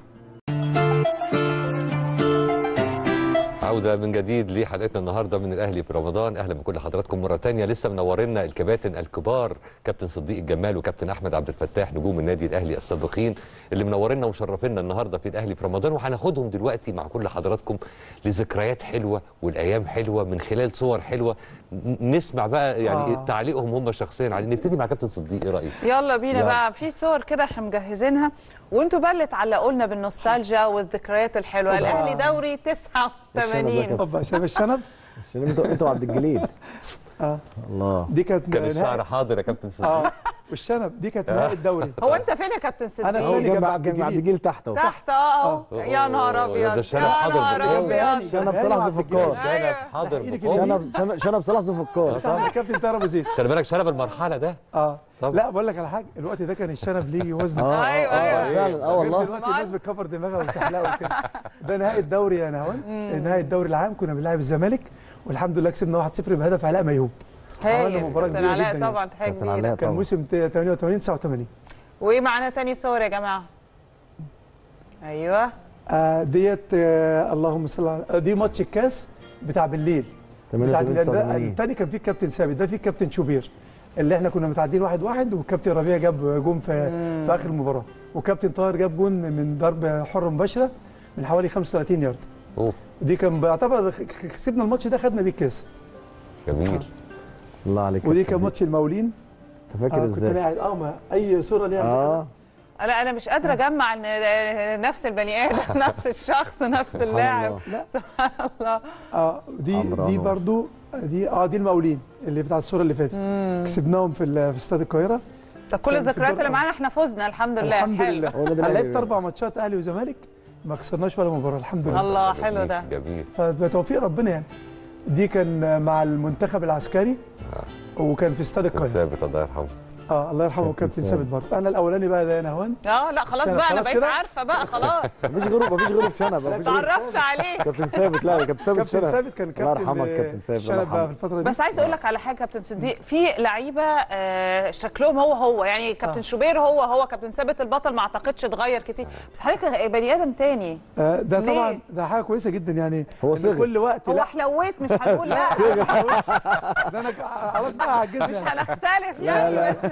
عودة من جديد لحلقتنا النهارده من الاهلي في رمضان اهلا بكل حضراتكم مره تانية لسه منورنا الكباتن الكبار كابتن صديق الجمال وكابتن احمد عبد الفتاح نجوم النادي الاهلي السابقين اللي منورنا ومشرفينا النهارده في الاهلي في رمضان وهناخدهم دلوقتي مع كل حضراتكم لذكريات حلوه والايام حلوه من خلال صور حلوه ن- نسمع بقى يعني آه. تعليقهم هم شخصيا عليه نبتدي مع كابتن صديق ايه رايك يلا بينا يلا. بقى في صور كده احنا مجهزينها وانتوا بقى اللي تعلقوا لنا بالنوستالجيا والذكريات الحلوه أوبا. الاهلي دوري 89 طب شايف الشنب عشان انتوا انتوا عبد الجليل اه الله دي كانت كان نهائي- الشعر حاضر يا كابتن صديق اه والشنب دي كانت نهائي الدوري هو انت فين يا كابتن صديق انا هو اللي جنب جنب عبد عبد عبد الجليل تحت اهو تحت اه أهو. يا نهار ده ابيض الشنب يا حاضر نهار بالقوة. ابيض شنب صلاح ذو فكار شنب حاضر إيدك بقوة. اليمين. شنب شنب صلاح ذو فكار طبعا كابتن طاهر ابو زيد خلي بالك شنب المرحله ده اه طبعا. لا بقول لك على حاجه الوقت ده كان الشنب ليه وزن اه أيوة، اه أيوة. فعلا اه غير والله دلوقتي الناس بتكفر دماغها وبتحلق وكده ده نهائي الدوري يا نهاوند نهائي الدوري العام كنا بنلعب الزمالك والحمد لله كسبنا 1-0 بهدف علاء ميهوب عملنا هايل مباراه كابتن كبيره علاء جدا طبعا حاجه كابتن كبيره علاء كان طبعا موسم 88 89 ومعانا تاني صور يا جماعه ايوه آه ديت آه اللهم صل على آه، دي ماتش الكاس بتاع بالليل بتاع 88 بالليل ده 89 الثاني كان فيه الكابتن ثابت ده فيه الكابتن شوبير اللي احنا كنا متعادلين واحد واحد والكابتن ربيع جاب جون في في اخر المباراه وكابتن طاهر جاب جون من ضربه حره مباشره من حوالي 35 يارد اوه ودي كان بيعتبر خ- كسبنا الماتش ده خدنا بيه الكاس جميل الله عليك ودي يا كان صديق. ماتش المقاولين انت فاكر آه كنت ازاي؟ قاعد اه ما اي صوره ليها اه ذكرى. لا انا مش قادره اجمع ان نفس البني ادم نفس الشخص نفس سبحان اللاعب الله. لا سبحان الله اه دي عمرو دي أنور. برضو دي اه دي المقاولين اللي بتاع الصوره اللي فاتت كسبناهم في ال- في استاد القاهره طب كل كان في الذكريات الدور اللي معانا احنا فزنا الحمد لله الحمد حلو. لله هو النادي انا الأهلي لعبت اربع ماتشات اهلي وزمالك ما خسرناش ولا مباراه الحمد لله الله حلو ده جميل فبتوفيق ربنا يعني دي كان مع المنتخب العسكري وكان في استاد القاهره ثابت الله يرحمه اه الله يرحمه كابتن كابتن ثابت. ثابت برص انا الاولاني بقى ده نهوان اه لا خلاص الشنب بقى انا خلاص بقيت كده؟ عارفه بقى خلاص مفيش غيره مفيش غيره في شنب مفيش غيره اتعرفت عليه كابتن ثابت لا كابتن ثابت كابتن شنب ثابت كان الله كابتن يرحمك كابتن ثابت الله شنب بقى في يرحمه الفتره دي بس عايز اقول لك على حاجه كابتن صديق في لعيبه آه، شكلهم هو هو يعني كابتن آه. شوبير هو هو كابتن ثابت البطل ما اعتقدش اتغير كتير بس حضرتك بني ادم تاني آه ده ليه؟ طبعا ده حاجه كويسه جدا يعني هو إن صغر. كل وقت هو لا حلويت مش هنقول لا ده انا ك- خلاص بقى عجزني مش يعني. هنختلف يعني بس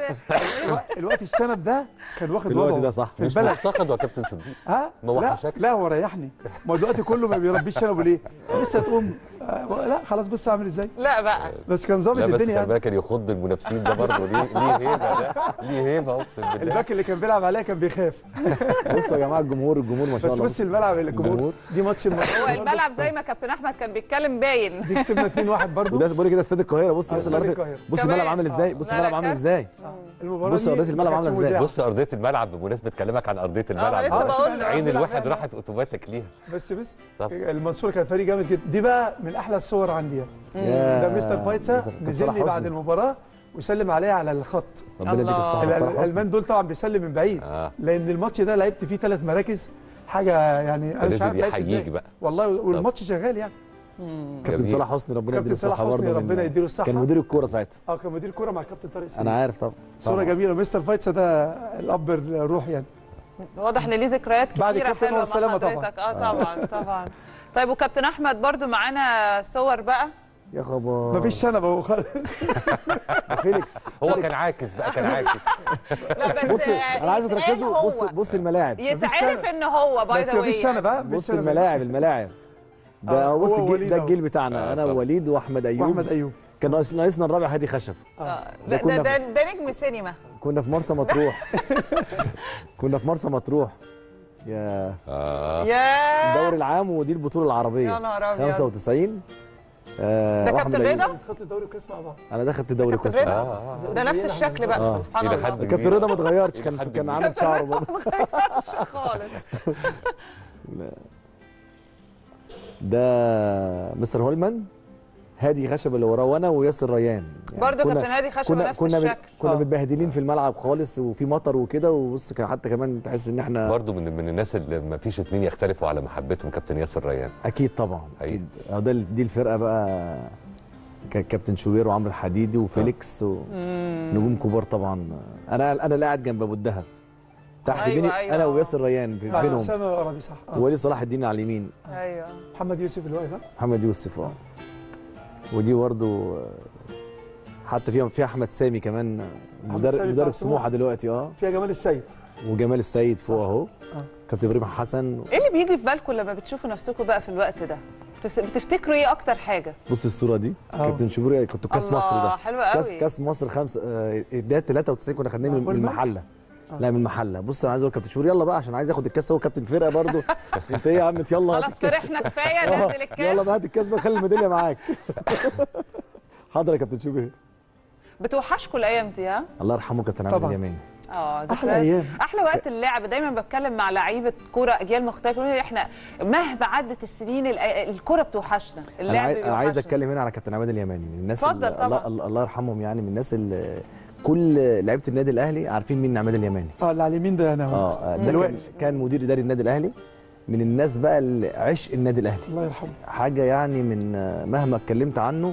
الوقت- الوقت الشنب ده كان واخد في الوقت وضعه ده صح. في مش البلد مفتقد يا كابتن صديق ها ما لا وحشكش لا هو ريحني ما هو دلوقتي كله ما بيربيش شنبه ليه لسه تقوم آه، لا خلاص بص اعمل ازاي لا بقى بس كان ظابط لا بس الدنيا خلي يعني بالك كان يخض المنافسين ده برضه ليه ليه هيبه ده ليه هيبه اقسم بالله الباك اللي كان بيلعب عليها كان بيخاف بصوا يا جماعه الجمهور الجمهور ما شاء بس الله بص الملعب الجمهور دي ماتش الماتش هو الملعب زي ما كابتن احمد كان بيتكلم باين دي كسبنا 2-1 برضه وده بقول كده استاد القاهره بص آه، بص استاد الأرض- القاهرة. بص كمان. الملعب عامل ازاي آه. بص لا، الملعب لا، عامل كان- ازاي المباراه بص دي ارضيه الملعب ما عامله كانتش ازاي مذيعة. بص ارضيه الملعب بمناسبه كلامك عن ارضيه الملعب لسه آه، بقول. عين بنلعب الواحد فيها. راحت اوتوماتيك ليها بس بس طب. المنصوره كان فريق جامد جدا دي بقى من احلى الصور عندي يعني. يا ده مستر فايتسا مستر- كان نزل صلاح لي بعد حسني. المباراه وسلم عليا على الخط ربنا يديك الله. الصحه ال- صلاح حسني الالمان دول طبعا بيسلم من بعيد اه لان الماتش ده لعبت فيه ثلاث مراكز حاجه يعني انا مش لازم عارف لعبت يحييك ازاي بقى والله والماتش شغال يعني كابتن جميل. صلاح حسني ربنا كابتن يديله صلاح الصحه حسني برضه ربنا من- يديله الصحة. كان مدير الكوره ساعتها اه كان مدير كوره مع كابتن طارق سليم انا عارف طبعا صوره طبعاً. جميله مستر فايتسا ده الاب الروح يعني واضح ان ليه ذكريات بعد كتيره الكابتن حلوه مع والسلامة طبعاً. حضرتك اه طبعا طبعا طيب وكابتن احمد برضو معانا صور بقى يا خبر مفيش شنب اهو خالص فيليكس هو كان عاكس بقى كان عايكس لا بس بص آه، انا عايز يتقال تركزوا هو. بص بص الملاعب يتعرف ان هو باي بس ذا مفيش شنب ها مفيش بص شنب. الملاعب الملاعب ده آه، بص هو الجيل وليد ده أهو. الجيل بتاعنا آه، انا طبعا. ووليد واحمد ايوب واحمد ايوب كان ناقص ناقصنا الرابع هادي خشب آه، ده لا كنا ده ده, ده نجم سينما كنا في مرسى مطروح كنا في مرسى مطروح يا اه يا الدوري العام ودي البطوله العربيه يا نهار أبيض. 95 آه ده وأحمد كابتن أيوب. رضا خدت الدوري والكاس مع بعض انا ده خدت الدوري كابتن كويس رضا آه، آه. ده نفس الشكل بقى آه. سبحان إلى الله حد كابتن كبير. رضا ما اتغيرش إلى كان حد كان كبير. عامل شعره برضه خالص ده مستر هولمان هادي خشب اللي وراه وانا وياسر ريان يعني برضه كنا- كابتن هادي خشبه كنا نفس كنا الشكل كنا آه. متبهدلين في الملعب خالص وفي مطر وكده وبص كان حتى كمان تحس ان احنا برضه من من الناس اللي ما فيش اتنين يختلفوا على محبتهم كابتن ياسر ريان اكيد طبعا حقيقي. اكيد أهو ده دي الفرقه بقى كان كابتن شوبير وعمرو الحديدي وفيليكس ونجوم كبار طبعا انا انا اللي قاعد جنب ابو الدهب تحت أيوة، بيني أيوة. انا وياسر ريان في آه، بينهم اسامه عربي صح آه. ووليد صلاح الدين على اليمين ايوه محمد يوسف الواقف ها؟ محمد يوسف اه ودي برضو آه، حتى فيها فيها احمد سامي كمان أحمد مدرب سامي مدرب بتاع سموحه سموحة. دلوقتي اه فيها جمال السيد وجمال السيد فوق اهو آه. كابتن ابراهيم حسن ايه اللي بيجي في بالكم لما بتشوفوا نفسكم بقى في الوقت ده بتف- بتفتكروا ايه اكتر حاجه بص الصوره دي آه. كابتن شوبير كنت كاس الله، مصر ده حلو كاس قوي. كاس مصر خمسة آه، ده 93 كنا خدناه من آه، من هولمان؟ المحله لا من المحله بص انا عايز اقول كابتن شوبير يلا بقى عشان عايز اخد الكاس هو كابتن فرقه برضو انت ايه يا عم يلا هات خلاص الكاس فرحنا كفايه آه، نزل الكاس يلا بقى هات الكاس بقى خلي الميداليه معاك حاضر يا كابتن شوبير بتوحشكم الايام دي ها الله يرحمه كابتن عبد طبعاً. اليماني اه احلى ذكريات. ايام احلى وقت اللعب دايما بتكلم مع لعيبه كوره اجيال مختلفه يقولوا لي احنا مهما عدت السنين الأ- الكوره بتوحشنا انا اللعب عايز, أنا عايز بيوحشنا. اتكلم هنا على كابتن عماد اليماني من الناس اتفضل اللي الله, طبعاً. الله, الله يرحمهم يعني من الناس اللي كل لعيبه النادي الاهلي عارفين مين عماد اليماني اه اللي على اليمين ده انا اه وانت آه، ده كان, دلوقتي كان مدير اداري النادي الاهلي من الناس بقى اللي عشق النادي الاهلي الله يرحمه حاجه يعني من آه، مهما اتكلمت عنه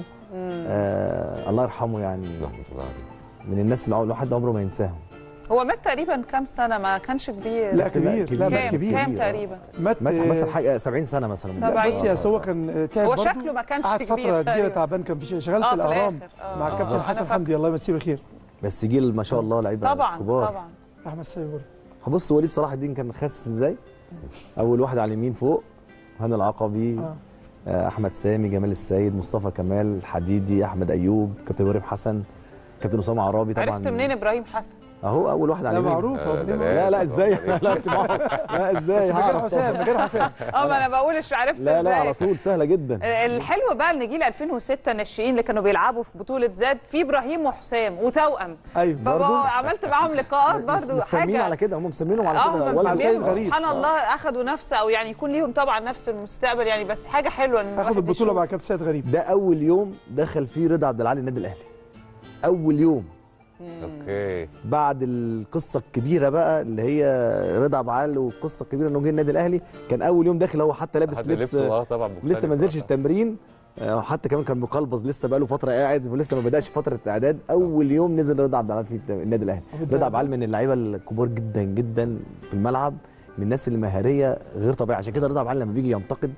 آه الله يرحمه يعني رحمه الله عليه من الناس اللي الواحد عمره ما ينساهم هو مات تقريبا كام سنه ما كانش كبير لا كبير لا كام مات كبير كام آه. تقريبا مات مات آه، مثلا حاجه 70 سنه مثلا سبعين. لا بس آه. يا هو كان آه، تعب هو برضه. شكله ما كانش قعد كبير فتره كبيره تقريباً. تعبان كان في شغال آه، في في الاهرام الآخر. آه، مع آه، الكابتن أنا حسن فاكرة. حمدي الله يمسيه بخير بس جيل ما شاء الله لعيبه طبعا كبار طبعا احمد سيد برضه بص وليد صلاح الدين كان خاسس ازاي اول واحد على اليمين فوق هاني العقبي آه. آه. احمد سامي جمال السيد مصطفى كمال حديدي احمد ايوب كابتن ابراهيم حسن كابتن اسامه عرابي طبعا عرفت منين ابراهيم حسن اهو اول واحد على لا اليمين معروف هو لا، منين لا، معروف. لا لا ازاي لا لا انت معاهم. لا بس ازاي من غير هعرف حسام من غير حسام اه ما انا بقولش عرفت لا لا إزاي. على طول سهله جدا الحلو بقى ان جيل 2006 الناشئين اللي كانوا بيلعبوا في بطوله زاد في ابراهيم وحسام وتوأم ايوه برضو؟ فعملت معاهم لقاءات برضو مسمين حاجه على كده هم مسمينهم على اه كده هم ولا مسمينهم. مسميهم غريب. سبحان الله اخذوا نفس او يعني يكون ليهم طبعا نفس المستقبل يعني بس حاجه حلوه ان هاخد الواحد البطوله يشوف. مع كابتن سيد غريب ده اول يوم دخل فيه رضا عبد العالي النادي الاهلي اول يوم اوكي بعد القصه الكبيره بقى اللي هي رضا عبد العال والقصه الكبيره انه جه النادي الاهلي كان اول يوم داخل هو حتى لابس حد لبس لبسه اه طبعا مختلف. لسه ما نزلش التمرين آه، حتى كمان كان مقلبظ لسه بقى له فتره قاعد ولسه ما بداش فتره اعداد اول يوم نزل رضا عبد العال في النادي الاهلي رضا عبد العال من اللعيبه الكبار جدا جدا في الملعب من الناس اللي مهاريه غير طبيعيه عشان كده رضا عبد العال لما بيجي ينتقد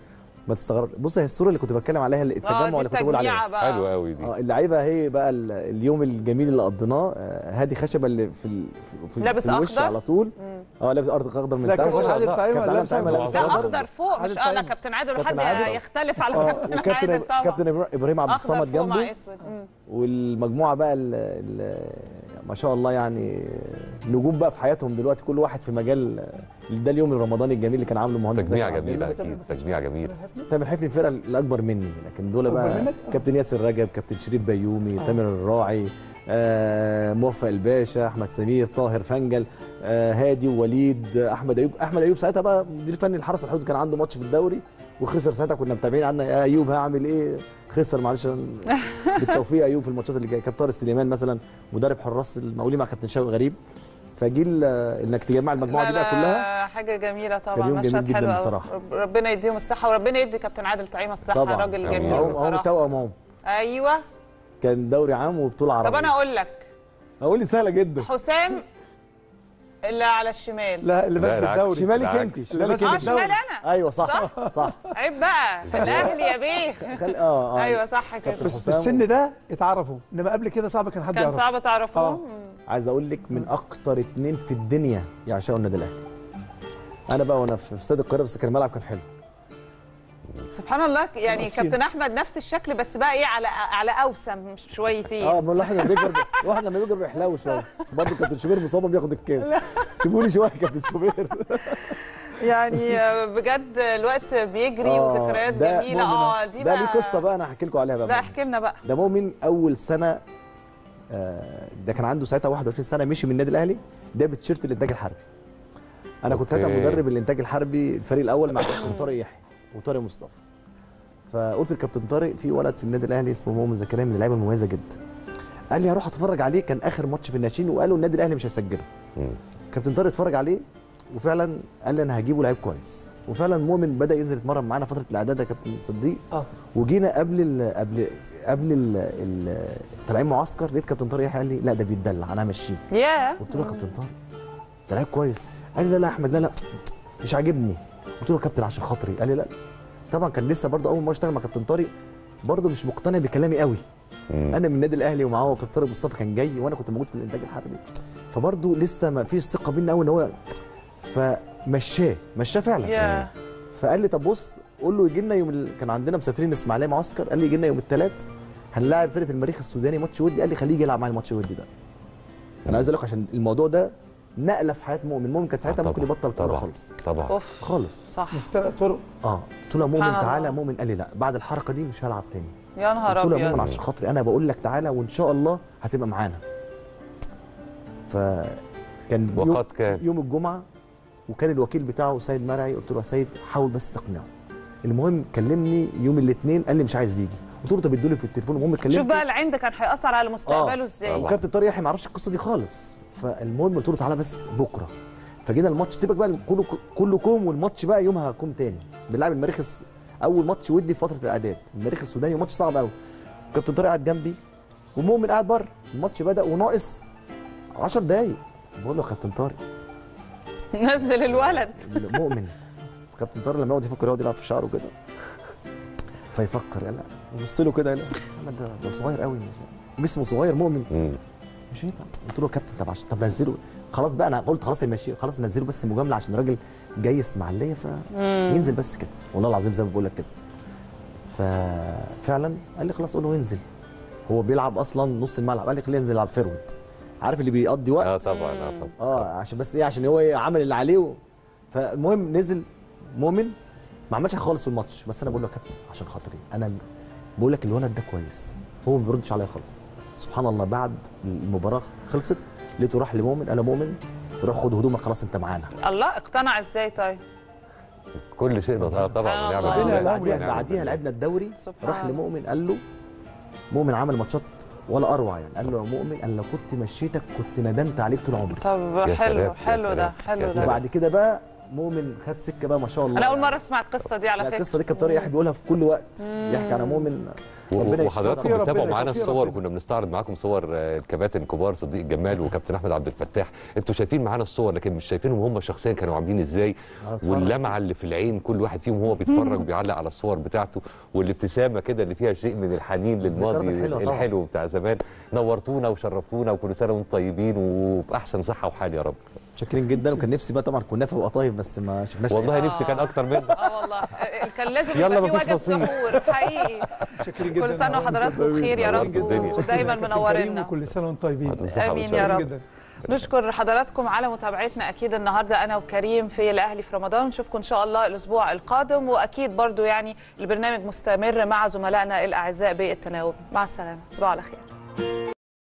ما تستغرب بص هي الصوره اللي كنت بتكلم عليها اللي- التجمع دي اللي كنت بقول عليه التجميعة بقى. حلوة قوي دي اه اللعيبه هي بقى ال- اليوم الجميل اللي قضيناه آه، هادي خشبه اللي في ال- في- في لابس في الوش أخضر؟ على طول مم. اه لابس ارض اخضر من لا، تحت كابتن عادل طعيمة كابتن عادل لابس طعيمة أخضر. لابس ده اخضر اخضر فوق مش عادل انا طيب. كابتن عادل كابتن وحد عادل. يختلف على آه، كابتن وكابتن عادل طبعا كابتن ابراهيم عبد اخضر الصمد فوق مع جنبه اسود مم. والمجموعه بقى ال ال ما شاء الله يعني نجوم بقى في حياتهم دلوقتي كل واحد في مجال ده اليوم الرمضاني الجميل اللي كان عامله المهندس تجميع ناجي عبد جميله الله. اكيد تجميع جميل تامر حفني الفرقه الاكبر مني لكن دول أكبر بقى منك؟ كابتن ياسر رجب كابتن شريف بيومي تامر الراعي آه موفق الباشا احمد سمير طاهر فنجل آه هادي ووليد آه، احمد ايوب احمد ايوب ساعتها بقى مدير فني الحرس الحدود كان عنده ماتش في الدوري وخسر ساعتها كنا متابعين عندنا يا ايوب هعمل ايه خسر معلش بالتوفيق ايوب في الماتشات اللي جايه كابتن طارق سليمان مثلا مدرب حراس المقاولين مع كابتن شوقي غريب فجيل آه، انك تجمع المجموعه دي لا بقى لا كلها حاجه جميله طبعا كان يوم جميل مشهد جداً حلو أوي. بصراحة. رب- ربنا يديهم الصحه وربنا يدي كابتن عادل طعيمه الصحه طبعا راجل جميل اهو اهو بصراحه توأم اهو ايوه كان دوري عام وبطوله عربيه طب انا اقول لك اقول لي سهله جدا حسام اللي على الشمال لا اللي ماسك العكس. الدوري شمالك العكس. انت اللي شمالك ماسك اه انت شمال انا ايوه صح صح عيب بقى في الاهلي يا بيه خل... اه اه ايوه صح كده بس في السن ده اتعرفوا انما قبل كده صعب كان حد كان يعرفه صعب تعرفوه آه. عايز اقول لك من اكتر اتنين في الدنيا يعشقوا النادي الاهلي انا بقى وانا في استاد القاهره بس كان الملعب كان حلو سبحان الله يعني أصيل. كابتن احمد نفس الشكل بس بقى ايه على على اوسم شويتين اه ما الواحد لما بيكبر الواحد لما بيكبر بيحلو شويه برضه كابتن شوبير مصاب بياخد الكاس سيبوني شويه يا كابتن شوبير يعني بجد الوقت بيجري آه، وذكريات ده جميله مؤمن اه دي ده بقى ليه قصه بقى انا هحكي لكم عليها بقى لا مؤمن. احكي لنا بقى ده مؤمن اول سنه آه، ده كان عنده ساعتها 21 سنه مشي من النادي الاهلي ده بتيشيرت الانتاج الحربي انا كنت ساعتها أوكي. مدرب الانتاج الحربي الفريق الاول مع كابتن طارق يحيى وطارق مصطفى فقلت للكابتن طارق في ولد في النادي الاهلي اسمه مؤمن زكريا من اللعيبه المميزه جدا قال لي هروح اتفرج عليه كان اخر ماتش في الناشئين وقالوا النادي الاهلي مش هيسجله كابتن طارق اتفرج عليه وفعلا قال لي انا هجيبه لعيب كويس وفعلا مؤمن بدا ينزل يتمرن معانا فتره الاعداد يا كابتن صديق اه وجينا قبل ال قبل قبل ال- ال- طالعين معسكر لقيت كابتن طارق يحيى قال لي لا ده بيتدلع انا همشيه ياه قلت له يا كابتن طارق ده لعيب كويس قال لي لا لا يا احمد لا لا مش عاجبني قلت له يا كابتن عشان خاطري قال لي لا طبعا كان لسه برضه اول ما اشتغل مع كابتن طارق برضه مش مقتنع بكلامي قوي انا من النادي الاهلي ومعاه كابتن طارق مصطفى كان جاي وانا كنت موجود في الانتاج الحربي فبرضه لسه ما فيش ثقه بينا قوي ان هو فمشاه مشاه فعلا ياه فقال لي طب بص قول له يجي لنا يوم ال... كان عندنا مسافرين اسماعيليه معسكر قال لي يجي لنا يوم الثلاث هنلاعب فرقه المريخ السوداني ماتش ودي قال لي خليه يجي يلعب معايا الماتش الودي ده انا عايز اقول لك عشان الموضوع ده نقله في حياه مؤمن مؤمن كان ساعتها ممكن يبطل كوره طبعا خالص طبعا اوف خالص صح مفترق طرق اه قلت له يا مؤمن سبحان تعالى الله. مؤمن قال لي لا بعد الحركه دي مش هلعب تاني يا نهار قلت له يا مؤمن ابيض عشان خاطري انا بقول لك تعالى وان شاء الله هتبقى معانا فكان يوم, وقد كان يوم الجمعه وكان الوكيل بتاعه سيد مرعي قلت له يا سيد حاول بس تقنعه المهم كلمني يوم الاثنين قال لي مش عايز يجي قلت له طب ادوني في التليفون المهم كلمني شوف بقى العند كان هيأثر على مستقبله ازاي وكابتن طارق يحيى ما يعرفش القصه دي خالص فالمهم قلت له تعالى بس بكره فجينا الماتش سيبك بقى كله كله كوم والماتش بقى يومها كوم تاني بنلعب المريخ الس- اول ماتش ودي في فتره الاعداد المريخ السوداني وماتش صعب قوي كابتن طارق قاعد جنبي ومؤمن قاعد بره الماتش بدا وناقص 10 دقايق بقول له يا كابتن طارق نزل الولد مؤمن كابتن طارق لما يقعد يفكر يقعد يلعب في شعره كده فيفكر يلا يبص له كده يلا محمد ده, ده صغير قوي جسمه صغير مؤمن مش هينفع قلت له يا كابتن طب عشان طب نزله خلاص بقى انا قلت خلاص هيمشي خلاص نزله بس مجامله عشان الراجل جاي اسماعيليه فينزل بس كده والله العظيم زي ما بقول لك كده ففعلا قال لي خلاص قول له ينزل هو بيلعب اصلا نص الملعب قال لي خليه ينزل يلعب فيرود عارف اللي بيقضي وقت اه طبعا اه طبعا اه عشان بس ايه عشان هو إيه عمل اللي عليه و... فالمهم نزل مؤمن ما عملش حاجه خالص في الماتش بس انا بقول له يا كابتن عشان خاطري انا بقول لك الولد ده كويس هو ما بيردش عليا خالص سبحان الله بعد المباراه خلصت لقيته راح لمؤمن انا مؤمن روح خد هدومك خلاص انت معانا الله اقتنع ازاي طيب كل شيء اه طبعا سبحان ونعم الله. بالله. بعديها ونعم بعديها بالله. لعبنا الدوري سبحان راح الله. لمؤمن قال له مؤمن عمل ماتشات ولا اروع يعني قال له يا مؤمن انا لو كنت مشيتك كنت ندمت عليك طول عمري طب يا حلو سلام، يا حلو ده سلام، حلو يا ده سلام. وبعد كده بقى مؤمن خد سكه بقى ما شاء الله انا اول مره اسمع القصه دي على لا، فكره القصه دي كان طارق يحيى بيقولها في كل وقت مم. يحكي على مؤمن و- ربنا وحضراتكم يشفيه. بتتابعوا ربنا معانا يشفيه الصور ربنا. كنا بنستعرض معاكم صور آه، الكباتن كبار صديق جمال وكابتن احمد عبد الفتاح انتوا شايفين معانا الصور لكن مش شايفينهم هم شخصيا كانوا عاملين ازاي اتفرج. واللمعه اللي في العين كل واحد فيهم وهو بيتفرج بيعلق على الصور بتاعته والابتسامه كده اللي فيها شيء من الحنين الذكريات للماضي الحلوة طبعا. الحلو بتاع زمان نورتونا وشرفتونا وكل سنه وانتم طيبين وباحسن صحه وحال يا رب متشكرين جدا وكان نفسي بقى طبعا كنافه وقطايف بس ما شفناش والله أي حاجة. نفسي كان اكتر منه اه والله آه، كان لازم يلا يبقى في مفيش وجبه نصيب. سحور حقيقي كل سنه وحضراتكم بخير يا رب ودايما منورنا وكل سنه وانتم طيبين امين يا رب نشكر حضراتكم على متابعتنا اكيد النهارده انا وكريم في الاهلي في رمضان نشوفكم ان شاء الله الاسبوع القادم واكيد برضو يعني البرنامج مستمر مع زملائنا الاعزاء بالتناوب مع السلامه تصبحوا على خير